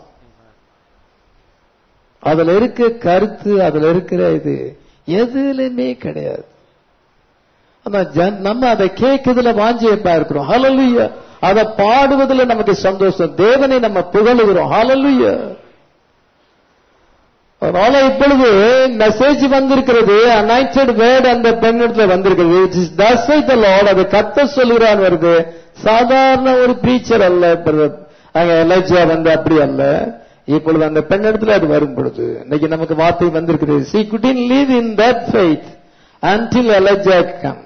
அதுல இருக்க கருத்து அதுல இருக்கிற இது எதுலயுமே கிடையாது ஆனா ஜன்- நம்ம அதை கேட்கறதுல வாஞ்சியப்பா இருக்கிறோம் ஹalleluya அதை பாடுவதில் நமக்கு சந்தோஷம் தேவனை நம்ம புகழுகிறோம் ஹalleluya அதனால இப்பொழுது மெசேஜ் வந்திருக்கிறது அனாய்டட் வேர்ட் அந்த பெண்ணிடத்துல வந்திருக்கிறது it is thus the Lord அது கத்த சொல்லுகிறான் வருது சாதாரண ஒரு பிரீச்சர் அல்ல brother. அங்க எலஜா வந்து அப்படி அல்ல இப்பொழுது அந்த பெண்ணிடத்துல அது வரும் பொழுது இன்னைக்கு நமக்கு வார்த்தை வந்திருக்கிறது she couldn't live in that faith until Elijah come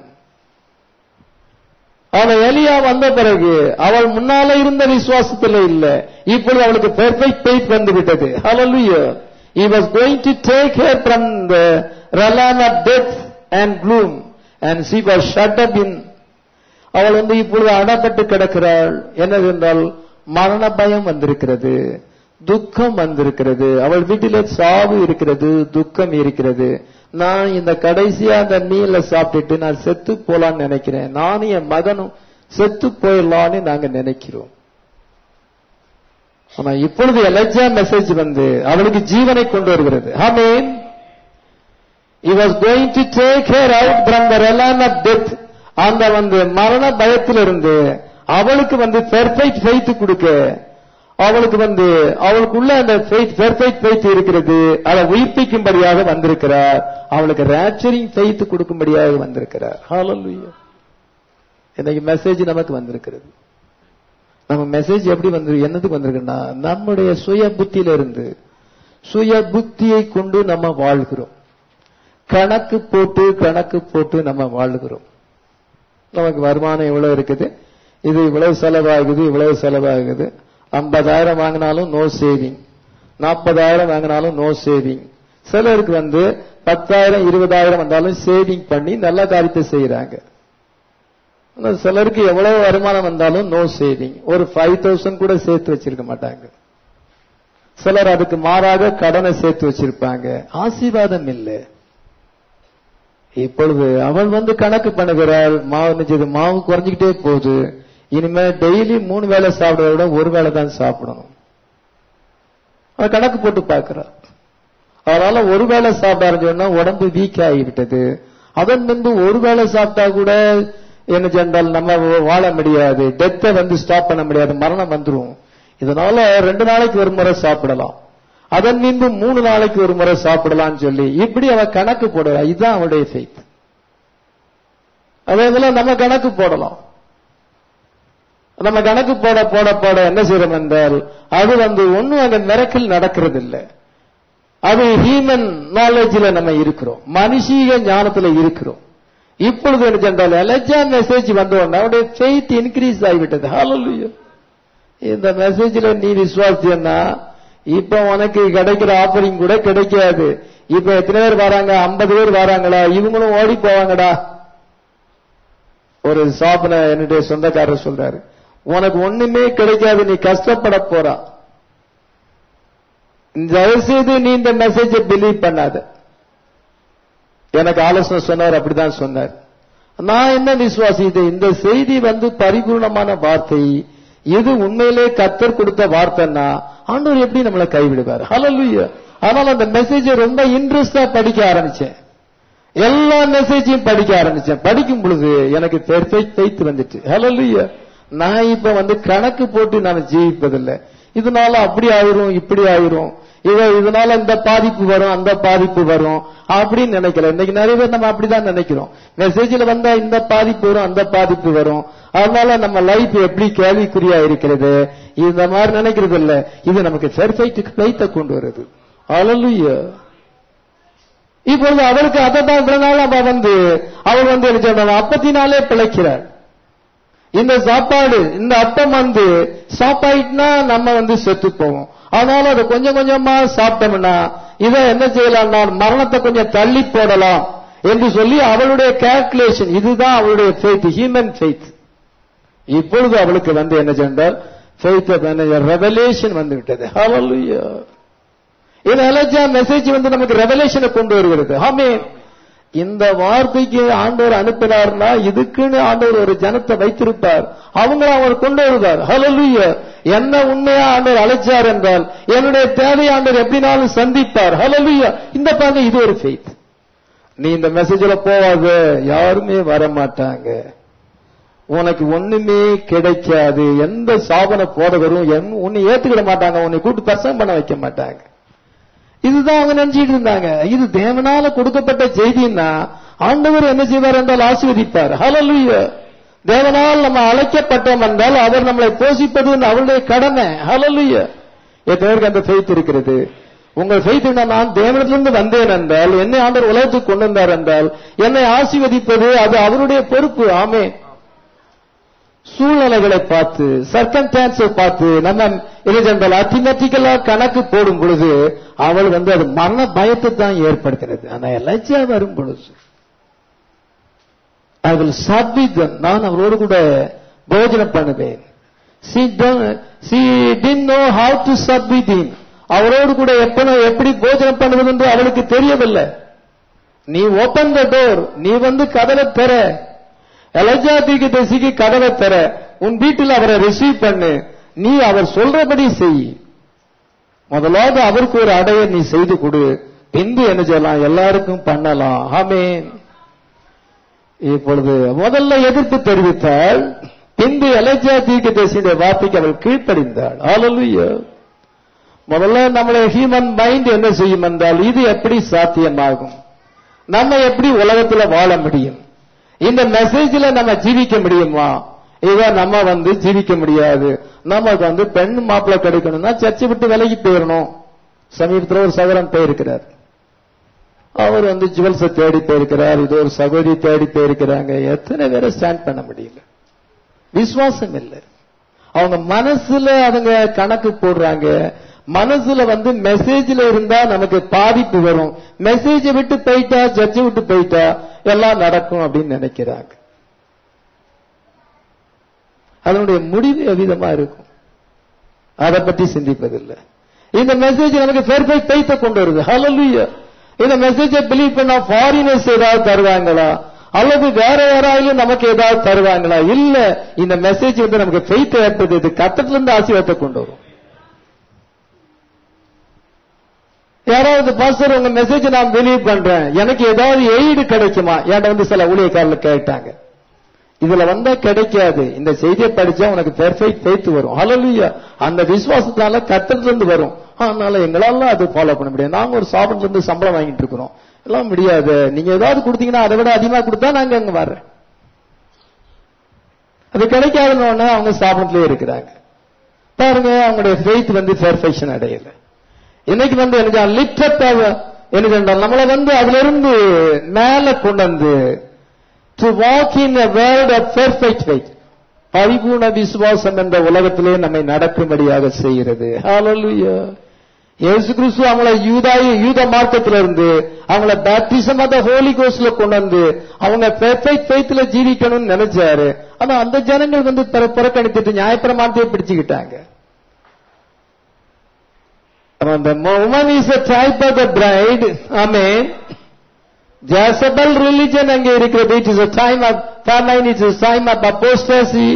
அவன் எலியா வந்த பிறகு அவள் முன்னால இருந்த விசுவாசத்துல இல்ல இப்பொழுது அவளுக்கு பெர்ஃபெக்ட் ஃபெய்த் வந்து விட்டது hallelujah he was going to take her from the realm of death and gloom and she was shut up in அவள் வந்து இப்பொழுது அடப்பட்டு கிடக்கிறாள் என்னவென்றால் மரண பயம் வந்திருக்கிறது துக்கம் வந்திருக்கிறது அவள் வீட்டிலே சாவு இருக்கிறது துக்கம் இருக்கிறது நான் இந்த கடைசியா அந்த மீன்ல சாப்பிட்டுட்டு நான் செத்து போலான்னு நினைக்கிறேன் நானும் என் மகனும் செத்து போயிடலான்னு நாங்க நினைக்கிறோம் ஆனா இப்பொழுது எலஜா மெசேஜ் வந்து அவளுக்கு ஜீவனை கொண்டு வருகிறது ஆமீன் he was going to take her out from the realm of death அந்த வந்து மரண பயத்திலிருந்து அவளுக்கு வந்து பெர்ஃபெக்ட் ஃபெய்த் கொடுக்க அவளுக்கு வந்து அவளுக்குள்ள அந்த ஃபெய்த் பெர்ஃபெக்ட் ஃபெய்த் இருக்கிறது அதை உயிர்ப்பிக்கும்படியாக வந்திருக்கிறார் அவளுக்கு ரேச்சரிங் ஃபெய்த் கொடுக்கும்படியாக வந்திருக்கிறார் ஹalleluya இன்னைக்கு மெசேஜ் நமக்கு வந்திருக்கிறது நம்ம மெசேஜ் எப்படி வந்து என்னதுக்கு வந்திருக்குன்னா நம்முடைய சுய புத்தியில இருந்து சுய புத்தியை கொண்டு நம்ம வாழ்கிறோம் கணக்கு போட்டு கணக்கு போட்டு நம்ம வாழ்கிறோம் நமக்கு வருமானம் இவ்வளவு இருக்குது இது இவ்வளவு செலவாகுது இவ்வளவு செலவாகுது ஐம்பதாயிரம் வாங்கினாலும் நோ சேவிங் நாற்பதாயிரம் வாங்கினாலும் நோ சேவிங் சிலருக்கு வந்து பத்தாயிரம் இருபதாயிரம் வந்தாலும் சேவிங் பண்ணி நல்ல காரியத்தை செய்யறாங்க ஆனா சிலருக்கு எவ்வளவு வருமானம் வந்தாலும் நோ சேவிங் ஒரு ஃபைவ் தௌசண்ட் கூட சேர்த்து வச்சிருக்க மாட்டாங்க சிலர் அதுக்கு மாறாக கடனை சேர்த்து வச்சிருப்பாங்க ஆசீர்வாதம் இல்லை இப்பொழுது அவள் வந்து கணக்கு பண்ணுகிறாள் மாவு நிச்சயது மாவு குறைஞ்சிக்கிட்டே போகுது இனிமே டெய்லி மூணு வேளை சாப்பிடுறத விட ஒரு வேளை தான் சாப்பிடணும் அவள் கணக்கு போட்டு பார்க்கிறாள் அதனால ஒரு வேளை சாப்பிட ஆரம்பிச்சோம்னா உடம்பு வீக் ஆகிவிட்டது அதன் பின்பு ஒரு வேளை சாப்பிட்டா கூட என்ன சென்றால் நம்ம வாழ முடியாது டெத்தை வந்து ஸ்டாப் பண்ண முடியாது மரணம் வந்துரும் இதனால ரெண்டு நாளைக்கு ஒரு முறை சாப்பிடலாம் அதன் பின்பு மூணு நாளைக்கு ஒரு முறை சாப்பிடலாம்னு சொல்லி இப்படி அவ கணக்கு போடுறா இதுதான் அவளுடைய ஃபெய்த் அதே போல நம்ம கணக்கு போடலாம் நம்ம கணக்கு போட போட போட என்ன செய்யறோம் என்றால் அது வந்து ஒன்னும் அந்த மிரக்கல் நடக்கிறது இல்லை அது ஹியூமன் நாலேஜில் நம்ம இருக்கிறோம் மனுஷீக ஞானத்துல இருக்கிறோம் இப்பொழுது என்ன சென்றால் எலஜா மெசேஜ் வந்த உடனே அவருடைய ஃபெய்த் இன்க்ரீஸ் ஆகிவிட்டது ஹalleluya இந்த மெசேஜ்ல நீ விசுவாசியன்னா இப்ப உனக்கு கிடைக்கிற ஆஃபரிங் கூட கிடைக்காது இப்ப எத்தனை பேர் வராங்க ஐம்பது பேர் வராங்களா இவங்களும் ஓடி போவாங்கடா ஒரு சாப்பின என்னுடைய சொந்தக்காரர் சொல்றாரு உனக்கு ஒண்ணுமே கிடைக்காது நீ கஷ்டப்பட போறா தயவு செய்து நீ இந்த மெசேஜை பிலீவ் பண்ணாத எனக்கு ஆலோசனை சொன்னார் அப்படிதான் சொன்னார் நான் என்ன விசுவாசி இது இந்த செய்தி வந்து பரிபூர்ணமான வார்த்தை இது உண்மையிலே கத்தர் கொடுத்த வார்த்தைன்னா ஆண்டவர் எப்படி நம்மளை கைவிடுவார் ஹalleluya அதனால அந்த மெசேஜை ரொம்ப இன்ட்ரெஸ்டா படிக்க ஆரம்பிச்சேன் எல்லா மெசேஜையும் படிக்க ஆரம்பிச்சேன் படிக்கும் பொழுது எனக்கு பெர்ஃபெக்ட் ஃபெய்த் வந்துச்சு ஹalleluya நான் இப்ப வந்து கணக்கு போட்டு நான் ஜீவிப்பதில்லை இதனால அப்படி ஆயிரும் இப்படி ஆயிரும் இவ இதனால இந்த பாதிப்பு வரும் அந்த பாதிப்பு வரும் அப்படின்னு நினைக்கல இன்னைக்கு நிறைய பேர் நம்ம அப்படிதான் நினைக்கிறோம் மெசேஜ்ல வந்தா இந்த பாதிப்பு வரும் அந்த பாதிப்பு வரும் அதனால நம்ம லைஃப் எப்படி கேள்விக்குறியா இருக்கிறது இந்த மாதிரி நினைக்கிறது இல்ல இது நமக்கு பெர்ஃபெக்ட் ஃபெய்த்தை கொண்டு வருது அலலுயா இப்பொழுது அவளுக்கு அதை தான் இவ்வளவு நாள் அவ வந்து அவள் வந்து என்ன சொல்றாங்க அப்பத்தினாலே பிழைக்கிறாள் இந்த சாப்பாடு இந்த அப்பம் வந்து சாப்பாயிட்டுனா நம்ம வந்து செத்து போவோம் அதனால அதை கொஞ்சம் கொஞ்சமா சாப்பிட்டோம்னா இதை என்ன செய்யலாம்னா மரணத்தை கொஞ்சம் தள்ளி போடலாம் என்று சொல்லி அவளுடைய கால்குலேஷன் இதுதான் அவளுடைய ஃபெய்த் ஹியூமன் ஃபெய்த் இப்பொழுது அவளுக்கு வந்து என்ன சென்றால் ஃபெய்த் ரெவலேஷன் வந்து விட்டது ஹalleluya இது எலஜா மெசேஜ் வந்து நமக்கு ரெவலேஷனை கொண்டு வருகிறது ஆமே இந்த வார்த்தைக்கு ஆண்டவர் அனுப்பினார்னா இதுக்குன்னு ஆண்டவர் ஒரு ஜனத்தை வைத்திருப்பார் அவங்கள அவர் கொண்டு வருவார் ஹalleluya என்ன உண்மையா ஆண்டவர் அழைச்சார் என்றால் என்னுடைய தேவை ஆண்டவர் எப்படினாலும் சந்திப்பார் ஹalleluya இந்த பாருங்க இது ஒரு ஃபெய்த் நீ இந்த மெசேஜ்ல போவாத யாருமே வர மாட்டாங்க உனக்கு ஒண்ணுமே கிடைக்காது எந்த சாபன போதகரும் உன்னை ஏத்துக்கிட மாட்டாங்க உன்னை கூட்டு பிரசங்கம் பண்ண வைக்க மாட்டாங்க இதுதான் அவங்க நினைச்சிட்டு இருந்தாங்க இது தேவனால கொடுக்கப்பட்ட செய்தின்னா ஆண்டவர் என்ன செய்வார் என்றால் ஆசீர்வதிப்பார் ஹalleluya தேவனால் நம்ம அழைக்கப்பட்டோம் என்றால் அவர் நம்மளை போஷிப்பது அவருடைய கடமை ஹalleluya எத்தனை பேருக்கு அந்த ஃபெய்த் இருக்கிறது உங்கள் ஃபெய்த் நான் தேவனிடத்திலிருந்து வந்தேன் என்றால் என்னை ஆண்டவர் உலகத்துக்கு கொண்டு வந்தார் என்றால் என்னை ஆசீர்வதிப்பது அது அவருடைய பொறுப்பு ஆமே சூழ்நிலை சூழ்நிலைகளை பார்த்து சர்க்கன்டான்ஸை பார்த்து நம்ம இல்லைஜென்றால் அத்திமெட்டிக்கலா கணக்கு போடும் பொழுது அவள் வந்து அது மரண பயத்தை தான் ஏற்படுத்துகிறது ஆனா எலர்ஜியா வரும் பொழுது ஐ வில் சப்மிட் நான் அவளோடு கூட போஜனம் பண்ணுவேன் she don't she didn't know how to submit him அவரோடு கூட எப்ப எப்படி போஜனம் பண்ணுவது என்று அவளுக்கு தெரியவில்லை நீ ஓபன் த டோர் நீ வந்து கதவை தர எலஜா தீக்கு தசிக்கு கதவை தர உன் வீட்டில் அவரை ரிசீவ் பண்ணு நீ அவர் சொல்றபடி செய் முதலாவது அவருக்கு ஒரு அடைய நீ செய்து கொடு பின்பு என்ன செய்யலாம் எல்லாருக்கும் பண்ணலாம் ஆமேன் இப்பொழுது முதல்ல எதிர்ப்பு தெரிவித்தாள் பின்பு எலஜா தீர்க்க தரிசியுடைய வார்த்தைக்கு அவள் கீழ்ப்படிந்தாள் ஆலலுயா முதல்ல நம்மளை ஹியூமன் மைண்ட் என்ன செய்யும் என்றால் இது எப்படி சாத்தியமாகும் நம்ம எப்படி உலகத்துல வாழ முடியும் இந்த மெசேஜ்ல நம்ம ஜீவிக்க முடியுமா இத நம்ம வந்து ஜீவிக்க முடியாது நமக்கு வந்து பெண் மாப்பிள்ளை கிடைக்கணும்னா சர்ச்சை விட்டு விலகி போயிடணும் சமீபத்தில் ஒரு சகரம் போயிருக்கிறார் அவர் வந்து ஜுவல்ஸை தேடி போயிருக்கிறார் இது ஒரு சகோதரி தேடி போயிருக்கிறாங்க எத்தனை பேரை ஸ்டாண்ட் பண்ண முடியல விசுவாசம் இல்லை அவங்க மனசுல அவங்க கணக்கு போடுறாங்க மனசுல வந்து மெசேஜ்ல இருந்தா நமக்கு பாதிப்பு வரும் மெசேஜ் விட்டு போயிட்டா ஜட்ஜ் விட்டு போயிட்டா எல்லாம் நடக்கும் அப்படின்னு நினைக்கிறாங்க அதனுடைய முடிவு எவ்விதமா இருக்கும் அதை பத்தி சிந்திப்பதில்லை இந்த மெசேஜ் நமக்கு பெர்ஃபெக்ட் ஃபெய்த்தை கொண்டு வருது ஹalleluya இந்த மெசேஜை பிலீவ் பண்ணா ஃபாரினர்ஸ் ஏதாவது தருவாங்களா அல்லது வேற யாராலும் நமக்கு ஏதாவது தருவாங்களா இல்ல இந்த மெசேஜ் வந்து நமக்கு ஃபெய்த் ஏற்படுது கத்தத்துல இருந்து ஆசீர்வாதத்தை கொண்டு வரும் யாராவது பாஸ்டர் உங்க மெசேஜ் நான் பிலீவ் பண்றேன் எனக்கு ஏதாவது எய்டு கிடைக்குமா என்கிட்ட வந்து சில ஊழியக்காரர்கள் கேட்டாங்க இதுல வந்தா கிடைக்காது இந்த செய்தியை படிச்சா உனக்கு பெர்ஃபெக்ட் ஃபெய்த் வரும் ஹalleluya அந்த விசுவாசத்தால கத்தத்துல இருந்து வரும் அதனால எங்களால அது ஃபாலோ பண்ண முடியாது நாங்க ஒரு சாப்பிட்ல இருந்து சம்பளம் வாங்கிட்டு இருக்கிறோம் எல்லாம் முடியாது நீங்க ஏதாவது கொடுத்தீங்கன்னா அதை விட அதிகமா கொடுத்தா நாங்க அங்க வர்றேன் அது கிடைக்காதுன்னு அவங்க சாப்பிடத்திலே இருக்கிறாங்க பாருங்க அவங்களுடைய ஃபெய்த் வந்து பெர்ஃபெக்ஷன் அடையல இன்னைக்கு வந்து எனக்கு லிப்டப் எனக்கு நம்மளை வந்து அதுல இருந்து மேல கொண்டு வந்து to walk in a world of perfect faith பரிபூர்ண விசுவாசம் என்ற உலகத்திலே நம்மை நடக்கும்படியாக செய்கிறது ஹalleluya இயேசு கிறிஸ்து அவங்கள யூதாய யூத மார்க்கத்துல இருந்து அவங்கள பேப்டிசம் ஆஃப் ஹோலி கோஸ்ட்ல கொண்டு வந்து அவங்க பெர்ஃபெக்ட் ஃபெய்த்ல ஜீவிக்கணும்னு நினைச்சாரு ஆனா அந்த ஜனங்கள் வந்து புற- புறக்கணித்துட்டு நியாயப்பிரமாணத்தையே பிடிச்சுக்கிட்டாங்க the woman is a type of the bride amen Jezebel religion அங்கே இருக்கிறது it is a time of famine it is a time of apostasy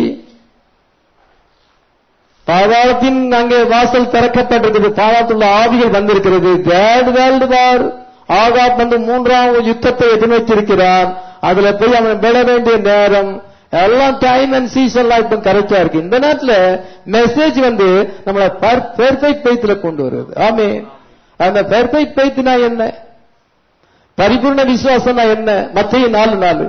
பாதாளத்தின் அங்கே வாசல் திறக்கப்பட்டிருக்கிறது பாதாளத்துள்ள ஆவிகள் வந்திருக்கிறது தேர்ட் வேர்ல்டு வார் ஆகாப் வந்து மூன்றாம் யுத்தத்தை எதிர்நோக்கியிருக்கிறான் அதுல போய் அவன் விட வேண்டிய நேரம் எல்லாம் டைம் அண்ட் சீசன்லாம் இப்ப கரெக்டா இருக்கு இந்த நேரத்துல மெசேஜ் வந்து நம்மள பெர்ஃபெக்ட் பெய்த்துல கொண்டு வருது ஆமே அந்த பெர்ஃபெக்ட் பெய்த்னா என்ன பரிபூர்ண விசுவாசம்னா என்ன மத்திய நாலு நாலு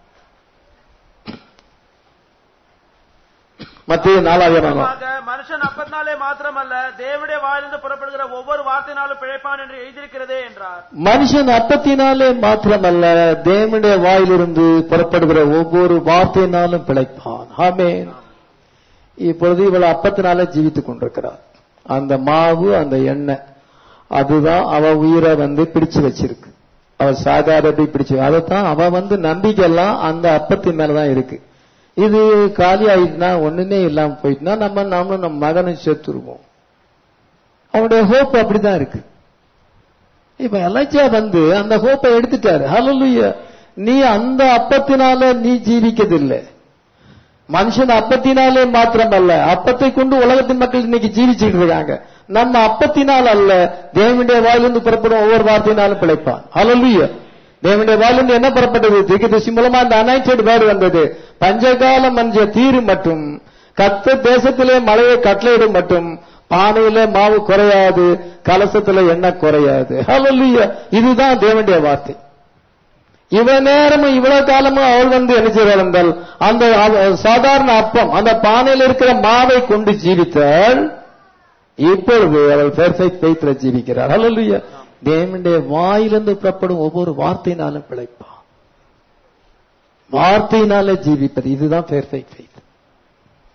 மத்திய நாலாயிரம் நிச்சயமாக மனுஷன் அப்பத்தினாலே மாத்திரமல்ல தேவனுடைய வாயிலிருந்து புறப்படுகிற ஒவ்வொரு வார்த்தையினாலும் பிழைப்பான் என்று எழுதியிருக்கிறதே என்றார் மனுஷன் அப்பத்தினாலே மாத்திரமல்ல தேவனுடைய வாயிலிருந்து புறப்படுகிற ஒவ்வொரு வார்த்தையினாலும் பிழைப்பான் ஆமென் இப்பொழுது இவள் அப்பத்தினால ஜீவித்துக் கொண்டிருக்கிறார் அந்த மாவு அந்த எண்ணெய் அதுதான் அவ உயிரை வந்து பிடிச்சு வச்சிருக்கு அவ சாகாதபடி பிடிச்சு அதைத்தான் அவ வந்து நம்பிக்கை எல்லாம் அந்த அப்பத்தின் மேலதான் இருக்கு இது காலி ஆயிட்டுனா ஒண்ணுமே இல்லாம போயிட்டுனா நம்ம நாமளும் நம்ம மகனை சேர்த்துருவோம் அவனுடைய ஹோப் அப்படிதான் இருக்கு இப்ப எலஜா வந்து அந்த ஹோப்பை எடுத்துட்டாரு ஹalleluya நீ அந்த அப்பத்தினால நீ ஜீவிக்கதில்லை மனுஷன் அப்பத்தினாலே மாத்திரமல்ல அப்பத்தை கொண்டு உலகத்தின் மக்கள் இன்னைக்கு ஜீவிச்சுட்டு இருக்காங்க நம்ம அப்பத்தினால் அல்ல தேவனுடைய வாயிலிருந்து புறப்படும் ஒவ்வொரு வார்த்தையினாலும் பிழைப்பான் ஹalleluya தேவனுடைய வாயிலிருந்து என்ன புறப்பட்டது தீர்க்கதரிசி மூலமா அந்த அனைச்சட் வேர்டு வந்தது பஞ்சகால மஞ்ச தீரு மட்டும் கத்த தேசத்திலே மழையை கட்டளையிடும் மட்டும் பானையில மாவு குறையாது கலசத்துல எண்ணெய் குறையாது ஹalleluya இதுதான் தேவனுடைய வார்த்தை இவ்வளவு நேரமும் இவ்வளவு காலமும் அவள் வந்து என்ன செய்வாள் என்றால் அந்த அவ- சாதாரண அப்பம் அந்த பானையில் இருக்கிற மாவை கொண்டு ஜீவித்தாள் இப்பொழுது அவள் பெர்ஃபெக்ட் ஃபெய்த்ல ஜீவிக்கிறார் ஹalleluya தேவனுடைய வாயிலிருந்து புறப்படும் ஒவ்வொரு வார்த்தையினாலும் பிழைப்பான் வார்த்தையினால ஜீவிப்பது இதுதான் பெர்ஃபெக்ட் ஃபெய்த்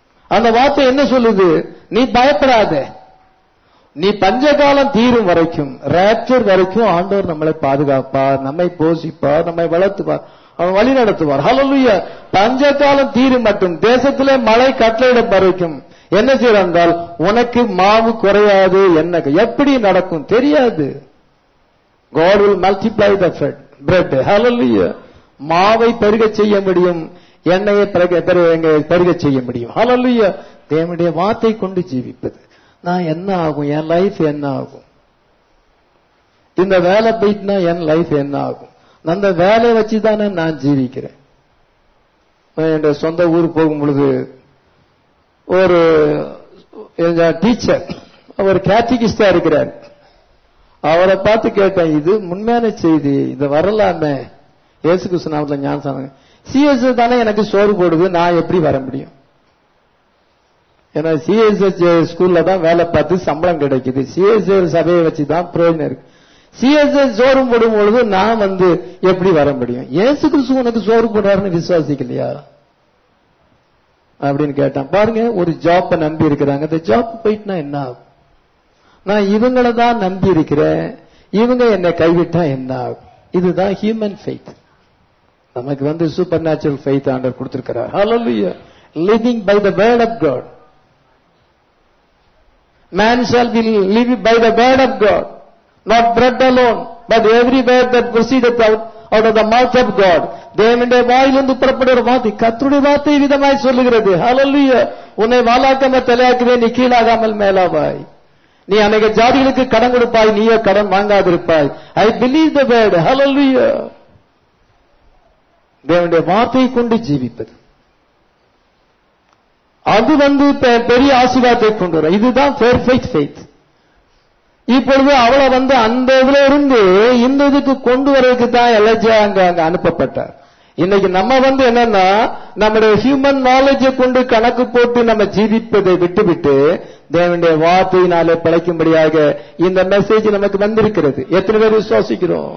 அந்த வார்த்தை என்ன சொல்லுது நீ பயப்படாத நீ பஞ்சகாலம் தீரும் வரைக்கும் ரேப்சர் வரைக்கும் ஆண்டவர் நம்மளை பாதுகாப்பார் நம்மை போஷிப்பார் நம்மை வளர்த்துவார் அவன் வழி நடத்துவார் ஹalleluya பஞ்சகாலம் தீரும் மட்டும் தேசத்திலே மழை கட்டளையிடும் வரைக்கும் என்ன செய்யறார் என்றால் உனக்கு மாவு குறையாது என்ன எப்படி நடக்கும் தெரியாது God will multiply the bread. bread. Hallelujah. மாவை பெருக செய்ய முடியும் எண்ணெயை பெருக பெருக- பெருக செய்ய முடியும் Hallelujah. தேவனுடைய வார்த்தை கொண்டு ஜீவிப்பது நான் என்ன ஆகும் என் லைஃப் என்ன ஆகும் இந்த வேலை போயிட்டுனா என் லைஃப் என்ன ஆகும் அந்த வேலையை வச்சு தானே நான் ஜீவிக்கிறேன் நான் என் சொந்த ஊர் போகும் பொழுது ஒரு டீச்சர் அவர் கேட்டிகிஸ்டா இருக்கிறார் அவரை பார்த்து கேட்டேன் இது உண்மையான செய்தி இது வரலாமே இயேசு கிறிஸ்து நாமத்துல ஞானம் சிஎஸ் தானே எனக்கு சோறு போடுது நான் எப்படி வர முடியும் ஏன்னா சிஎஸ்எஸ் ஸ்கூல்ல தான் வேலை பார்த்து சம்பளம் கிடைக்குது சிஎஸ்எஸ் சபையை வச்சு தான் பிரயோஜனம் இருக்கு சிஎஸ்எஸ் சோறு போடும் பொழுது நான் வந்து எப்படி வர முடியும் இயேசு கிறிஸ்து உனக்கு சோறு போடுறாருன்னு விசுவாசிக்கலையா அப்படின்னு கேட்டான் பாருங்க ஒரு ஜாப்பை நம்பி இருக்கிறாங்க அந்த ஜாப் போயிட்டுனா என்ன ஆகும் நான் இவங்கள தான் நம்பி இருக்கிறேன் இவங்க என்னை கைவிட்டா என்ன ஆகும் இதுதான் ஹியூமன் ஃபெய்த் நமக்கு வந்து சூப்பர் நேச்சுரல் ஃபெய்த் ஆண்டர் கொடுத்திருக்கிறார் hallelujah living by the word of God man shall be live by the word of god not bread alone but every word that proceedeth out out of the mouth of god தேவனுடைய வாயிலிருந்து புறப்படுகிற வார்த்தை கர்த்தருடைய வார்த்தை விதமாய் சொல்லுகிறது ஹalleluya உன்னை வாலாக்காம தலையாக்குவேன் நீ கீழாகாமல் மேலாவாய் நீ அநேக ஜாதிகளுக்கு கடன் கொடுப்பாய் நீயோ கடன் வாங்காதிருப்பாய் ஐ பிலீவ் த வேர்ட் ஹalleluya தேவனுடைய வார்த்தையை கொண்டு ஜீவிப்பது அது வந்து பெ- பெரிய ஆசீர்வாதத்தை கொண்டு வரும் இதுதான் பெர்ஃபெக்ட் ஃபெய்த் இப்பொழுது அவளை வந்து அந்த இதுல இருந்து இந்த இதுக்கு கொண்டு வரதுக்கு தான் எலஜா அங்க அங்க அனுப்பப்பட்டார் இன்னைக்கு நம்ம வந்து என்னன்னா நம்முடைய ஹியூமன் நாலேஜை கொண்டு கணக்கு போட்டு நம்ம ஜீவிப்பதை விட்டுவிட்டு தேவனுடைய வார்த்தையினாலே பிழைக்கும்படியாக இந்த மெசேஜ் நமக்கு வந்திருக்கிறது எத்தனை பேர் விசுவாசிக்கிறோம்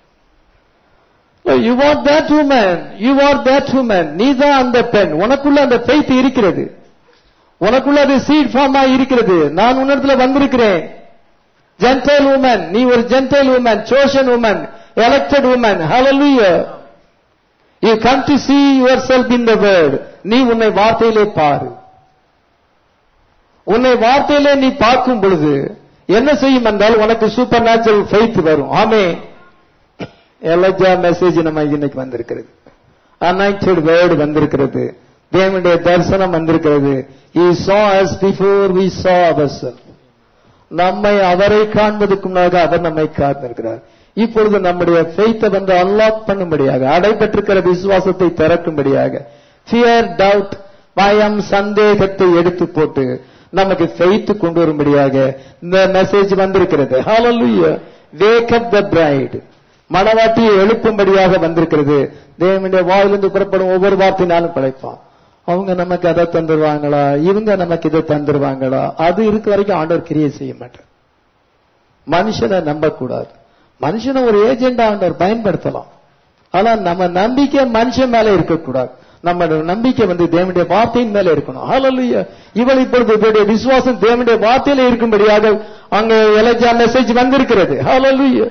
you are that woman you are that woman நீ தான் அந்த பெண் உனக்குள்ள அந்த faith இருக்கிறது உனக்குள்ள அது சீட் ஃபார்மா இருக்கிறது நான் உன்னிடத்துல வந்திருக்கிறேன் ஜென்டைல் உமன் நீ ஒரு gentile woman chosen woman elected woman hallelujah you come to see yourself in the word நீ உன்னை வார்த்தையிலே பாரு உன்னை வார்த்தையிலே நீ பார்க்கும் பொழுது என்ன செய்யும் என்றால் உனக்கு சூப்பர் நேச்சுரல் ஃபெய்த் வரும் ஆமே எலஜா மெசேஜ் நம்ம இன்னைக்கு வந்திருக்கிறது அனாய்டட் வேர்டு வந்திருக்கிறது தேவனுடைய தரிசனம் வந்திருக்கிறது he saw us before we saw ourselves நம்மை அவரை காண்பதற்கு முன்னாக அவர் நம்மை காத்திருக்கிறார் இப்பொழுது நம்முடைய ஃபெய்த்தை வந்து அன்லாக் பண்ணும்படியாக அடைபெற்றிருக்கிற விசுவாசத்தை திறக்கும்படியாக ஃபியர் டவுட் பயம் சந்தேகத்தை எடுத்து போட்டு நமக்கு ஃபெய்த் கொண்டு வரும்படியாக இந்த மெசேஜ் வந்திருக்கிறது ஹalleluya wake up the bride மணவாட்டியை எழுப்பும்படியாக வந்திருக்கிறது தேவனுடைய வாயிலிருந்து புறப்படும் ஒவ்வொரு வார்த்தையினாலும் பிழைப்பான் அவங்க நமக்கு அதை தந்துருவாங்களா இவங்க நமக்கு இதை தந்துருவாங்களா அது இருக்க வரைக்கும் ஆண்டவர் கிரியை செய்ய மாட்டார் மனுஷனை நம்பக்கூடாது மனுஷனை ஒரு ஏஜெண்டா ஆண்டவர் பயன்படுத்தலாம் ஆனா நம்ம நம்பிக்கை மனுஷன் மேல இருக்கக்கூடாது நம்ம நம்பிக்கை வந்து தேவனுடைய வார்த்தையின் மேல இருக்கணும் ஹalleluya இவள் இப்பொழுது இவருடைய விசுவாசம் தேவனுடைய வார்த்தையில இருக்கும்படியாக அங்க எலஜா மெசேஜ் வந்திருக்கிறது ஹalleluya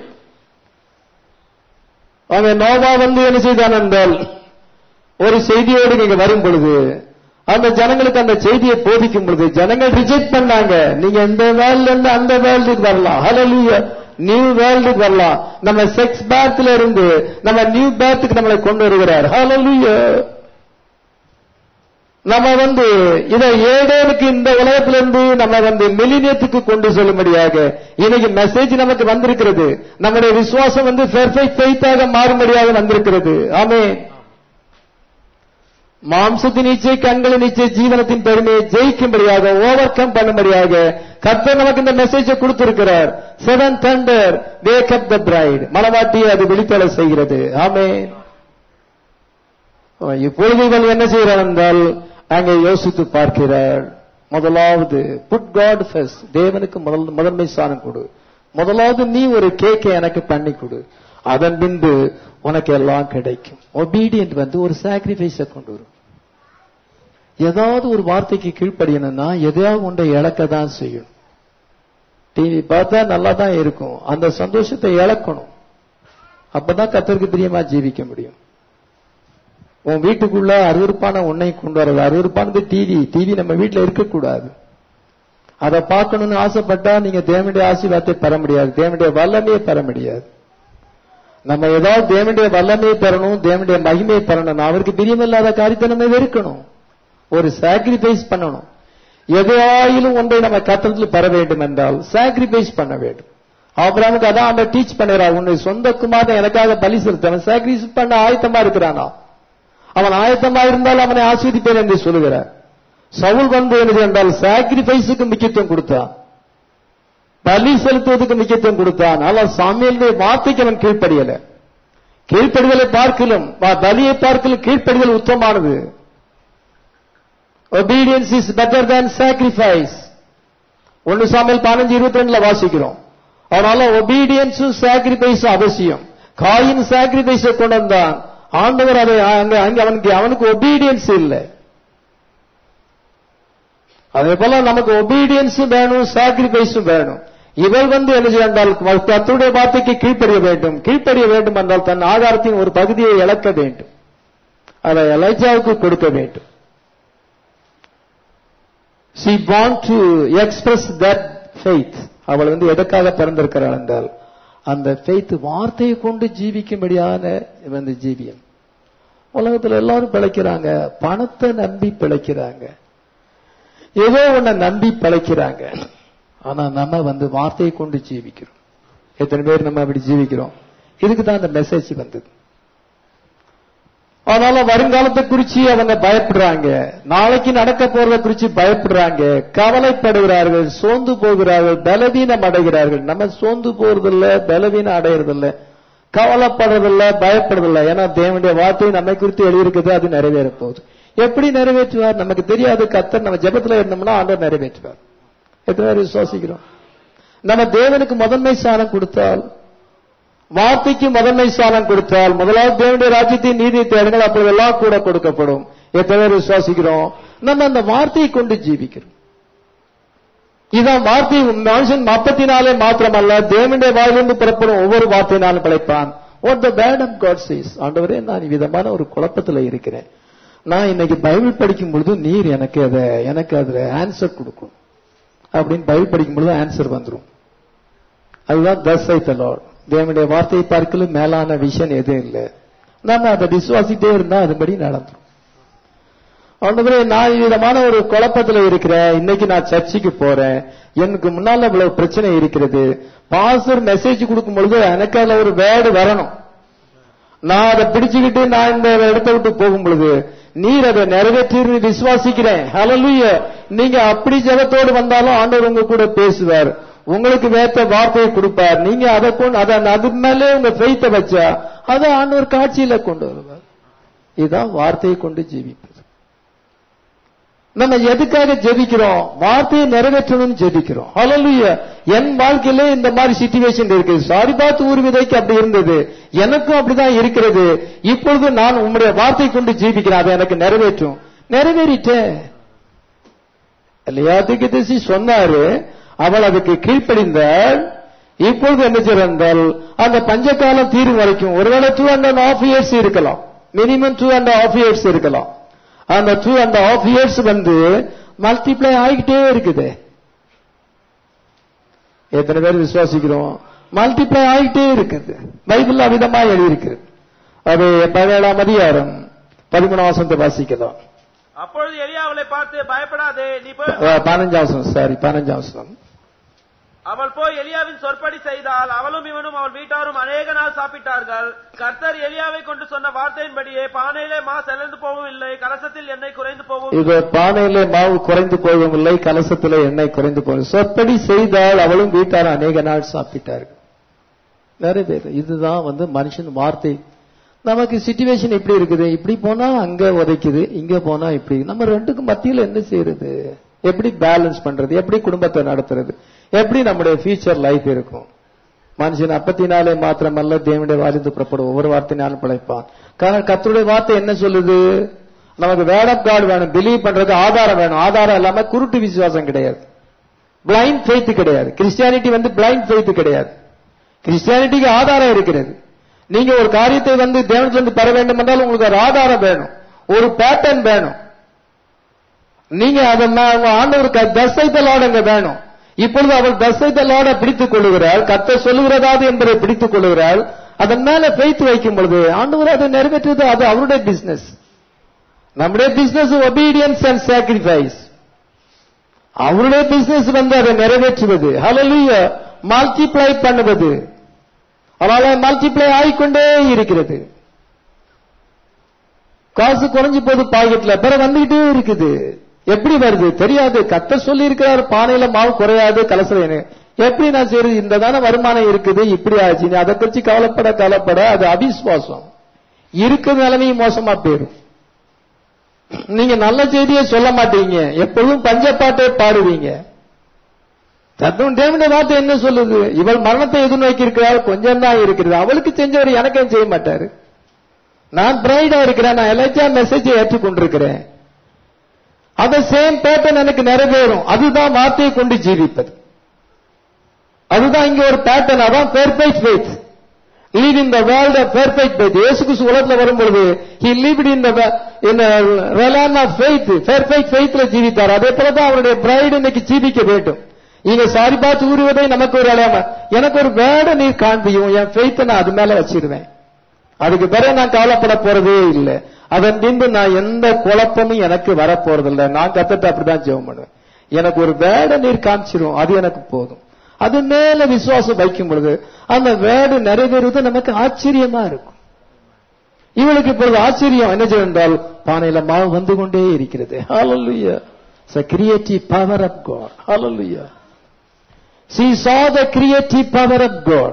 அங்க நோவா வந்து என்ன செய்தான் என்றால் ஒரு செய்தியோடு நீங்க வரும் பொழுது அந்த ஜனங்களுக்கு அந்த செய்தியை போதிக்கும் பொழுது ஜனங்கள் ரிஜெக்ட் பண்ணாங்க நீங்க இந்த வேர்ல்ட்ல இருந்து அந்த வேர்ல்டுக்கு வரலாம் ஹalleluya நியூ வேர்ல்டுக்கு வரலாம் நம்ம செக்ஸ் பேர்த்ல இருந்து நம்ம நியூ பேர்த்துக்கு நம்மளை கொண்டு வருகிறார் ஹalleluya நம்ம வந்து இதை ஏடேனுக்கு இந்த உலகத்திலிருந்து நம்ம வந்து மில்லினியத்துக்கு கொண்டு செல்லும்படியாக இன்னைக்கு மெசேஜ் நமக்கு வந்திருக்கிறது நம்முடைய விசுவாசம் வந்து பெர்ஃபெக்ட் ஃபெய்த்தாக மாறும்படியாக வந்திருக்கிறது ஆமே மாம்சத்தின் இச்சை கண்களின் இச்சை ஜீவனத்தின் பெருமையை ஜெயிக்கும்படியாக ஓவர் கம் பண்ணும்படியாக கர்த்தர் நமக்கு இந்த மெசேஜை கொடுத்திருக்கிறார் seven thunder wake up the bride மனவாட்டியை அது விழித்தலை செய்கிறது ஆமே இப்பொழுது இவன் என்ன செய்கிறான் என்றால் அங்கே யோசித்து பார்க்கிறார் முதலாவது புட் காட் ஃபர்ஸ்ட் தேவனுக்கு முதல் முதன்மை ஸ்தானம் கொடு முதலாவது நீ ஒரு கேக்கை எனக்கு பண்ணி கொடு அதன் பின்பு உனக்கு எல்லாம் கிடைக்கும் ஒபீடியன்ட் வந்து ஒரு சாக்ரிஃபைஸ கொண்டு வரும் ஏதாவது ஒரு வார்த்தைக்கு கீழ்ப்படியணும்னா எதையாவது ஒன்றை இழக்க தான் செய்யணும் டிவி பார்த்தா நல்லா தான் இருக்கும் அந்த சந்தோஷத்தை இழக்கணும் அப்பதான் கத்தருக்கு பிரியமா ஜீவிக்க முடியும் உன் வீட்டுக்குள்ள அருவருப்பான உன்னை கொண்டு வர்றது அருவருப்பானது டிவி டிவி நம்ம வீட்டுல இருக்கக்கூடாது அதை பார்க்கணும்னு ஆசைப்பட்டா நீங்க தேவனுடைய ஆசீர்வாதத்தை பெற முடியாது தேவனுடைய வல்லமையை பெற முடியாது நம்ம ஏதாவது தேவனுடைய வல்லமையை பெறணும் தேவனுடைய மகிமையை பெறணும் அவருக்கு பிரியமில்லாத காரியத்தை நம்ம வெறுக்கணும் ஒரு சாக்ரிஃபைஸ் பண்ணணும் எதையாயிலும் ஒன்றை நம்ம கத்தத்தில் பெற வேண்டும் என்றால் சாக்ரிஃபைஸ் பண்ண வேண்டும் ஆபிரகாமுக்கு அதான் அவன் டீச் பண்ணுறான் உன்னை சொந்த குமாரன் எனக்காக பலி செலுத்த அவன் சாக்ரிஃபைஸ் பண்ண ஆயத்தமா இருக்கிறானா அவன் ஆயத்தமா இருந்தால் அவனை ஆஸ்வதிப்பேன் என்று சொல்லுகிறார் சவுல் வந்து என்னது என்றால் சாக்ரிஃபைஸுக்கு முக்கியத்துவம் கொடுத்தான் பலி செலுத்துவதற்கு முக்கியத்துவம் கொடுத்தான் ஆனால் சாமியலுடைய வார்த்தைக்கு அவன் கீழ்ப்படியல கீழ்ப்படிதலை பார்க்கலும் பலியை பார்க்கலும் கீழ்ப்படிதல் உத்தமானது obedience is better than sacrifice ஒன்னு சாமியல் பதினஞ்சு இருபத்தி ரெண்டுல வாசிக்கிறோம் அதனால ஒபீடியன்ஸும் சாக்ரிஃபைஸும் அவசியம் காயின் சாக்ரிஃபைஸை கொண்டு வந்தான் ஆண்டவர் அதை அங்க அங்க அவனுக்கு அவனுக்கு ஒபீடியன்ஸ் இல்லை அதே போல நமக்கு ஒபீடியன்ஸும் வேணும் சாக்ரிஃபைஸும் வேணும் இவர் வந்து என்ன செய்தால் கத்துடைய வார்த்தைக்கு கீழ்ப்படிய வேண்டும் கீழ்ப்படிய வேண்டும் என்றால் தன் ஆதாரத்தின் ஒரு பகுதியை இழக்க வேண்டும் அதை எலைஜாவுக்கு கொடுக்க வேண்டும் she want to express that faith அவள் வந்து எதற்காக பிறந்திருக்கிறாள் என்றால் அந்த ஃபெய்த் வார்த்தையை கொண்டு ஜீவிக்கும்படியான வந்து ஜீவியம் உலகத்துல எல்லாரும் பிழைக்கிறாங்க பணத்தை நம்பி பிழைக்கிறாங்க ஏதோ ஒன்ன நம்பி பிழைக்கிறாங்க ஆனா நம்ம வந்து வார்த்தையை கொண்டு ஜீவிக்கிறோம் எத்தனை பேர் நம்ம அப்படி ஜீவிக்கிறோம் இதுக்கு தான் அந்த மெசேஜ் வந்தது அதனால வருங்காலத்தை குறிச்சு அவங்க பயப்படுறாங்க நாளைக்கு நடக்க போறதை குறிச்சு பயப்படுறாங்க கவலைப்படுகிறார்கள் சோர்ந்து போகிறார்கள் பலவீனம் அடைகிறார்கள் நம்ம சோர்ந்து போறதில்ல பலவீனம் அடையறதில்ல கவலைப்படுறதில்ல பயப்படுறதில்ல ஏன்னா தேவனுடைய வார்த்தை நம்மை குறித்து எழுதியிருக்குது அது நிறைவேற போகுது எப்படி நிறைவேற்றுவார் நமக்கு தெரியாது கத்தர் நம்ம ஜெபத்துல இருந்தோம்னா ஆண்டவர் நிறைவேற்றுவார் எத்தனை பேர் விசுவாசிக்கிறோம் நம்ம தேவனுக்கு முதன்மை ஸ்தானம் கொடுத்தால் வார்த்தைக்கு முதன்மை ஸ்தானம் கொடுத்தால் முதலாவது தேவனுடைய ராஜ்யத்தின் நீதியை தேடுங்கள் அப்பொழுது எல்லாம் கூட கொடுக்கப்படும் எத்தனை பேர் விசுவாசிக்கிறோம் நம்ம அந்த வார்த்தையை கொண்டு ஜீவிக்கிறோம் இதான் வார்த்தை மனுஷன் அப்பத்தினாலே மாத்திரமல்ல தேவனுடைய வாயிலிருந்து புறப்படும் ஒவ்வொரு வார்த்தையினாலும் பிழைப்பான் what the bread of God says ஆண்டவரே நான் விதமான ஒரு குழப்பத்துல இருக்கிறேன் நான் இன்னைக்கு பைபிள் படிக்கும் பொழுது நீர் எனக்கு அதை எனக்கு அதுல ஆன்சர் கொடுக்கும் அப்படின்னு பைபிள் படிக்கும் பொழுது ஆன்சர் வந்துடும் அதுதான் தஸ் ஐ லார்ட் தேவனுடைய வார்த்தையை பார்க்கலும் மேலான விஷன் எதுவும் இல்லை நம்ம அதை விசுவாசிட்டே இருந்தா அதுபடி நடந்துரும் ஆண்டவரே நான் விதமான ஒரு குழப்பத்துல இருக்கிறேன் இன்னைக்கு நான் சர்ச்சுக்கு போறேன் எனக்கு முன்னால இவ்வளவு பிரச்சனை இருக்கிறது பாஸ்டர் மெசேஜ் கொடுக்கும் பொழுது எனக்கு அதுல ஒரு வேர்டு வரணும் நான் அதை பிடிச்சுக்கிட்டு நான் இந்த இடத்தை விட்டு போகும் பொழுது நீர் அதை நிறைவேற்றி விசுவாசிக்கிறேன் ஹalleluya நீங்க அப்படி ஜெபத்தோடு வந்தாலும் ஆண்டவர் உங்க கூட பேசுவார் உங்களுக்கு வேத்த வார்த்தையை கொடுப்பார் நீங்க அதை கொண்டு அதை அது மேலே உங்க ஃபெய்த்தை வச்சா அதை ஆண்டவர் காட்சியில கொண்டு வருவார் இதுதான் வார்த்தையை கொண்டு ஜீவிப்பது நம்ம எதுக்காக ஜெபிக்கிறோம் வார்த்தையை நிறைவேற்றணும்னு ஜெபிக்கிறோம் ஹalleluya என் வாழ்க்கையில இந்த மாதிரி சிச்சுவேஷன் இருக்கு சாரி பார்த்து ஊர் விதைக்கு அப்படி இருந்தது எனக்கும் அப்படிதான் இருக்கிறது இப்பொழுது நான் உங்களுடைய வார்த்தை கொண்டு ஜீவிக்கிறேன் அதை எனக்கு நிறைவேற்றும் நிறைவேறிட்டேன் இல்லையா திசி சொன்னாரு அவள் அதுக்கு கீழ்ப்படிந்தால் இப்பொழுது என்ன செய்தால் அந்த பஞ்சகாலம் தீரும் வரைக்கும் ஒருவேளை டூ அண்ட் ஆஃப் இயர்ஸ் இருக்கலாம் minimum two and half years இருக்கலாம் அந்த டூ அண்ட் ஆஃப் இயர்ஸ் வந்து மல்டிப்ளை ஆகிட்டே இருக்குது எத்தனை பேர் விசுவாசிக்கிறோம் மல்டிப்ளை ஆகிட்டே இருக்குது பைபிள் அவிதமா எழுதியிருக்கிறது அது பதினேழாம் அதிகாரம் பதிமூணாம் வசனத்தை வாசிக்கலாம் அப்பொழுது எலியா அவளை பார்த்து பயப்படாதே நீ போய் அஹ், பதினஞ்சாம் வசனம் சாரி பதினஞ்சாம் வசனம் அவள் போய் எலியாவின் சொற்படி செய்தால் அவளும் இவனும் அவள் வீட்டாரும் அநேக நாள் சாப்பிட்டார்கள் கர்த்தர் எலியாவை கொண்டு சொன்ன வார்த்தையின்படியே பானையிலே மா செலந்து போகவும் இல்லை கலசத்தில் எண்ணெய் குறைந்து போகவும் இது பானையிலே மாவு குறைந்து போகவும் இல்லை கலசத்திலே எண்ணெய் குறைந்து போகும் சொற்படி செய்தால் அவளும் வீட்டார் அநேக நாள் சாப்பிட்டார்கள் நிறைய பேர் இதுதான் வந்து மனுஷன் வார்த்தை நமக்கு சிச்சுவேஷன் இப்படி இருக்குது இப்படி போனா அங்க உதைக்குது இங்க போனா இப்படி நம்ம ரெண்டுக்கும் மத்தியில என்ன செய்யறது எப்படி பேலன்ஸ் பண்றது எப்படி குடும்பத்தை நடத்துறது எப்படி நம்முடைய ஃபியூச்சர் லைஃப் இருக்கும் மனுஷன் அப்பத்தினாலே மாத்திரமல்ல தேவனுடைய வாலிந்து புறப்படும் ஒவ்வொரு வார்த்தையினாலும் பிழைப்பான் காரணம் கர்த்தருடைய வார்த்தை என்ன சொல்லுது நமக்கு வேர்ட் ஆஃப் காட் வேணும் பிலீவ் பண்றது ஆதாரம் வேணும் ஆதாரம் இல்லாம குருட்டு விசுவாசம் கிடையாது பிளைண்ட் ஃபெய்த் கிடையாது கிறிஸ்டியானிட்டி வந்து பிளைண்ட் ஃபெய்த் கிடையாது கிறிஸ்டியானிட்டிக்கு ஆதாரம் இருக்கிறது நீங்க ஒரு காரியத்தை வந்து தேவனத்திலிருந்து பெற வேண்டும் என்றால் உங்களுக்கு ஒரு ஆதாரம் வேணும் ஒரு பேட்டர்ன் வேணும் நீங்க அதை ஆண்டவருக்கு தசைத்தலோட அங்க வேணும் இப்பொழுது அவள் தசைத்தலோட பிடித்துக் கொள்ளுகிறாள் கத்த சொல்லுகிறதாவது என்பதை பிடித்துக் கொள்ளுகிறாள் அதன் மேல ஃபெய்த் வைக்கும் பொழுது ஆண்டவர் அதை நிறைவேற்றுவது அது அவருடைய பிசினஸ் நம்முடைய பிசினஸ் ஒபீடியன்ஸ் அண்ட் சாக்ரிஃபைஸ் அவருடைய பிசினஸ் வந்து அதை நிறைவேற்றுவது ஹalleluya மல்டிப்ளை பண்ணுவது அதனால மல்டிப்ளை ஆகிக்கொண்டே இருக்கிறது காசு குறைஞ்சு போகுது பாக்கெட்ல பிற வந்துகிட்டே இருக்குது எப்படி வருது தெரியாது கத்த சொல்லி இருக்கிறார் பானையில மாவு குறையாது கலசல எப்படி நான் சரி இந்த தானே வருமானம் இருக்குது இப்படி ஆச்சு நீ அதை குறிச்சு கவலைப்பட கவலைப்பட அது அவிஸ்வாசம் இருக்கிற நிலைமையும் மோசமா போயிடும் நீங்க நல்ல செய்தியை சொல்ல மாட்டீங்க எப்பொழுதும் பஞ்சப்பாட்டை பாடுவீங்க தத்துவம் தேவனுடைய வார்த்தை என்ன சொல்லுது இவள் மரணத்தை எதிர்நோக்கி இருக்கிறாள் கொஞ்சம் தான் இருக்கிறது அவளுக்கு செஞ்சவர் எனக்கு ஏன் செய்ய மாட்டாரு நான் பிரைடா இருக்கிறேன் நான் எல்லாத்தையும் மெசேஜை ஏற்றுக்கொண்டிருக்கிறேன் அந்த சேம் பேட்டர்ன் எனக்கு நிறைவேறும் அதுதான் வார்த்தையை கொண்டு ஜீவிப்பது அதுதான் இங்க ஒரு பேட்டர்ன் அதான் perfect faith live in the world of perfect faith இயேசு கிறிஸ்து உலகத்துல வரும்பொழுது he lived in the in realm of faith perfect ஃபெய்த்ல ஜீவித்தார் அதே போல தான் அவருடைய பிரைடு இன்னைக்கு ஜீவிக்க வேண்டும் இங்க சாரி பார்த்து ஊறுவதை நமக்கு ஒரு அடையாம எனக்கு ஒரு வேட நீர் காண்பியும் என் ஃபெய்த்தை நான் அது மேல வச்சிருவேன் அதுக்கு பிறகு நான் கவலைப்பட போறதே இல்லை அதன் பின்பு நான் எந்த குழப்பமும் எனக்கு வரப்போறதில்லை நான் கத்துட்டு அப்படிதான் ஜெபம் பண்ணுவேன் எனக்கு ஒரு வேட நீர் காமிச்சிரும் அது எனக்கு போதும் அது மேல விசுவாசம் வைக்கும் பொழுது அந்த வேடு நிறைவேறுவது நமக்கு ஆச்சரியமா இருக்கும் இவளுக்கு இப்பொழுது ஆச்சரியம் என்ன செய்தால் பானையில மாவு வந்து கொண்டே இருக்கிறது ஹalleluya it's a creative power of god hallelujah she saw the creative power of god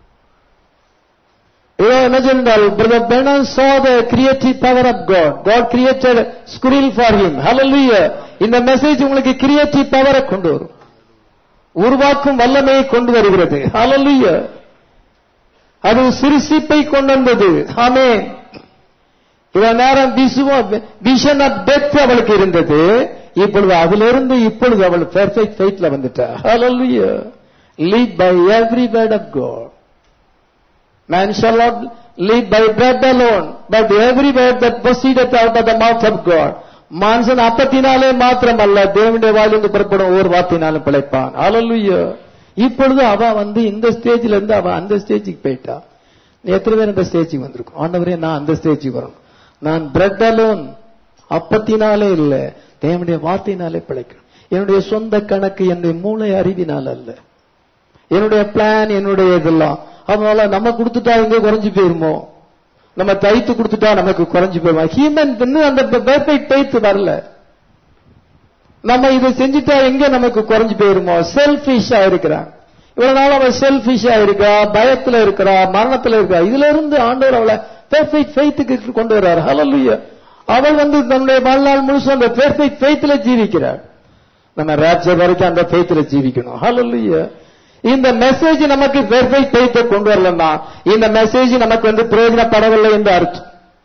இவ என்ன சொன்னால் brother Branham saw the creative power of god god created squirrel for him hallelujah இந்த மெசேஜ் உங்களுக்கு கிரியேட்டிவ் பவரை கொண்டு வரும் உருவாக்கும் வல்லமையை கொண்டு வருகிறது hallelujah அது சிறுசிப்பை கொண்டு வந்தது ஆமே இவ்வளவு நேரம் விஷன் ஆஃப் டெத் அவளுக்கு இருந்தது இப்பொழுது அதிலிருந்து இப்பொழுது அவள் பெர்ஃபெக்ட் ஃபெய்த்ல வந்துட்டா hallelujah lead by every word of god man shall not live by bread alone but every word that proceedeth out of the mouth of god மனுஷன் அப்பத்தினாலே மாத்திரம் அல்ல தேவனுடைய வாயிலிருந்து புறப்படும் ஒவ்வொரு வார்த்தையினாலும் பிழைப்பான் hallelujah இப்பொழுது அவ வந்து இந்த ஸ்டேஜ்ல இருந்து அவ அந்த ஸ்டேஜுக்கு போயிட்டா எத்தனை பேர் இந்த ஸ்டேஜுக்கு வந்திருக்கும் ஆண்டவரே நான் அந்த ஸ்டேஜுக்கு வரணும் நான் பிரெட் அலோன் அப்பத்தினாலே இல்ல தேவனுடைய வார்த்தையினாலே பிழைக்கணும் என்னுடைய சொந்த கணக்கு என்னுடைய மூளை அறிவினால் அல்ல என்னுடைய பிளான் என்னுடைய இதெல்லாம் அதனால நம்ம கொடுத்துட்டா எங்க குறைஞ்சு போயிருமோ நம்ம தைத்து கொடுத்துட்டா நமக்கு குறைஞ்சு போயிருமா ஹியூமன் இன்னும் அந்த பெர்ஃபெக்ட் தைத்து வரல நம்ம இதை செஞ்சுட்டா எங்க நமக்கு குறைஞ்சு போயிருமோ செல்பிஷா இருக்கிறான் இவ்வளவு நாள் அவன் செல்பிஷா இருக்கா பயத்துல இருக்கிறா மரணத்துல இருக்கா இதுல இருந்து ஆண்டவர் அவளை பெர்ஃபெக்ட் ஃபெய்த்துக்கு கொண்டு வர்றார் ஹalleluya அவள் வந்து தன்னுடைய வாழ்நாள் முழுசும் அந்த பெர்ஃபெக்ட் ஃபெய்த்ல ஜீவிக்கிறாள் நம்ம ராஜ்யம் வரைக்கும் அந்த ஃபெய்த்ல ஜீவிக்கணும் ஹalleluya இந்த மெசேஜ் நமக்கு பெர்ஃபெக்ட் ஃபெய்த்தை கொண்டு வரலன்னா இந்த மெசேஜ் நமக்கு வந்து பிரயோஜனப்படவில்லை என்று அர்த்தம்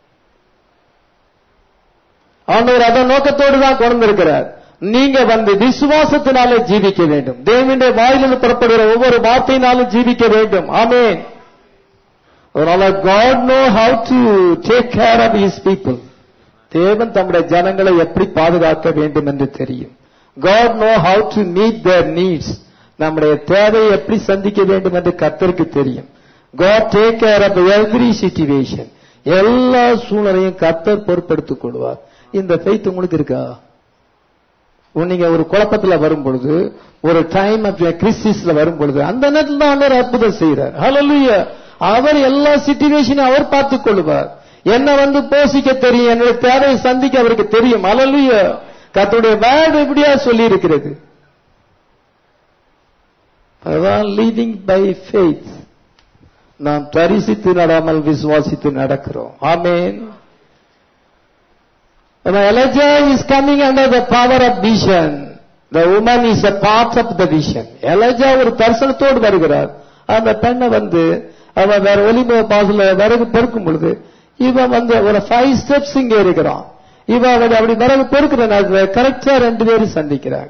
ஆண்டவர் அதன் நோக்கத்தோடு தான் கொண்டு இருக்கிறார் நீங்க வந்து விசுவாசத்தினாலே ஜீவிக்க வேண்டும் தேவனுடைய வாயிலிருந்து புறப்படுகிற ஒவ்வொரு வார்த்தையினாலும் ஜீவிக்க வேண்டும் ஆமேன் அதனால God know how to take care of his people தேவன் தம்முடைய ஜனங்களை எப்படி பாதுகாக்க வேண்டும் என்று தெரியும் God know how to meet their needs நம்முடைய தேவையை எப்படி சந்திக்க வேண்டும் என்று கத்தருக்கு தெரியும் God take care of every situation எல்லா சூழ்நிலையும் கத்தர் பொறுப்பெடுத்துக் கொள்வார் இந்த ஃபெய்த் உங்களுக்கு இருக்கா நீங்க ஒரு குழப்பத்துல வரும் பொழுது ஒரு டைம் ஆஃப் கிறிஸ்டிஸ்ல வரும் பொழுது அந்த நேரத்தில் தான் ஆண்டவர் அற்புதம் செய்கிறார் ஹalleluya அவர் எல்லா சிச்சுவேஷனையும் அவர் பார்த்துக் கொள்வார் என்ன வந்து போஷிக்க தெரியும் என்னுடைய தேவையை சந்திக்க அவருக்கு தெரியும் ஹalleluya கர்த்தருடைய வேர்டு இப்படியா சொல்லி இருக்கிறது அதான் லீடிங் பை ஃபெய்த் நாம் தரிசித்து நடாமல் விசுவாசித்து நடக்கிறோம் ஆமேன் Elijah is coming under the power of vision. The woman is a part of the vision. Elijah ஒரு தரிசனத்தோடு வருகிறார் அந்த பெண்ணை வந்து அவ வேற ஒலிம பாசல விறகு பெருக்கும் பொழுது இவன் வந்து ஒரு ஃபைவ் ஸ்டெப்ஸ் இங்க இருக்கிறான் இவ அவள் அப்படி விறகு பொறுக்கிற நேரத்துல கரெக்டா ரெண்டு பேரும் சந்திக்கிறாங்க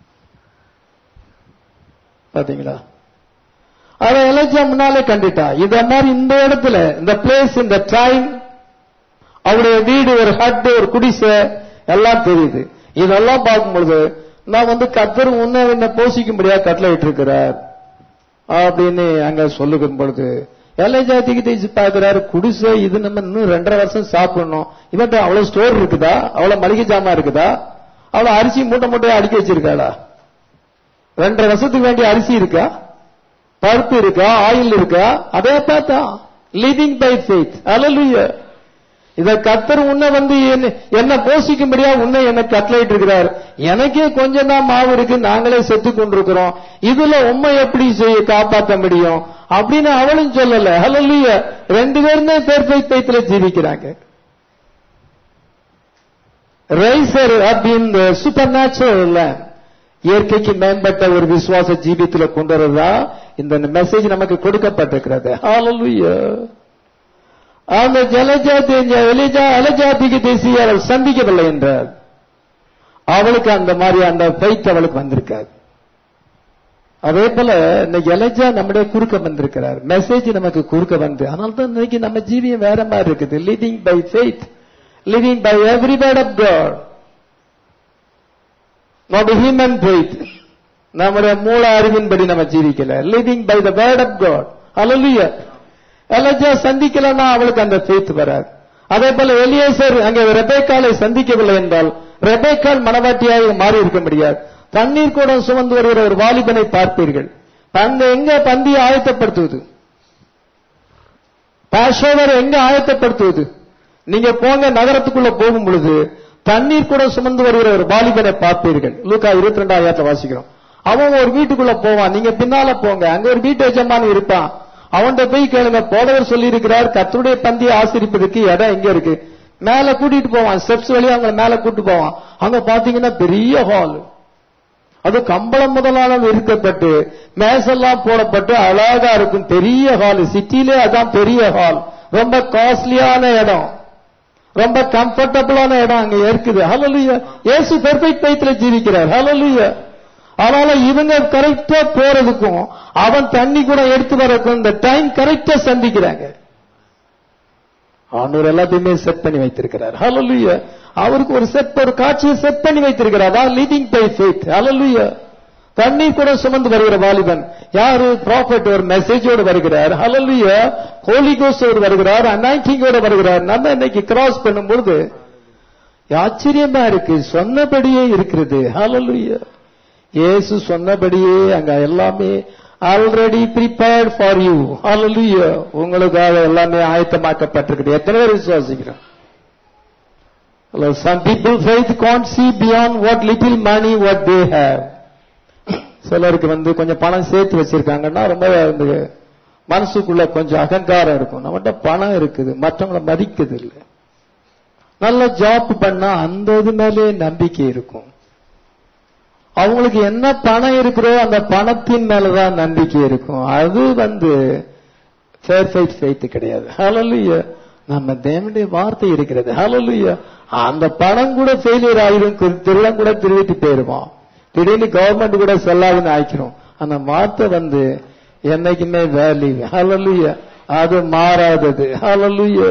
பாத்தீங்களா அத எலஜா முன்னாலே கண்டுட்டா இத மாதிரி இந்த இடத்துல இந்த பிளேஸ் இந்த டைம் அவருடைய வீடு ஒரு ஹட் ஒரு குடிசை எல்லாம் தெரியுது இதெல்லாம் பார்க்கும் பொழுது நான் வந்து கத்தர் உன்னை என்ன போஷிக்கும்படியா கட்டளை இருக்கிறார் அப்படின்னு அங்க சொல்லுகிற பொழுது எல்லைஜா திக்கு தேய்ச்சி பாக்குறாரு குடிசை இது நம்ம இன்னும் ரெண்டரை வருஷம் சாப்பிடணும் இவன்ட்ட அவ்வளவு ஸ்டோர் இருக்குதா அவ்வளவு மளிகை ஜாமான் இருக்குதா அவ்வளவு அரிசி மூட்டை மூட்டையா அடுக்கி வச்சிருக்காளா ரெண்டரை வருஷத்துக்கு வேண்டிய அரிசி இருக்கா பருப்பு இருக்கா ஆயில் இருக்கா அதே பார்த்தா லிவிங் பை ஃபெய்த் அலலுயா இத கத்தர் உன்னை வந்து என்ன- என்ன போஷிக்கும்படியா உன்னை என்ன கட்டளையிட்டு இருக்கிறார் எனக்கே கொஞ்சம் தான் மாவு இருக்கு நாங்களே செத்து கொண்டிருக்கிறோம் இதுல உண்மை எப்படி செய்ய காப்பாற்ற முடியும் அப்படின்னு அவளும் சொல்லல ஹalleluya ரெண்டு பேருமே பெர்ஃபெக்ட் ஃபெய்த்ல ஜீவிக்கிறாங்க ரைசர் அப்படின்னு சூப்பர் நேச்சுரல் இயற்கைக்கு மேம்பட்ட ஒரு விசுவாச ஜீவியத்துல கொண்டு வரதா இந்த மெசேஜ் நமக்கு கொடுக்கப்பட்டிருக்கிறது ஹalleluya அந்த ஜலஜாதி எலிஜா அலஜாதிக்கு தேசி அவள் சந்திக்கவில்லை என்றார் அவளுக்கு அந்த மாதிரி அந்த ஃபைட் அவளுக்கு வந்திருக்காது அதே போல இன்னைக்கு எலஜா நம்முடைய குறுக்க வந்திருக்கிறார் மெசேஜ் நமக்கு குறுக்க வந்து அதனால தான் இன்னைக்கு நம்ம ஜீவியம் வேற மாதிரி இருக்குது living by faith living by every word of God not human faith நம்முடைய மூல அறிவின்படி நம்ம ஜீவிக்கல living by the word of God hallelujah Elijah சந்திக்கலன்னா அவளுக்கு அந்த ஃபெய்த் வராது அதே போல எலியேசர் அங்கே ரெபேக்காலை சந்திக்கவில்லை என்றால் ரெபேக்கால் மனவாட்டியாக மாறி இருக்க முடியாது தண்ணீர் கூட சுமந்து வருகிற ஒரு வாலிபனை பார்ப்பீர்கள் அந்த எங்க பந்தியை ஆயத்தப்படுத்துவது பாஷோவர் எங்க ஆயத்தப்படுத்துவது நீங்க போங்க நகரத்துக்குள்ள போகும் பொழுது தண்ணீர் கூட சுமந்து வருகிற ஒரு வாலிபனை பார்ப்பீர்கள் லூக்கா இருபத்தி ரெண்டாயிரத்தை வாசிக்கிறோம் அவன் ஒரு வீட்டுக்குள்ள போவான் நீங்க பின்னால போங்க அங்க ஒரு வீட்டு எஜமானி இருப்பான் அவன்கிட்ட போய் கேளுங்க போதவர் சொல்லி இருக்கிறார் கத்தருடைய பந்தியை ஆசிரிப்பதற்கு இடம் எங்க இருக்கு மேல கூட்டிட்டு போவான் ஸ்டெப்ஸ் வழியா அவங்கள மேல கூட்டு போவான் அங்க பாத்தீங்கன்னா பெரிய ஹால் அது கம்பளம் முதலாளம் இருக்கப்பட்டு மேசெல்லாம் போடப்பட்டு அழகா இருக்கும் பெரிய ஹால் சிட்டிலே அதான் பெரிய ஹால் ரொம்ப காஸ்ட்லியான இடம் ரொம்ப கம்ஃபர்டபுளான இடம் அங்க இருக்குது ஹalleluya இயேசு பெர்ஃபெக்ட் ஃபெய்த்ல ஜீவிக்கிறார் ஹalleluya அதனால இவங்க கரெக்டா போறதுக்கும் அவன் தண்ணி கூட எடுத்து வரக்கும் இந்த டைம் கரெக்டா சந்திக்கிறாங்க ஆண்டவர் எல்லாத்தையுமே செட் பண்ணி வைத்திருக்கிறார் ஹalleluya அவருக்கு ஒரு செட் ஒரு காட்சியை செட் பண்ணி வைத்திருக்கிறார் அதான் லீடிங் பை ஃபெய்த் ஹalleluya தண்ணீர் கூட சுமந்து வருகிற வாலிபன் யாரு ப்ராஃபட் ஒரு மெசேஜோடு வருகிறார் ஹalleluya ஹோலி கோஸ்டோடு வருகிறார் அனாயிண்டிங்கோட வருகிறார் நம்ம இன்னைக்கு கிராஸ் பண்ணும் பொழுது ஆச்சரியமா இருக்கு சொன்னபடியே இருக்கிறது ஹalleluya இயேசு சொன்னபடியே அங்க எல்லாமே already prepared for you hallelujah உங்களுக்காக எல்லாமே ஆயத்தமாக்கப்பட்டிருக்குது எத்தனை பேர் விசுவாசிக்கிறோம் some people faith can't see beyond what little money what they have சிலருக்கு வந்து கொஞ்சம் பணம் சேர்த்து வச்சிருக்காங்கன்னா ரொம்ப வந்து மனசுக்குள்ள கொஞ்சம் அகங்காரம் இருக்கும் நம்மகிட்ட பணம் இருக்குது மற்றவங்கள மதிக்குது இல்லை நல்ல ஜாப் பண்ணா அந்த இது மேலே நம்பிக்கை இருக்கும் அவங்களுக்கு என்ன பணம் இருக்கிறோ அந்த பணத்தின் மேலதான் நம்பிக்கை இருக்கும் அது வந்து ஃபேர் ஃபைட் ஃபெய்த் கிடையாது ஹalleluya நம்ம தேவனுடைய வார்த்தை இருக்கிறது ஹalleluya அந்த பணம் கூட ஃபெயிலியர் ஆயிரும் கு- திருடம் கூட திருவிட்டு போயிருவோம் திடீர்னு கவர்மெண்ட் கூட செல்லாதுன்னு ஆயிக்கிறோம் அந்த வார்த்தை வந்து என்னைக்குமே வேல்யூ ஹalleluya அது மாறாதது ஹalleluya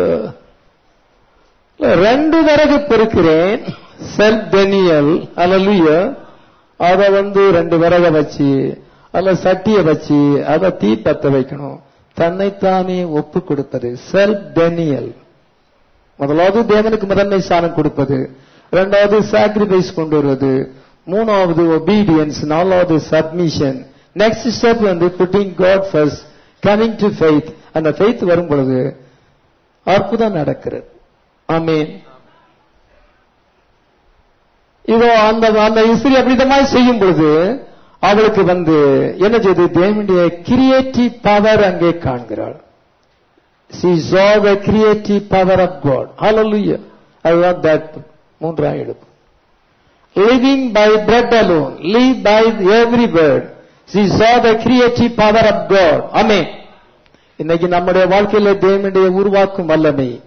ரெண்டு விறகு பெருக்கிறேன் செல்ஃப் டெனியல் ஹalleluya அத வந்து ரெண்டு விறக வச்சு அதுல சட்டிய வச்சு அதை தீ பத்த வைக்கணும் தன்னைத்தானே ஒப்பு கொடுப்பது செல்ஃப் டெனியல் முதலாவது தேவனுக்கு முதன்மை ஸ்தானம் கொடுப்பது இரண்டாவது சாக்ரிஃபைஸ் கொண்டு வருவது மூணாவது ஒபீடியன்ஸ் நாலாவது சப்மிஷன் நெக்ஸ்ட் ஸ்டெப் வந்து putting God first coming to faith அந்த ஃபெய்த் வரும் பொழுது அற்புதம் நடக்கிறது ஆமீன் இதோ அந்த அந்த இஸ்திரி அப்படிதமாய் செய்யும் பொழுது அவளுக்கு வந்து என்ன செய்து தேவனுடைய கிரியேட்டிவ் பவர் அங்கே காண்கிறாள் she saw the creative power of God hallelujah அதுதான் that மூன்றாம் எடுப்பு living by bread alone live by every word she saw the creative power of God amen இன்னைக்கு நம்முடைய வாழ்க்கையில தேவனுடைய உருவாக்கும் வல்லமை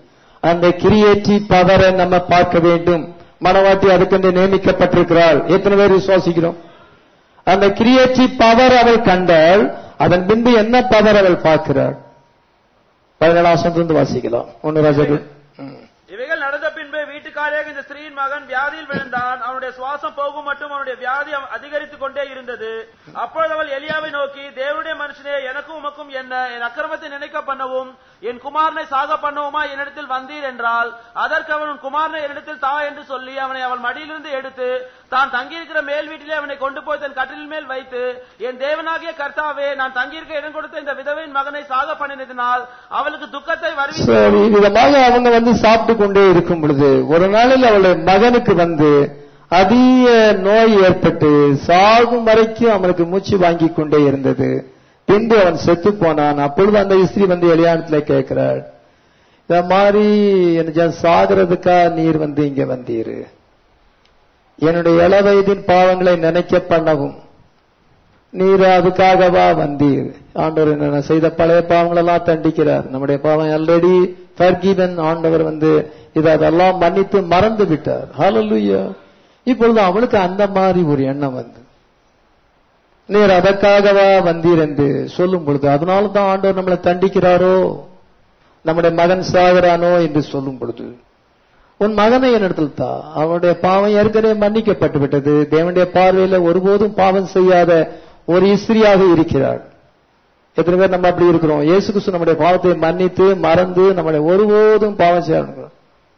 அந்த கிரியேட்டிவ் பவரை நம்ம பார்க்க வேண்டும் மனவாட்டி அதுக்கென்று நியமிக்கப்பட்டிருக்கிறாள் எத்தனை பேர் விசுவாசிக்கிறோம் அந்த கிரியேட்டிவ் பவர் அவள் கண்டால் அதன் பின்பு என்ன பவர் அவள் பார்க்கிறாள் பதினேழாம் வசனத்திலிருந்து வாசிக்கலாம் ஒன்னு ராஜாக்கு ம். இவைகள் நடந்த பின்பு வீட்டுக்காரியாக இந்த ஸ்திரீயின் மகன் வியாதியில் விழுந்தான் அவனுடைய சுவாசம் போகும் மட்டும் அவனுடைய வியாதி அதிகரித்துக் கொண்டே இருந்தது அப்பொழுது அவள் எலியாவை நோக்கி தேவனுடைய மனுஷனே எனக்கும் உமக்கும் என்ன என் அக்கிரமத்தை நினைக்க பண்ணவும் என் குமாரனை சாக பண்ணவுமா என்னிடத்தில் வந்தீர் என்றால் அதற்கு அவன் உன் குமாரனை என்னிடத்தில் தா என்று சொல்லி அவனை அவள் மடியிலிருந்து எடுத்து தான் தங்கியிருக்கிற மேல் வீட்டிலே அவனை கொண்டு போய் தன் கட்டிலின் மேல் வைத்து என் தேவனாகிய கர்த்தாவே நான் தங்கியிருக்க இடம் கொடுத்த இந்த விதவையின் மகனை சாக பண்ணினதினால் அவளுக்கு துக்கத்தை வருவி சரி விதமாக அவங்க வந்து சாப்பிட்டு கொண்டே இருக்கும் பொழுது ஒரு நாளில் அவளுடைய மகனுக்கு வந்து அதிக நோய் ஏற்பட்டு சாகும் வரைக்கும் அவனுக்கு மூச்சு வாங்கி கொண்டே இருந்தது பின்பு அவன் செத்து போனான் அப்பொழுது அந்த ஸ்திரீ வந்து எளியானத்துல கேட்கிறாள் இந்த மாதிரி எனக்கு சாகிறதுக்கா நீர் வந்து இங்க வந்தீரு என்னுடைய இள வயதின் பாவங்களை நினைக்க பண்ணவும் நீர் அதுக்காகவா வந்தீர் ஆண்டவர் என்ன செய்த பழைய பாவங்கள் எல்லாம் தண்டிக்கிறார் நம்முடைய பாவம் ஆல்ரெடி ஃபர்கிவன் ஆண்டவர் வந்து இதை அதெல்லாம் மன்னித்து மறந்து விட்டார் ஹalleluya இப்பொழுது அவளுக்கு அந்த மாதிரி ஒரு எண்ணம் வந்து நீர் அதற்காகவா வந்தீர் என்று சொல்லும் பொழுது அதனால தான் ஆண்டவர் நம்மளை தண்டிக்கிறாரோ நம்முடைய மகன் சாகிறானோ என்று சொல்லும் பொழுது உன் மகனை என்னிடத்தில் தா அவனுடைய பாவம் ஏற்கனவே மன்னிக்கப்பட்டு விட்டது தேவனுடைய பார்வையில ஒருபோதும் பாவம் செய்யாத ஒரு இஸ்திரியாக இருக்கிறாள் எத்தனை பேர் நம்ம அப்படி இருக்கிறோம் இயேசு கிறிஸ்து நம்முடைய பாவத்தை மன்னித்து மறந்து நம்மளை ஒருபோதும் பாவம் செய்யணும்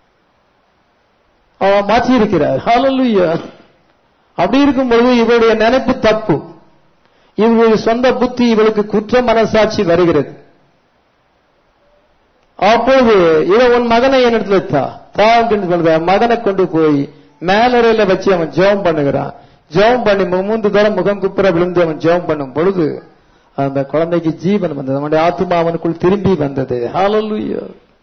அவன் மாற்றி இருக்கிறார் ஹalleluya அப்படி இருக்கும் பொழுது இவருடைய நினைப்பு தப்பு இவருடைய சொந்த புத்தி இவளுக்கு குற்ற மனசாட்சி வருகிறது அப்போது இவ உன் மகனை என்னிடத்துல தா தா அப்படின்னு சொல்ற மகனை கொண்டு போய் மேலறையில வச்சு அவன் ஜெபம் பண்ணுகிறான் ஜெபம் பண்ணி மூன்று தரம் முகம் குப்புற விழுந்து அவன் ஜெபம் பண்ணும் பொழுது அந்த குழந்தைக்கு ஜீவன் வந்தது அவனுடைய ஆத்மா அவனுக்குள் திரும்பி வந்தது ஹalleluya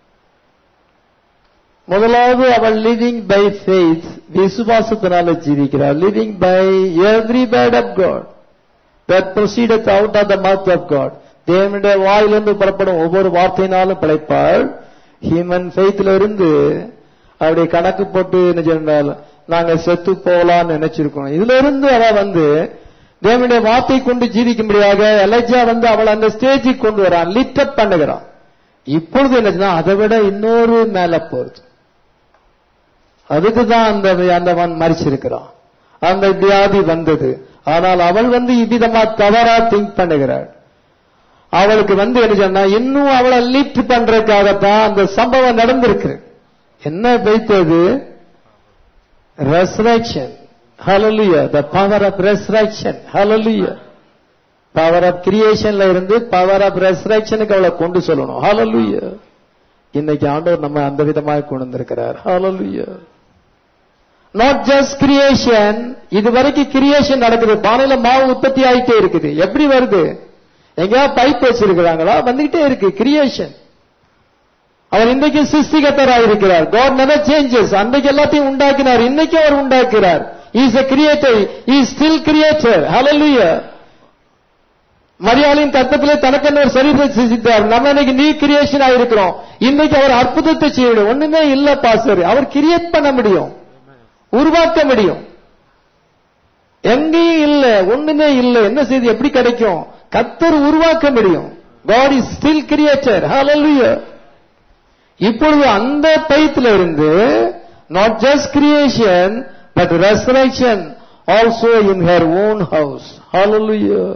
முதலாவது அவள் லிவிங் பை ஃபெய்த் விசுவாசத்தினால ஜீவிக்கிறார் living by every word of God that proceedeth out of the mouth of God தேவனுடைய வாயிலிருந்து புறப்படும் ஒவ்வொரு வார்த்தையினாலும் பிழைப்பாள் ஹியூமன் ஃபெய்த்ல இருந்து அப்படி கணக்கு போட்டு என்ன சொன்னால் நாங்க செத்து போகலாம்னு நினைச்சிருக்கோம் இதுல இருந்து அவ வந்து தேவனுடைய வார்த்தை கொண்டு ஜீவிக்கும்படியாக எலஜா வந்து அவள் அந்த ஸ்டேஜுக்கு கொண்டு வரான் லிஃப்ட் அப் பண்ணுகிறான் இப்பொழுது என்னச்சுன்னா அதை விட இன்னொரு மேல போறது அதுக்கு தான் அந்த அந்தவன் மறிச்சிருக்கிறான் அந்த வியாதி வந்தது ஆனால் அவள் வந்து இவ்விதமா தவறா திங்க் பண்ணுகிறாள் அவளுக்கு வந்து என்ன சொன்னா இன்னும் அவளை லீட் பண்றதுக்காகத்தான் அந்த சம்பவம் நடந்திருக்கு என்ன வைத்தது resurrection hallelujah the power of resurrection hallelujah power of creationல இருந்து power of resurrectionக்கு அவளை கொண்டு சொல்லணும் hallelujah இன்னைக்கு ஆண்டவர் நம்ம அந்த விதமாக கொண்டு வந்திருக்கிறார் hallelujah நாட் ஜஸ்ட் கிரியேஷன் இது வரைக்கும் கிரியேஷன் நடக்குது பானையில மாவு உற்பத்தி ஆயிட்டே இருக்குது எப்படி வருது எங்கேயா பைப் வச்சிருக்கிறாங்களா வந்துகிட்டே இருக்கு கிரியேஷன் அவர் இன்றைக்கு சிருஷ்டிகத்தராக இருக்கிறார் காட் நெவர் சேஞ்சஸ் அன்றைக்கு எல்லாத்தையும் உண்டாக்கினார் இன்னைக்கு அவர் உண்டாக்குறார் is a creator is still creator hallelujah மரியாதையின் கத்தத்திலே தனக்கென்ன ஒரு சரீரத்தை சிருஷ்டித்தார் நம்ம இன்னைக்கு நியூ கிரியேஷன் ஆயிருக்கிறோம் இன்னைக்கு அவர் அற்புதத்தை செய்யணும் ஒண்ணுமே இல்ல பாஸ்டர் அவர் கிரியேட் பண்ண முடியும் உருவாக்க முடியும் எங்கேயும் இல்ல ஒண்ணுமே இல்ல என்ன செய்தி எப்படி கிடைக்கும் கத்தர் உருவாக்க முடியும் God is still creator hallelujah இப்பொழுது அந்த பைத்துல இருந்து not just creation but resurrection also in her own house hallelujah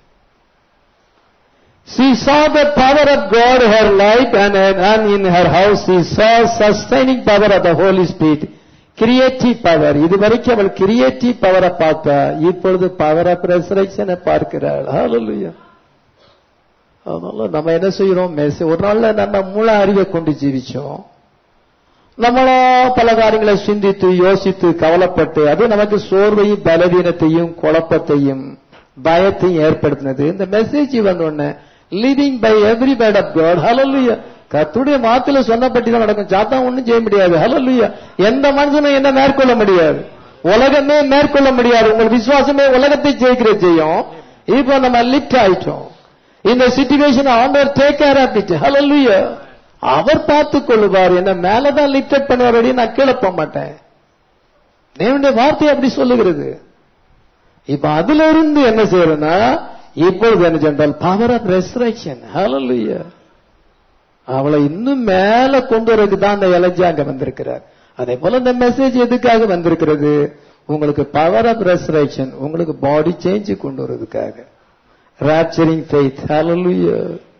She saw the power of God in her life and, and in her house she saw sustaining power of the Holy Spirit. Creative power இதுவரைக்கும் அவள் creative பவரை பார்த்தா இப்பொழுது power of ரெசரக்ஷனை பார்க்கிறாள் ஹalleluya அதனால நம்ம என்ன செய்யறோம் மெச- ஒரு நாள்ல நம்ம மூல அறிவை கொண்டு ஜீவிச்சோம் நம்மளா பல காரியங்களை சிந்தித்து யோசித்து கவலைப்பட்டு அது நமக்கு சோர்வையும் பலவீனத்தையும் குழப்பத்தையும் பயத்தையும் ஏற்படுத்தினது இந்த மெசேஜ் வந்த உடனே living by every bread of God hallelujah கர்த்தருடைய வாக்குல சொன்னபடி தான் நடக்கும் சாத்தான் ஒண்ணும் செய்ய முடியாது ஹalleluya எந்த மனுஷனும் என்ன மேற்கொள்ள முடியாது உலகமே மேற்கொள்ள முடியாது உங்கள் விசுவாசமே உலகத்தை ஜெயிக்கிற செய்யும் இப்போ நம்ம லிப்ட் ஆயிட்டோம் இந்த சிச்சுவேஷன் ஆண்டவர் take care of it hallelujah அவர் பார்த்துக் கொள்ளுவார் என்ன மேலதான் லிப்டட் பண்ணுவார் நான் கீழே போக மாட்டேன் தேவனுடைய வார்த்தை அப்படி சொல்லுகிறது இப்ப அதுல இருந்து என்ன செய்யறதுன்னா இப்பொழுது என்ன சென்றால் பவர் ஆஃப் ரெசரக்ஷன் ஹalleluya அவளை இன்னும் மேல கொண்டு வரதுக்கு தான் அந்த எலஜா அங்க வந்திருக்கிறார் அதே போல இந்த மெசேஜ் எதுக்காக வந்திருக்கிறது உங்களுக்கு பவர் ஆஃப் ரெசரக்ஷன் உங்களுக்கு பாடி சேஞ்ச் கொண்டு வரதுக்காக ராப்சரிங் ஃபெய்த் ஹalleluya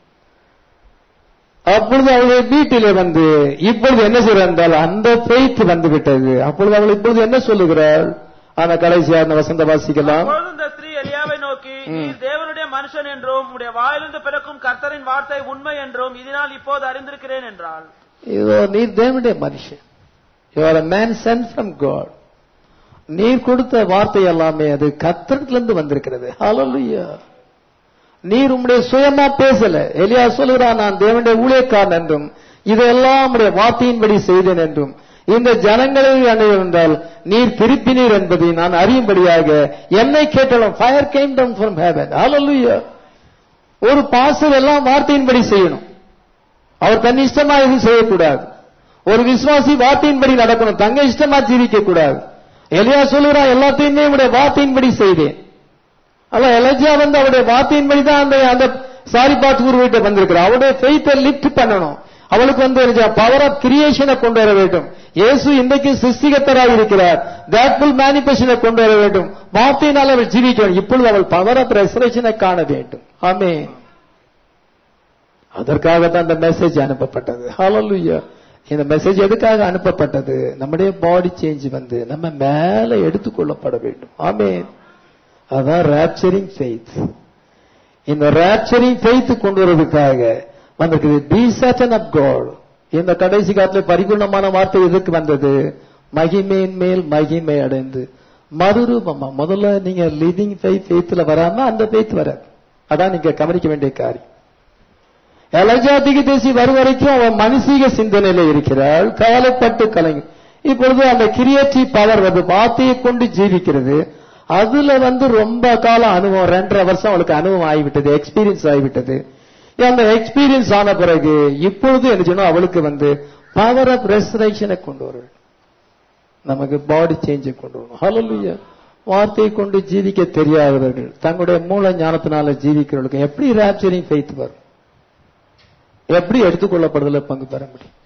அப்பொழுது அவளுடைய வீட்டிலே வந்து இப்பொழுது என்ன செய்கிறார் என்றால் அந்த ஃபெய்த் வந்து விட்டது அப்பொழுது அவள் இப்பொழுது என்ன சொல்லுகிறாள் அந்த கடைசியா அந்த வசந்த வாசிக்கலாம் அப்பொழுது இந்த ஸ்திரீ எலியாவை நோக்கி நீர் தேவனுடைய மனுஷன் என்றும் உடைய வாயிலிருந்து பிறக்கும் கர்த்தரின் வார்த்தை உண்மை என்றும் இதனால் இப்போது அறிந்திருக்கிறேன் என்றாள் இதோ நீர் தேவனுடைய மனுஷன் you're a man sent from God நீர் கொடுத்த வார்த்தை எல்லாமே அது கத்திரத்திலிருந்து வந்திருக்கிறது ஹalleluya நீர் உம்முடைய சுயமா பேசல எலியா சொல்லுகிறான் நான் தேவனுடைய ஊழியக்காரன் என்றும் இதெல்லாம் உம்முடைய வார்த்தையின்படி செய்தேன் என்றும் இந்த ஜனங்களை அணைய என்றால் நீர் திருப்பினீர் என்பதை நான் அறியும்படியாக என்னை கேட்டாலும் fire came down from heaven hallelujah ஒரு பாசல் எல்லாம் வார்த்தையின்படி செய்யணும் அவர் தன் இஷ்டமா எதுவும் செய்யக்கூடாது ஒரு விசுவாசி வார்த்தையின்படி நடக்கணும் தங்க இஷ்டமா ஜீவிக்க கூடாது எலியா சொல்லுகிறான் எல்லாத்தையுமே உடைய வார்த்தையின்படி செய்தேன் அல்ல எலஜியா வந்து அவருடைய வார்த்தையின்படி தான் அந்த அந்த சாரி பாத் குருவிட்ட வந்திருக்கிறார் அவருடைய ஃபெய்த்தை லிஃப்ட் பண்ணணும் அவளுக்கு வந்து பவர் ஆஃப் கிரியேஷனை கொண்டு வர வேண்டும் இயேசு இன்றைக்கு சிருஷ்டிகத்தராக இருக்கிறார் தட் ஃபுல் மேனிபெஷனை கொண்டு வர வேண்டும் வார்த்தையினால் அவள் ஜீவிக்கணும் இப்பொழுது அவள் பவர் ஆஃப் ரெசரேஷனை காண வேண்டும் ஆமே அதற்காகத்தான் இந்த மெசேஜ் அனுப்பப்பட்டது ஹalleluya இந்த மெசேஜ் எதுக்காக அனுப்பப்பட்டது நம்முடைய பாடி சேஞ்ச் வந்து நம்ம மேல எடுத்துக்கொள்ளப்பட வேண்டும் ஆமென் அதான் ராப்சரிங் ஃபெய்த் இந்த ராப்சரிங் ஃபெய்த் கொண்டு வரதுக்காக வந்திருக்குது பி சட்டன் ஆஃப் காட் இந்த கடைசி காலத்துல பரிபூர்ணமான வார்த்தை எதுக்கு வந்தது மகிமையின் மேல் மகிமை அடைந்து மறுரூபமா முதல்ல நீங்க லிவிங் ஃபெய்த் ஃபெய்த்ல வராம அந்த ஃபெய்த் வராது அதான் நீங்க கவனிக்க வேண்டிய காரியம் எலஜாதிக்கு தேசி வரும் வரைக்கும் அவன் மனுஷீக சிந்தனையில இருக்கிறாள் கவலைப்பட்டு கலங்கி இப்பொழுது அந்த கிரியேட்டிவ் பவர் வந்து வார்த்தையை கொண்டு ஜீவிக்கிறது அதுல வந்து ரொம்ப காலம் அனுபவம் ரெண்டரை வருஷம் அவளுக்கு அனுபவம் ஆகிவிட்டது எக்ஸ்பீரியன்ஸ் ஆகிவிட்டது அந்த எக்ஸ்பீரியன்ஸ் ஆன பிறகு இப்பொழுது என்ன செய்யணும் அவளுக்கு வந்து பவர் ஆஃப் ரெசரேஷனை கொண்டு வர நமக்கு பாடி சேஞ்சை கொண்டு வரணும் ஹalleluya வார்த்தையை கொண்டு ஜீவிக்க தெரியாதவர்கள் தங்களுடைய மூல ஞானத்தினால ஜீவிக்கிறவர்களுக்கு எப்படி ராப்சரிங் ஃபெய்த் வரும் எப்படி எடுத்துக்கொள்ளப்படுதல பங்கு பெற முடியும்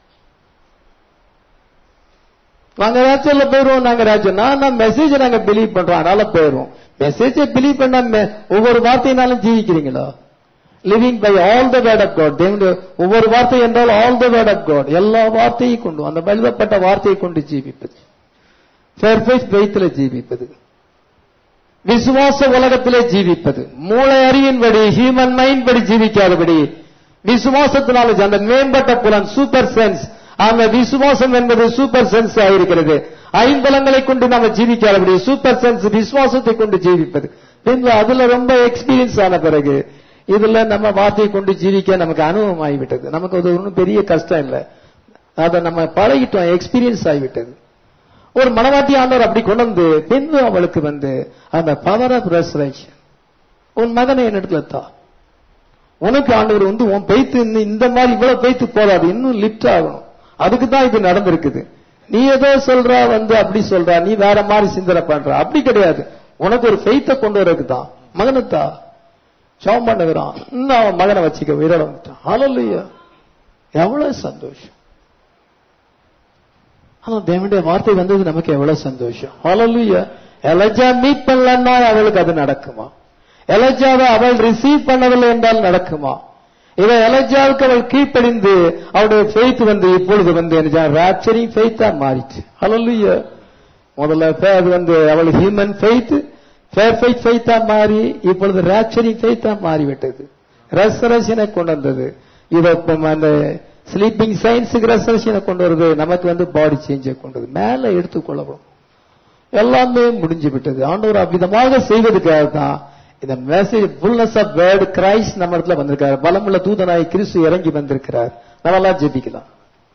நாங்க ராஜ்யம்ல போயிருவோம் நாங்க ராஜ்யம் நான் மெசேஜ் நாங்க பிலீவ் பண்றோம் அதனால போயிருவோம் மெசேஜை பிலீவ் பண்ண me- ஒவ்வொரு வார்த்தையினாலும் ஜீவிக்கிறீங்களா living by all the word of God தேவனுடைய ஒவ்வொரு வார்த்தை என்றால் all the word of God எல்லா வார்த்தையும் கொண்டு அந்த எழுதப்பட்ட வார்த்தையை கொண்டு ஜீவிப்பது பெர்ஃபெக்ட் வெய்த்தில் ஜீவிப்பது விசுவாச உலகத்திலே ஜீவிப்பது மூளை அறிவின்படி ஹியூமன் மைண்ட் படி ஜீவிக்காதபடி விசுவாசத்தினால அந்த மேம்பட்ட புலன் சூப்பர் சென்ஸ் அந்த விசுவாசம் என்பது சூப்பர் சென்ஸ் ஆயிருக்கிறது ஐம்பலங்களை கொண்டு நாம ஜீவிக்காதபடி சூப்பர் சென்ஸ் விசுவாசத்தை கொண்டு ஜீவிப்பது பின்பு அதுல ரொம்ப எக்ஸ்பீரியன்ஸ் ஆன பிறகு இதுல நம்ம வார்த்தையை கொண்டு ஜீவிக்க நமக்கு அனுபவம் ஆகிவிட்டது நமக்கு அது ஒன்றும் பெரிய கஷ்டம் இல்லை அதை நம்ம பழகிட்டோம் எக்ஸ்பீரியன்ஸ் ஆகிவிட்டது ஒரு மனவாட்டி ஆண்டவர் அப்படி கொண்டு வந்து பின்பு அவளுக்கு வந்து அந்த பவர் ஆஃப் ரெசரேஷன் உன் மகனை என்னிடத்துல தா உனக்கு ஆண்டவர் வந்து உன் பெய்த்து இன்னும் இந்த மாதிரி இவ்வளவு பெய்த்து போதாது இன்னும் லிப்ட் ஆகணும் அதுக்கு தான் இது நடந்திருக்குது நீ ஏதோ சொல்றா வந்து அப்படி சொல்றா நீ வேற மாதிரி சிந்தனை பண்ற அப்படி கிடையாது உனக்கு ஒரு ஃபெய்த்தை கொண்டு வரதுக்கு தான் மகனத்தா சவம் பண்ணுகிறான் இன்னும் அவன் மகனை வச்சுக்க உயிரோட வந்துட்டான் ஹalleluya எவ்வளவு சந்தோஷம் ஆனா தேவனுடைய வார்த்தை வந்தது நமக்கு எவ்வளவு சந்தோஷம் ஹalleluya எலஜா மீட் பண்ணலன்னா அவளுக்கு அது நடக்குமா எலஜாவை அவள் ரிசீவ் பண்ணவில்லை என்றால் நடக்குமா இதை எலஜாவுக்கு அவள் கீழ்ப்படிந்து அவளுடைய ஃபெய்த் வந்து இப்பொழுது வந்து என்ன ராப்சரிங் ஃபெய்த்தா மாறிச்சு ஹalleluya முதல்ல ஃபே- அது வந்து அவள் ஹியூமன் ஃபெய்த் பெர்ஃபெக்ட் ஃபெய்த்தா மாறி இப்பொழுது ராப்சரிங் ஃபெய்த்தா மாறிவிட்டது ரெசரேஷனை கொண்டு வந்தது இதை இப்ப அந்த ஸ்லீப்பிங் சயின்ஸுக்கு ரெசரேஷனை கொண்டு வருது நமக்கு வந்து பாடி சேஞ்சை கொண்டு வருது மேல எடுத்துக்கொள்ளப்படும் எல்லாமே முடிஞ்சு விட்டது ஆண்டவர் அவ்விதமாக செய்வதற்காக தான் இந்த message fullness of word Christ நம்ம இடத்துல வந்திருக்காரு பலமுள்ள தூதனாய் கிறிஸ்து இறங்கி வந்திருக்கிறார் நம்ம எல்லாம் ஜெபிக்கலாம்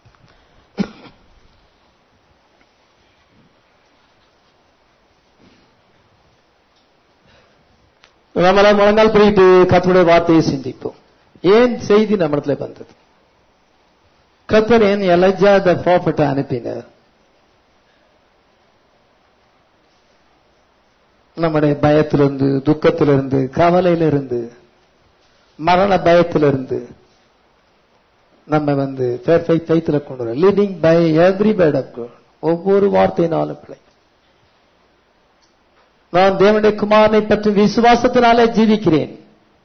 நம்மளாம் முழங்கால் பிடித்து கத்தருடைய வார்த்தையை சிந்திப்போம் ஏன் செய்தி நம்ம இடத்துல வந்தது கத்தர் ஏன் எலஜா த ப்ராஃபட் அனுப்பினார் நம்முடைய பயத்திலிருந்து துக்கத்திலிருந்து கவலையிலிருந்து மரண பயத்திலிருந்து நம்ம வந்து பெர்ஃபெக்ட் ஃபெய்த்ல கொண்டு வரோம் living by every bread of God ஒவ்வொரு வார்த்தையினாலும் பிள்ளை நான் தேவனுடைய குமாரனை பற்றி விசுவாசத்தினாலே ஜீவிக்கிறேன்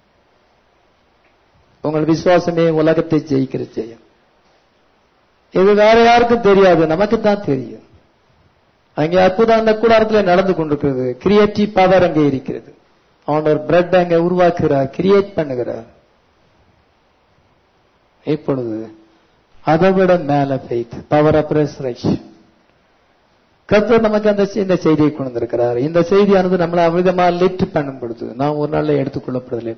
உங்கள் விசுவாசமே உலகத்தை ஜெயிக்கிற ஜெயம் இது வேற யாருக்கும் தெரியாது நமக்கு தான் தெரியும் அங்கே அற்புதம் அந்த கூடாரத்தில் நடந்து கொண்டிருக்கிறது கிரியேட்டிவ் பவர் அங்கே இருக்கிறது அவனோட பிரெட் அங்கே உருவாக்குகிறார் கிரியேட் பண்ணுகிறார் இப்பொழுது அதை விட மேல ஃபெய்த் பவர் ஆஃப் ரெசரக்ஷன் கர்த்தர் நமக்கு அந்த இந்த செய்தியை கொண்டு வந்திருக்கிறார் இந்த செய்தியானது நம்மளை அமிதமா லிஃப்ட் பண்ணும் பொழுது நாம் ஒரு நாள்ல எடுத்துக்கொள்ளப்படுதலை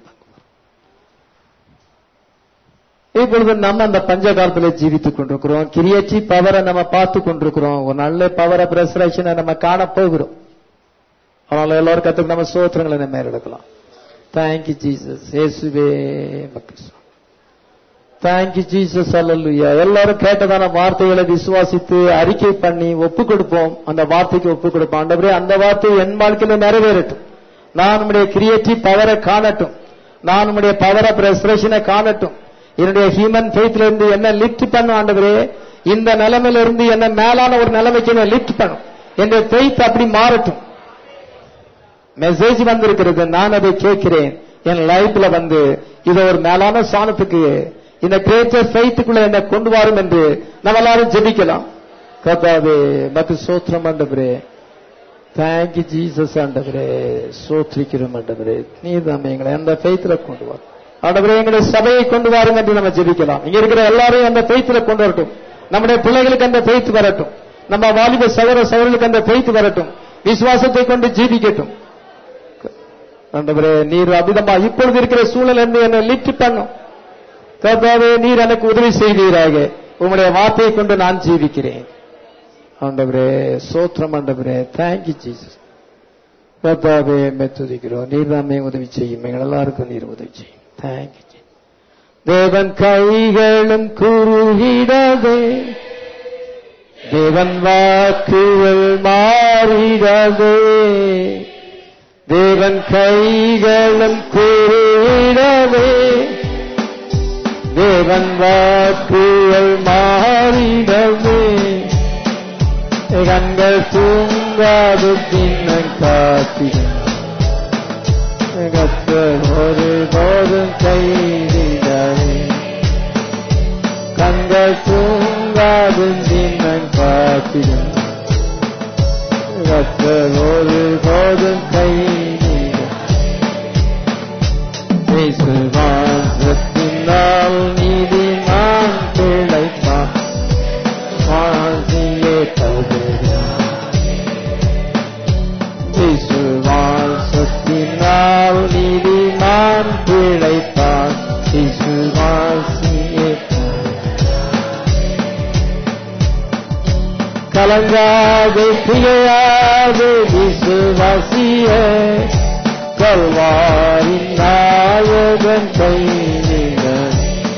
இப்பொழுது நம்ம அந்த பஞ்ச காலத்துல ஜீவித்துக் கொண்டிருக்கிறோம் கிரியேட்டிவ் பவரை நம்ம பார்த்து கொண்டிருக்கிறோம் ஒரு நல்ல பவர் ஆஃப் ரெசரக்ஷனை நம்ம காண போகிறோம் அதனால எல்லாரும் கத்துக்கு நம்ம சோத்திரங்களை நம்ம மேலெடுக்கலாம் தேங்க்யூ ஜீசஸ் இயேசுவே மக்கள் தேங்க்யூ ஜீசஸ் அல்லல்லுயா எல்லாரும் கேட்டதான வார்த்தைகளை விசுவாசித்து அறிக்கை பண்ணி ஒப்பு கொடுப்போம் அந்த வார்த்தைக்கு ஒப்பு கொடுப்போம் ஆண்டவரே அந்த வார்த்தை என் வாழ்க்கையில நிறைவேறட்டும் நான் உம்முடைய கிரியேட்டிவ் பவரை காணட்டும் நான் உம்முடைய பவர் ஆஃப் ரெஸ்பிரேஷனை காணட்டும் என்னுடைய ஹியூமன் ஃபெய்த்ல இருந்து என்ன லிஃப்ட் பண்ணும் ஆண்டவரே இந்த நிலைமையில இருந்து என்ன மேலான ஒரு நிலைமைக்கு என்ன லிஃப்ட் பண்ணும் என்னுடைய ஃபெய்த் அப்படி மாறட்டும் மெசேஜ் வந்திருக்கிறது நான் அதை கேட்கிறேன் என் லைஃப்ல வந்து இதை ஒரு மேலான சாணத்துக்கு இந்த கிரேட்டர் ஃபெய்த்துக்குள்ள என்ன கொண்டு வரும் என்று நம்ம எல்லாரும் ஜெபிக்கலாம் கர்த்தாவே மத்து சோத்திரம் ஆண்டவரே தேங்க்யூ ஜீசஸ் ஆண்டவரே சோத்ரிக்கிறோம் ஆண்டவரே நீ தான் எங்களை அந்த ஃபெய்த்ல கொண்டு வரும் ஆண்டவரே எங்களுடைய சபையை கொண்டு வாருங்க என்று நம்ம ஜெபிக்கலாம் இங்க இருக்கிற எல்லாரையும் அந்த ஃபெய்த்ல கொண்டு வரட்டும் நம்முடைய பிள்ளைகளுக்கு அந்த ஃபெய்த் வரட்டும் நம்ம வாலிப சகோதர சகோதரர்களுக்கு அந்த ஃபெய்த் வரட்டும் விசுவாசத்தை கொண்டு ஜீவிக்கட்டும் ஆண்டவரே நீர் அபிதமா இப்பொழுது இருக்கிற சூழல் என்று என்னை லிஃப்ட் பண்ணும் கர்த்தாவே நீர் எனக்கு உதவி செய்வீராக உங்களுடைய வார்த்தையை கொண்டு நான் ஜீவிக்கிறேன் ஆண்டவரே சோத்திரம் ஆண்டவரே தேங்க்யூ ஜீசஸ் கர்த்தாவே மெத்துதிக்கிறோம் நீர் தாமே உதவி செய்யும் எங்கள் எல்லாருக்கும் நீர் உதவி செய்யும் தேங்க்யூ தேவன் கைகளும் குறுகிடவே தேவன் வாக்குகள் மாறிடவே தேவன் கைகளும் கூறிடவே தேவன் வாக்குகள் மாறிடவே கண்கள் தூங்காது பின்னம் காத்திடும் கத்தர் ஒரு போதும் கைதிடவே கண்கள் தூங்காது பின்னம் காத்திடும் கத்தர் ஒரு போதும் கைதிட விசுவாசத்தினால் நீதி நான் பிழைப்பான் வாசியே விசுவாசத்தினால் நீதி நான் பிழைப்பான் விசுவாசியே கலங்காது பிழையாது விசுவாசியே கல்வாரின் நாயகன் கைவிடன்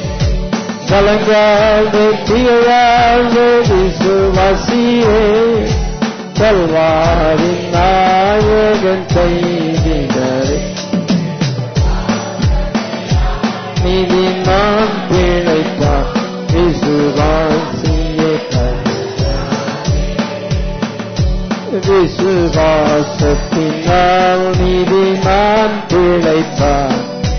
கலங்காது பிழையாது விசுவாசியே கல்வாரின் நாயகன் கைவிடரே நீதி நான் பிழைத்தான் விசுவாசியே விசுவாசத்தினால் நீதி நான் பிழைத்தான்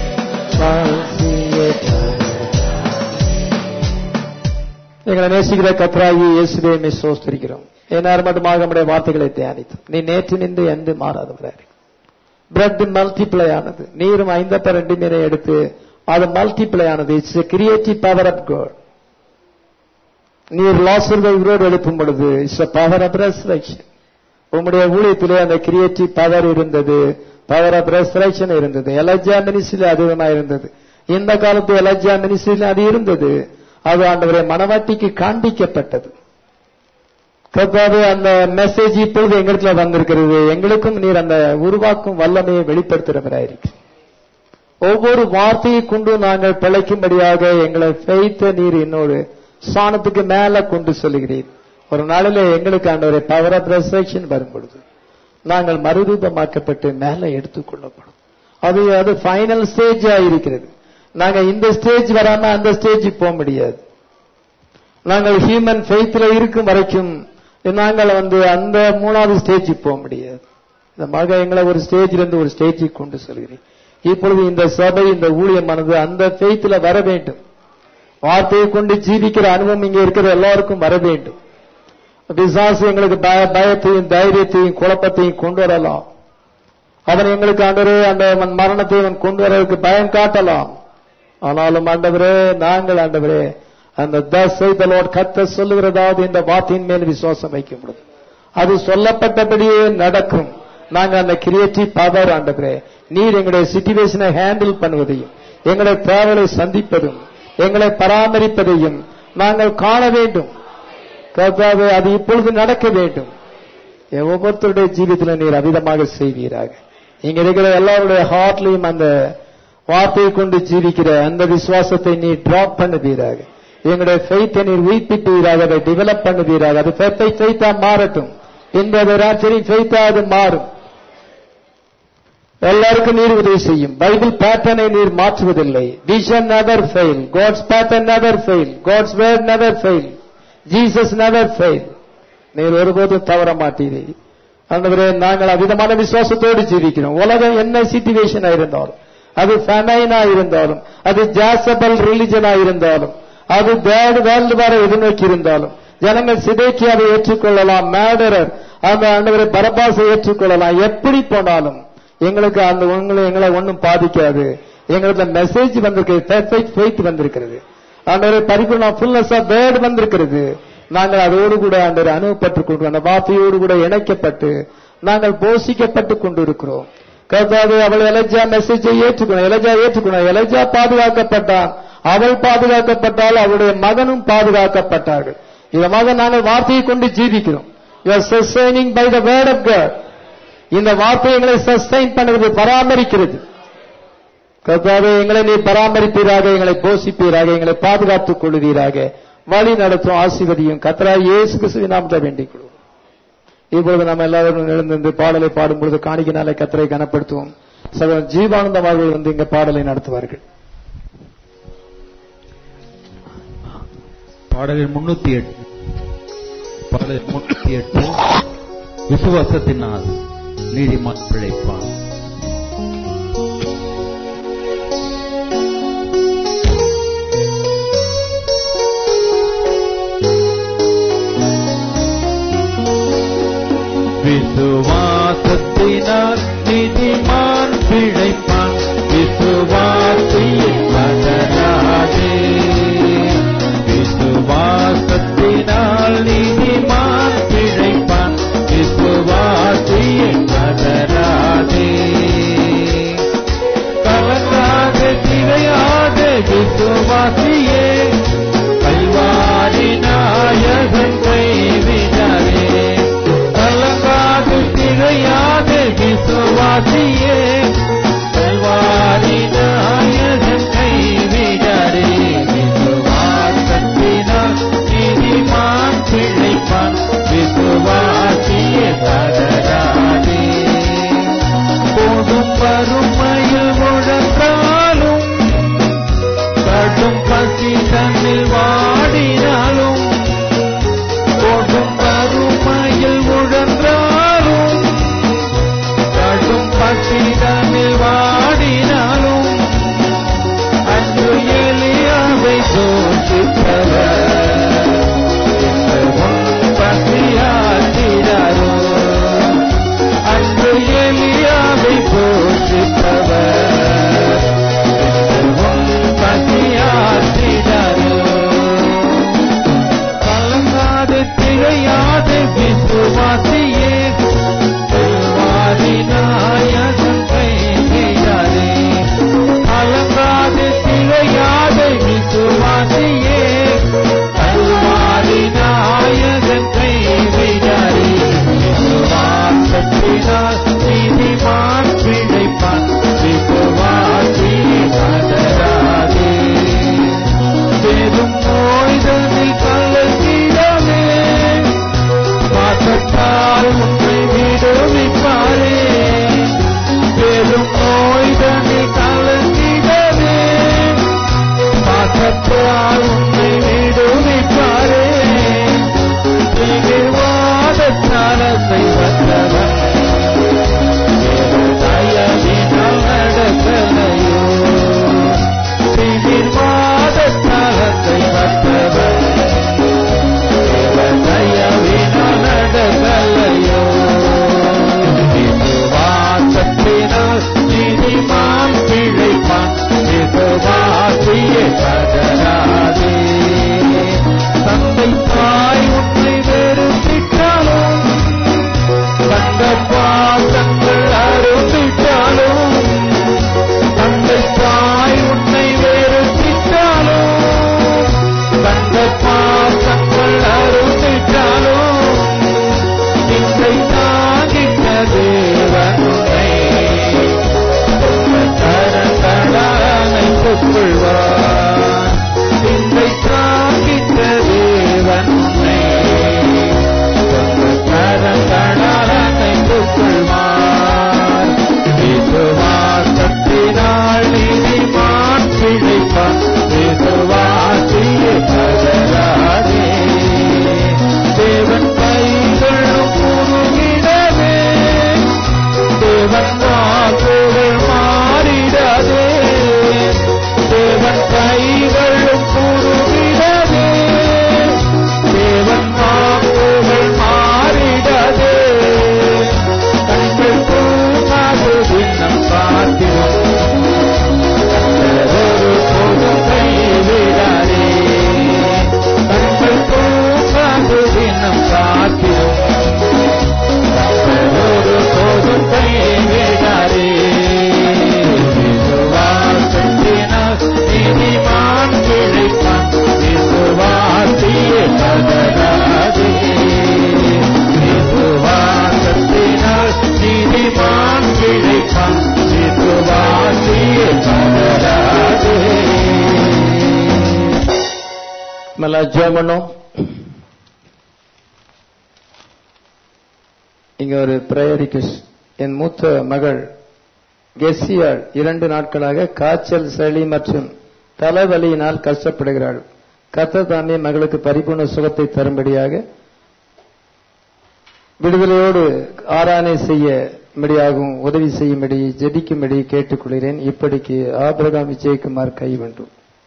எங்களை நேசிக்கிற கத்ராயி இயேசுவே சோஸ்திரிக்கிறோம் என்னார் மட்டுமாக நம்முடைய வார்த்தைகளை தியானித்தோம் நீ நேற்று நின்று எந்த மாறாதவராக பிரெட் மல்டிப்ளை ஆனது நீரும் ஐந்தப்ப ரெண்டு மீனை எடுத்து அது மல்டிப்ளை ஆனது it's creative power of God நீர் லாசர்வை உயிரோடு எழுப்பும் பொழுது இட்ஸ் பவர் ஆஃப் ரெசரக்ஷன் உம்முடைய ஊழியத்திலே அந்த கிரியேட்டிவ் பவர் இருந்தது பவர் ஆஃப் ரெசரக்ஷன் இருந்தது எலஜா மினிஸ்ட்ரியில அதிகமா இருந்தது இந்த காலத்து எலஜா மினிஸ்ட்ரியில அது இருந்தது அது ஆண்டவரை மனவாட்டிக்கு காண்பிக்கப்பட்டது கர்த்தாவே அந்த மெசேஜ் இப்பொழுது எங்களுக்கு வந்திருக்கிறது எங்களுக்கும் நீர் அந்த உருவாக்கும் வல்லமையை வெளிப்படுத்துகிறவராயிருக்கு ஒவ்வொரு வார்த்தையை கொண்டு நாங்கள் பிழைக்கும்படியாக எங்களை ஃபெய்த்த நீர் என்னோடு ஸ்தானத்துக்கு மேல கொண்டு செல்கிறீர் ஒரு நாளிலே எங்களுக்கு ஆண்டவரை பவர் ஆஃப் ரெசரக்ஷன் வரும் பொழுது நாங்கள் மறுரூபமாக்கப்பட்டு மேல எடுத்துக்கொள்ளப்படும் அது அது ஃபைனல் ஸ்டேஜ் இருக்கிறது நாங்க இந்த ஸ்டேஜ் வராம அந்த ஸ்டேஜ் போக முடியாது நாங்கள் ஹியூமன் ஃபெய்த்ல இருக்கும் வரைக்கும் நாங்கள் வந்து அந்த மூணாவது ஸ்டேஜ் போக முடியாது இந்த மக எங்களை ஒரு ஸ்டேஜ்ல இருந்து ஒரு ஸ்டேஜுக்கு கொண்டு செல்கிறேன் இப்பொழுது இந்த சபை இந்த ஊழியமானது அந்த ஃபெய்த்ல வர வேண்டும் வார்த்தையை கொண்டு ஜீவிக்கிற அனுபவம் இங்க இருக்கிற எல்லாருக்கும் வர வேண்டும் பிசாசு எங்களுக்கு பய- பயத்தையும் தைரியத்தையும் குழப்பத்தையும் கொண்டு வரலாம் அவன் எங்களுக்கு ஆண்டவரே அந்த அவன் மரணத்தை அவன் கொண்டு வரதுக்கு பயம் காட்டலாம் ஆனாலும் ஆண்டவரே நாங்கள் ஆண்டவரே அந்த தசை தலோட் கத்த சொல்லுகிறதாவது இந்த வார்த்தையின் மேல் விசுவாசம் வைக்க முடியும் அது சொல்லப்பட்டபடியே நடக்கும் நாங்க அந்த கிரியேட்டிவ் பவர் ஆண்டவரே நீர் எங்களுடைய சிச்சுவேஷனை ஹேண்டில் பண்ணுவதையும் எங்களுடைய தேவையை சந்திப்பதும் எங்களை பராமரிப்பதையும் நாங்கள் காண வேண்டும் கர்த்தாவே அது இப்பொழுது நடக்க வேண்டும் என் ஒவ்வொருத்தருடைய ஜீவிதத்தில் நீர் அவிதமாக செய்வீராக இங்க இருக்கிற எல்லாருடைய ஹார்ட்லயும் அந்த வார்த்தையை கொண்டு ஜீவிக்கிற அந்த விசுவாசத்தை நீர் டிராப் பண்ணுவீராக எங்களுடைய ஃபெய்த்தை நீர் உயிர்ப்பிப்பீராக அதை டெவலப் பண்ணுவீராக அது ஃபெய்த்தா மாறட்டும் இந்த ராத்திரி ஃபெய்த்தா அது மாறும் எல்லாருக்கும் நீர் உதவி செய்யும் பைபிள் பேட்டர்னை நீர் மாற்றுவதில்லை vision never fail God's pattern never fail God's word never fail Jesus never fail நீர் ஒருபோதும் தவற மாட்டீரே ஆண்டவரே நாங்கள் அவ்விதமான விசுவாசத்தோடு ஜீவிக்கிறோம் உலகம் என்ன சிச்சுவேஷனா இருந்தாலும் அது ஃபெமைனா இருந்தாலும் அது ஜாசபல் ரிலிஜனா இருந்தாலும் அது தேர்ட் வேர்ல்டு வார எதிர்நோக்கி இருந்தாலும் ஜனங்கள் சிதைக்கியாவை ஏற்றுக்கொள்ளலாம் மேடரர் அந்த ஆண்டவரை பரபாசை ஏற்றுக்கொள்ளலாம் எப்படி போனாலும் எங்களுக்கு அந்த உங்களை எங்களை ஒன்றும் பாதிக்காது எங்களுக்கு மெசேஜ் வந்திருக்கு ஃபெய்த் வந்திருக்கிறது ஆண்டவரை பரிபூர்ண ஃபுல்னஸ் ஆஃப் வேர்டு வந்திருக்கிறது நாங்கள் அதோடு கூட ஆண்டவர் அனுபவப்பட்டுக் கொண்டு அந்த வார்த்தையோடு கூட இணைக்கப்பட்டு நாங்கள் போஷிக்கப்பட்டு கொண்டிருக்கிறோம் கர்த்தாவே அவள் எலஜா மெசேஜை ஏற்றுக்கணும் எலஜா ஏற்றுக்கணும் எலஜா பாதுகாக்கப்பட்டான் அவள் பாதுகாக்கப்பட்டால் அவளுடைய மகனும் பாதுகாக்கப்பட்டார்கள் இதமாக நாங்கள் வார்த்தையை கொண்டு ஜீவிக்கிறோம் you are sustaining by the word of God இந்த வார்த்தை எங்களை சஸ்டைன் பண்ணுகிறது பராமரிக்கிறது கர்த்தாவே எங்களை நீ பராமரிப்பீராக எங்களை போஷிப்பீராக எங்களை பாதுகாத்துக் கொள்வீராக வழி நடத்தும் ஆசீர்வதியும் கத்தரா இயேசு கிறிஸ்துவின் நாமத்தை வேண்டிக் கொள்வோம் இப்பொழுது நம்ம எல்லாரும் எழுந்திருந்து பாடலை பாடும் பொழுது காணிக்கினாலே கத்தரை கனப்படுத்துவோம் சகோதரன் ஜீவானந்தம் அவர்கள் வந்து இங்க பாடலை நடத்துவார்கள் பாடலில் முன்னூத்தி எட்டு பாடலில் முன்னூத்தி எட்டு விசுவாசத்தினால் நீதிமான் பிழைப்பான் விசுவாசத்தினால் நீதிமான் பிழைப்பான் விசுவாசியில் பதறாதே விசுவாசத்தினால் நீதிமான் பிழைப்பான் விசுவாசியில் பதறாதே கலங்காத திரையாத விசுவாசியே கல்வாரி நாயகன் கைவிடாதே கலங்காத திரையாத விசுவாசியே கல்வாரி நாயகன் கைவிடாதே விசுவாசத்தினால் நீதிமான் பிழைப்பான் விசுவாசியே பதறாதே போதும் வறுமையில் முழந்தாலும் கடும் பசி தன்னில் வாடினாலும் போதும் வறுமையில் முழந்தாலும் கடும் பசி தன்னில் வாடினாலும் அன்று எளியாவை தோன்றித்தவர் பசியாற்றினாரோ அன்று எலியாவை போற்றி நம்மெல்லாம் ஜெபம் பண்ணோம் இங்க ஒரு பிரேயர் என் மூத்த மகள் கெஸ்ஸியாள் இரண்டு நாட்களாக காய்ச்சல் சளி மற்றும் தலைவலியினால் கஷ்டப்படுகிறாள் கத்த தாமே மகளுக்கு பரிபூர்ண சுகத்தை தரும்படியாக விடுதலையோடு ஆராதனை செய்யும்படியாகவும் உதவி செய்யும்படி ஜெபிக்கும்படி கேட்டுக்கொள்கிறேன் இப்படிக்கு ஆபிரகாம் விஜயகுமார் கை வேண்டும்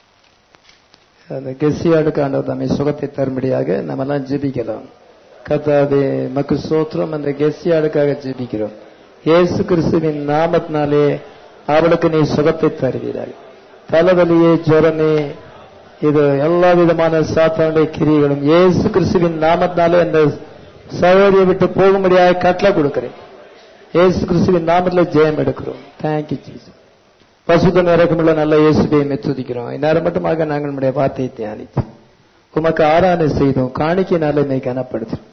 அந்த கெஸ்ஸியாளுக்கு ஆண்டவர் தாமே சுகத்தை தரும்படியாக நம்ம எல்லாம் ஜெபிக்கலாம் கத்தாவே மக்கு சோத்திரம் அந்த கெஸ்ஸியாளுக்காக ஜெபிக்கிறோம் இயேசு கிறிஸ்துவின் நாமத்தினாலே அவளுக்கு நீ சுகத்தை தருவீராக தலைவலியே ஜுரமே இது எல்லா விதமான சாத்தானுடைய கிரியைகளும் இயேசு கிறிஸ்துவின் நாமத்தினாலே அந்த சகோதரியை விட்டு போகும்படியாக கட்டளை கொடுக்கிறேன் இயேசு கிறிஸ்துவின் நாமத்தில் ஜெயம் எடுக்கிறோம் தேங்க்யூ ஜீசஸ் பசுத்தம் இறக்கமுள்ள நல்ல இயேசுவை மெத்துதிக்கிறோம் இந்நேரம் மட்டுமாக நாங்கள் நம்முடைய வார்த்தையை தியானித்தோம் உமக்கு ஆராதனை செய்தோம் காணிக்கை நல்லமை கனப்படுத்தும்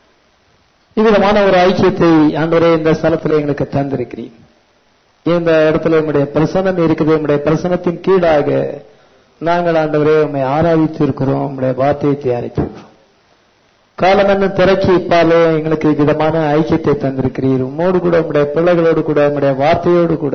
இவ்விதமான ஒரு ஐக்கியத்தை ஆண்டவரே இந்த ஸ்தலத்தில் எங்களுக்கு தந்திருக்கிறீர் இந்த இடத்துல உங்களுடைய பிரசனம் இருக்குது உங்களுடைய பிரசனத்தின் கீழாக நாங்கள் ஆண்டவரே உண்மை ஆராதித்து இருக்கிறோம் உங்களுடைய வார்த்தையை தியானித்திருக்கிறோம் காலம் என்ன திறக்கி இப்பாலே எங்களுக்கு விதமான ஐக்கியத்தை தந்திருக்கிறீர் உம்மோடு கூட உங்களுடைய பிள்ளைகளோடு கூட உங்களுடைய வார்த்தையோடு கூட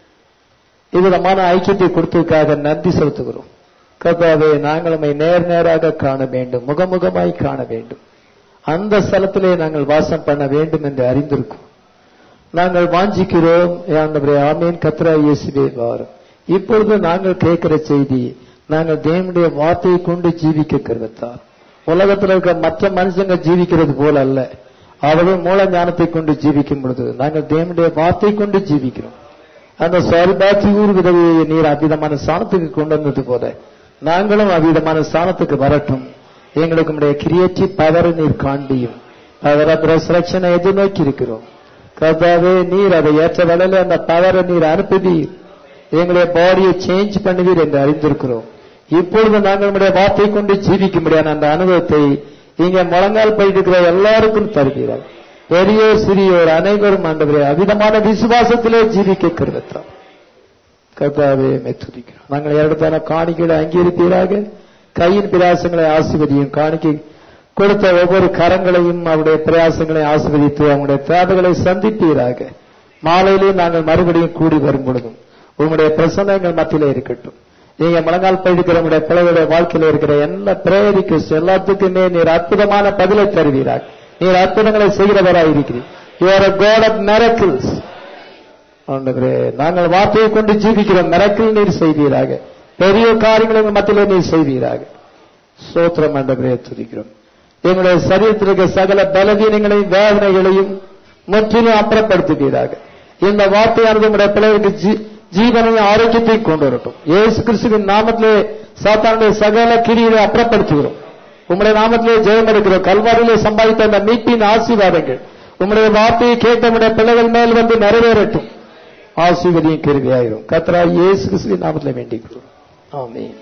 இவ்விதமான ஐக்கியத்தை கொடுத்ததுக்காக நன்றி செலுத்துகிறோம் கர்த்தாவே நாங்கள் உண்மை நேர் நேராக காண வேண்டும் முகமுகமாய் காண வேண்டும் அந்த ஸ்தலத்திலே நாங்கள் வாசம் பண்ண வேண்டும் என்று அறிந்திருக்கோம் நாங்கள் வாஞ்சிக்கிறோம் ஆண்டவரே ஆமேன் கத்ரா இயேசுவே வாரும் இப்பொழுது நாங்கள் கேட்கிற செய்தி நாங்கள் தேவனுடைய வார்த்தையை கொண்டு ஜீவிக்க கருவத்தார் உலகத்தில் இருக்க மற்ற மனுஷங்க ஜீவிக்கிறது போல அல்ல அவர்கள் மூல ஞானத்தை கொண்டு ஜீவிக்கும் பொழுது நாங்கள் தேவனுடைய வார்த்தை கொண்டு ஜீவிக்கிறோம் அந்த சாரிபாத்தி ஊர் விதவையை நீர் அவ்விதமான ஸ்தானத்துக்கு கொண்டு வந்தது போல நாங்களும் அவ்விதமான ஸ்தானத்துக்கு வரட்டும் எங்களுக்கு உடைய கிரியேட்டிவ் பவரை நீர் காண்பியும் பவர் ஆஃப் ரெசரக்ஷனை எதிர்நோக்கி இருக்கிறோம் கர்த்தாவே நீர் அதை ஏற்ற வேளையில அந்த பவரை நீர் அனுப்புவீர் எங்களுடைய பாடியை சேஞ்ச் பண்ணுவீர் என்று அறிந்திருக்கிறோம் இப்பொழுது நாங்கள் நம்முடைய வார்த்தை கொண்டு ஜீவிக்கும்படியான அந்த அனுபவத்தை இங்க முழங்கால் போயிட்டு எல்லாருக்கும் தருகிறார் பெரியோர் சிறியோர் அனைவரும் ஆண்டவரே அவிதமான விசுவாசத்திலே ஜீவிக்க கருவத்தார் கர்த்தாவே மெத்துதிக்கிறோம் நாங்கள் இடத்தான காணிக்கைகளை அங்கீகரிப்பீராக கையின் பிரயாசங்களை ஆசிர்வதியும் காணிக்கை கொடுத்த ஒவ்வொரு கரங்களையும் அவருடைய பிரயாசங்களை ஆசிர்வதித்து அவங்களுடைய தேவைகளை சந்திப்பீராக மாலையிலே நாங்கள் மறுபடியும் கூடி வரும் பொழுதும் உங்களுடைய பிரசன்னங்கள் மத்தியிலே இருக்கட்டும் நீங்க முழங்கால் பயிடுக்கிற உங்களுடைய பிள்ளைகளுடைய வாழ்க்கையில இருக்கிற எல்லா பிரேரிக்கு எல்லாத்துக்குமே நீர் அற்புதமான பதிலை தருவீராக நீர் அற்புதங்களை செய்கிறவராக இருக்கிறீர் யுவர் கோட் ஆஃப் மெரக்கிள்ஸ் ஆண்டவரே நாங்கள் வார்த்தையை கொண்டு ஜீவிக்கிறோம் மெரக்கிள் நீர் செய்வீராக பெரிய காரியங்களை உங்கள் மத்தியிலே நீர் செய்வீராக சோத்திரம் ஆண்டவரே துதிக்கிறோம் எங்களுடைய சரீரத்தில் இருக்க சகல பலவீனங்களையும் வேதனைகளையும் முற்றிலும் அப்புறப்படுத்துவீராக இந்த வார்த்தையானது உங்களுடைய பிள்ளைகளுக்கு ஜீ- ஜீவனையும் ஆரோக்கியத்தையும் கொண்டு வரட்டும் இயேசு கிறிஸ்துவின் நாமத்திலே சாத்தானுடைய சகல கிரியை அப்புறப்படுத்துகிறோம் உங்களுடைய நாமத்திலே ஜெயம் எடுக்கிறோம் கல்வாரியிலே சம்பாதித்த அந்த மீட்பின் ஆசீர்வாதங்கள் உங்களுடைய வார்த்தையை கேட்ட உங்களுடைய பிள்ளைகள் மேல் வந்து நிறைவேறட்டும் ஆசீர்வதியும் கருவியாயிரும் கத்ரா இயேசு கிறிஸ்துவின் நாமத்திலே வேண்டிக்கிறோம் ஆமென்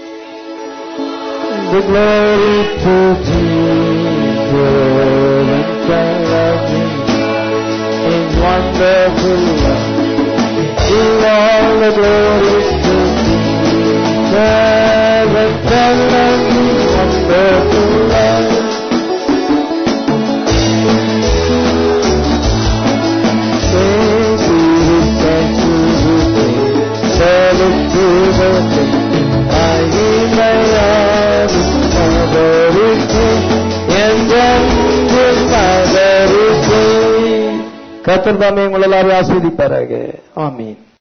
The glory to Jesus and Calvary in wonderful love. Give all the glory to Jesus and Calvary wonderful love. Thank you, thank you, tell it to the King. I hear my love, மதருக்கு என்றென்றும் மதருக்கு கத்தர் தாமே உங்கள் எல்லாரையும் ஆஸ்வதிப்பாராக ஆமீன்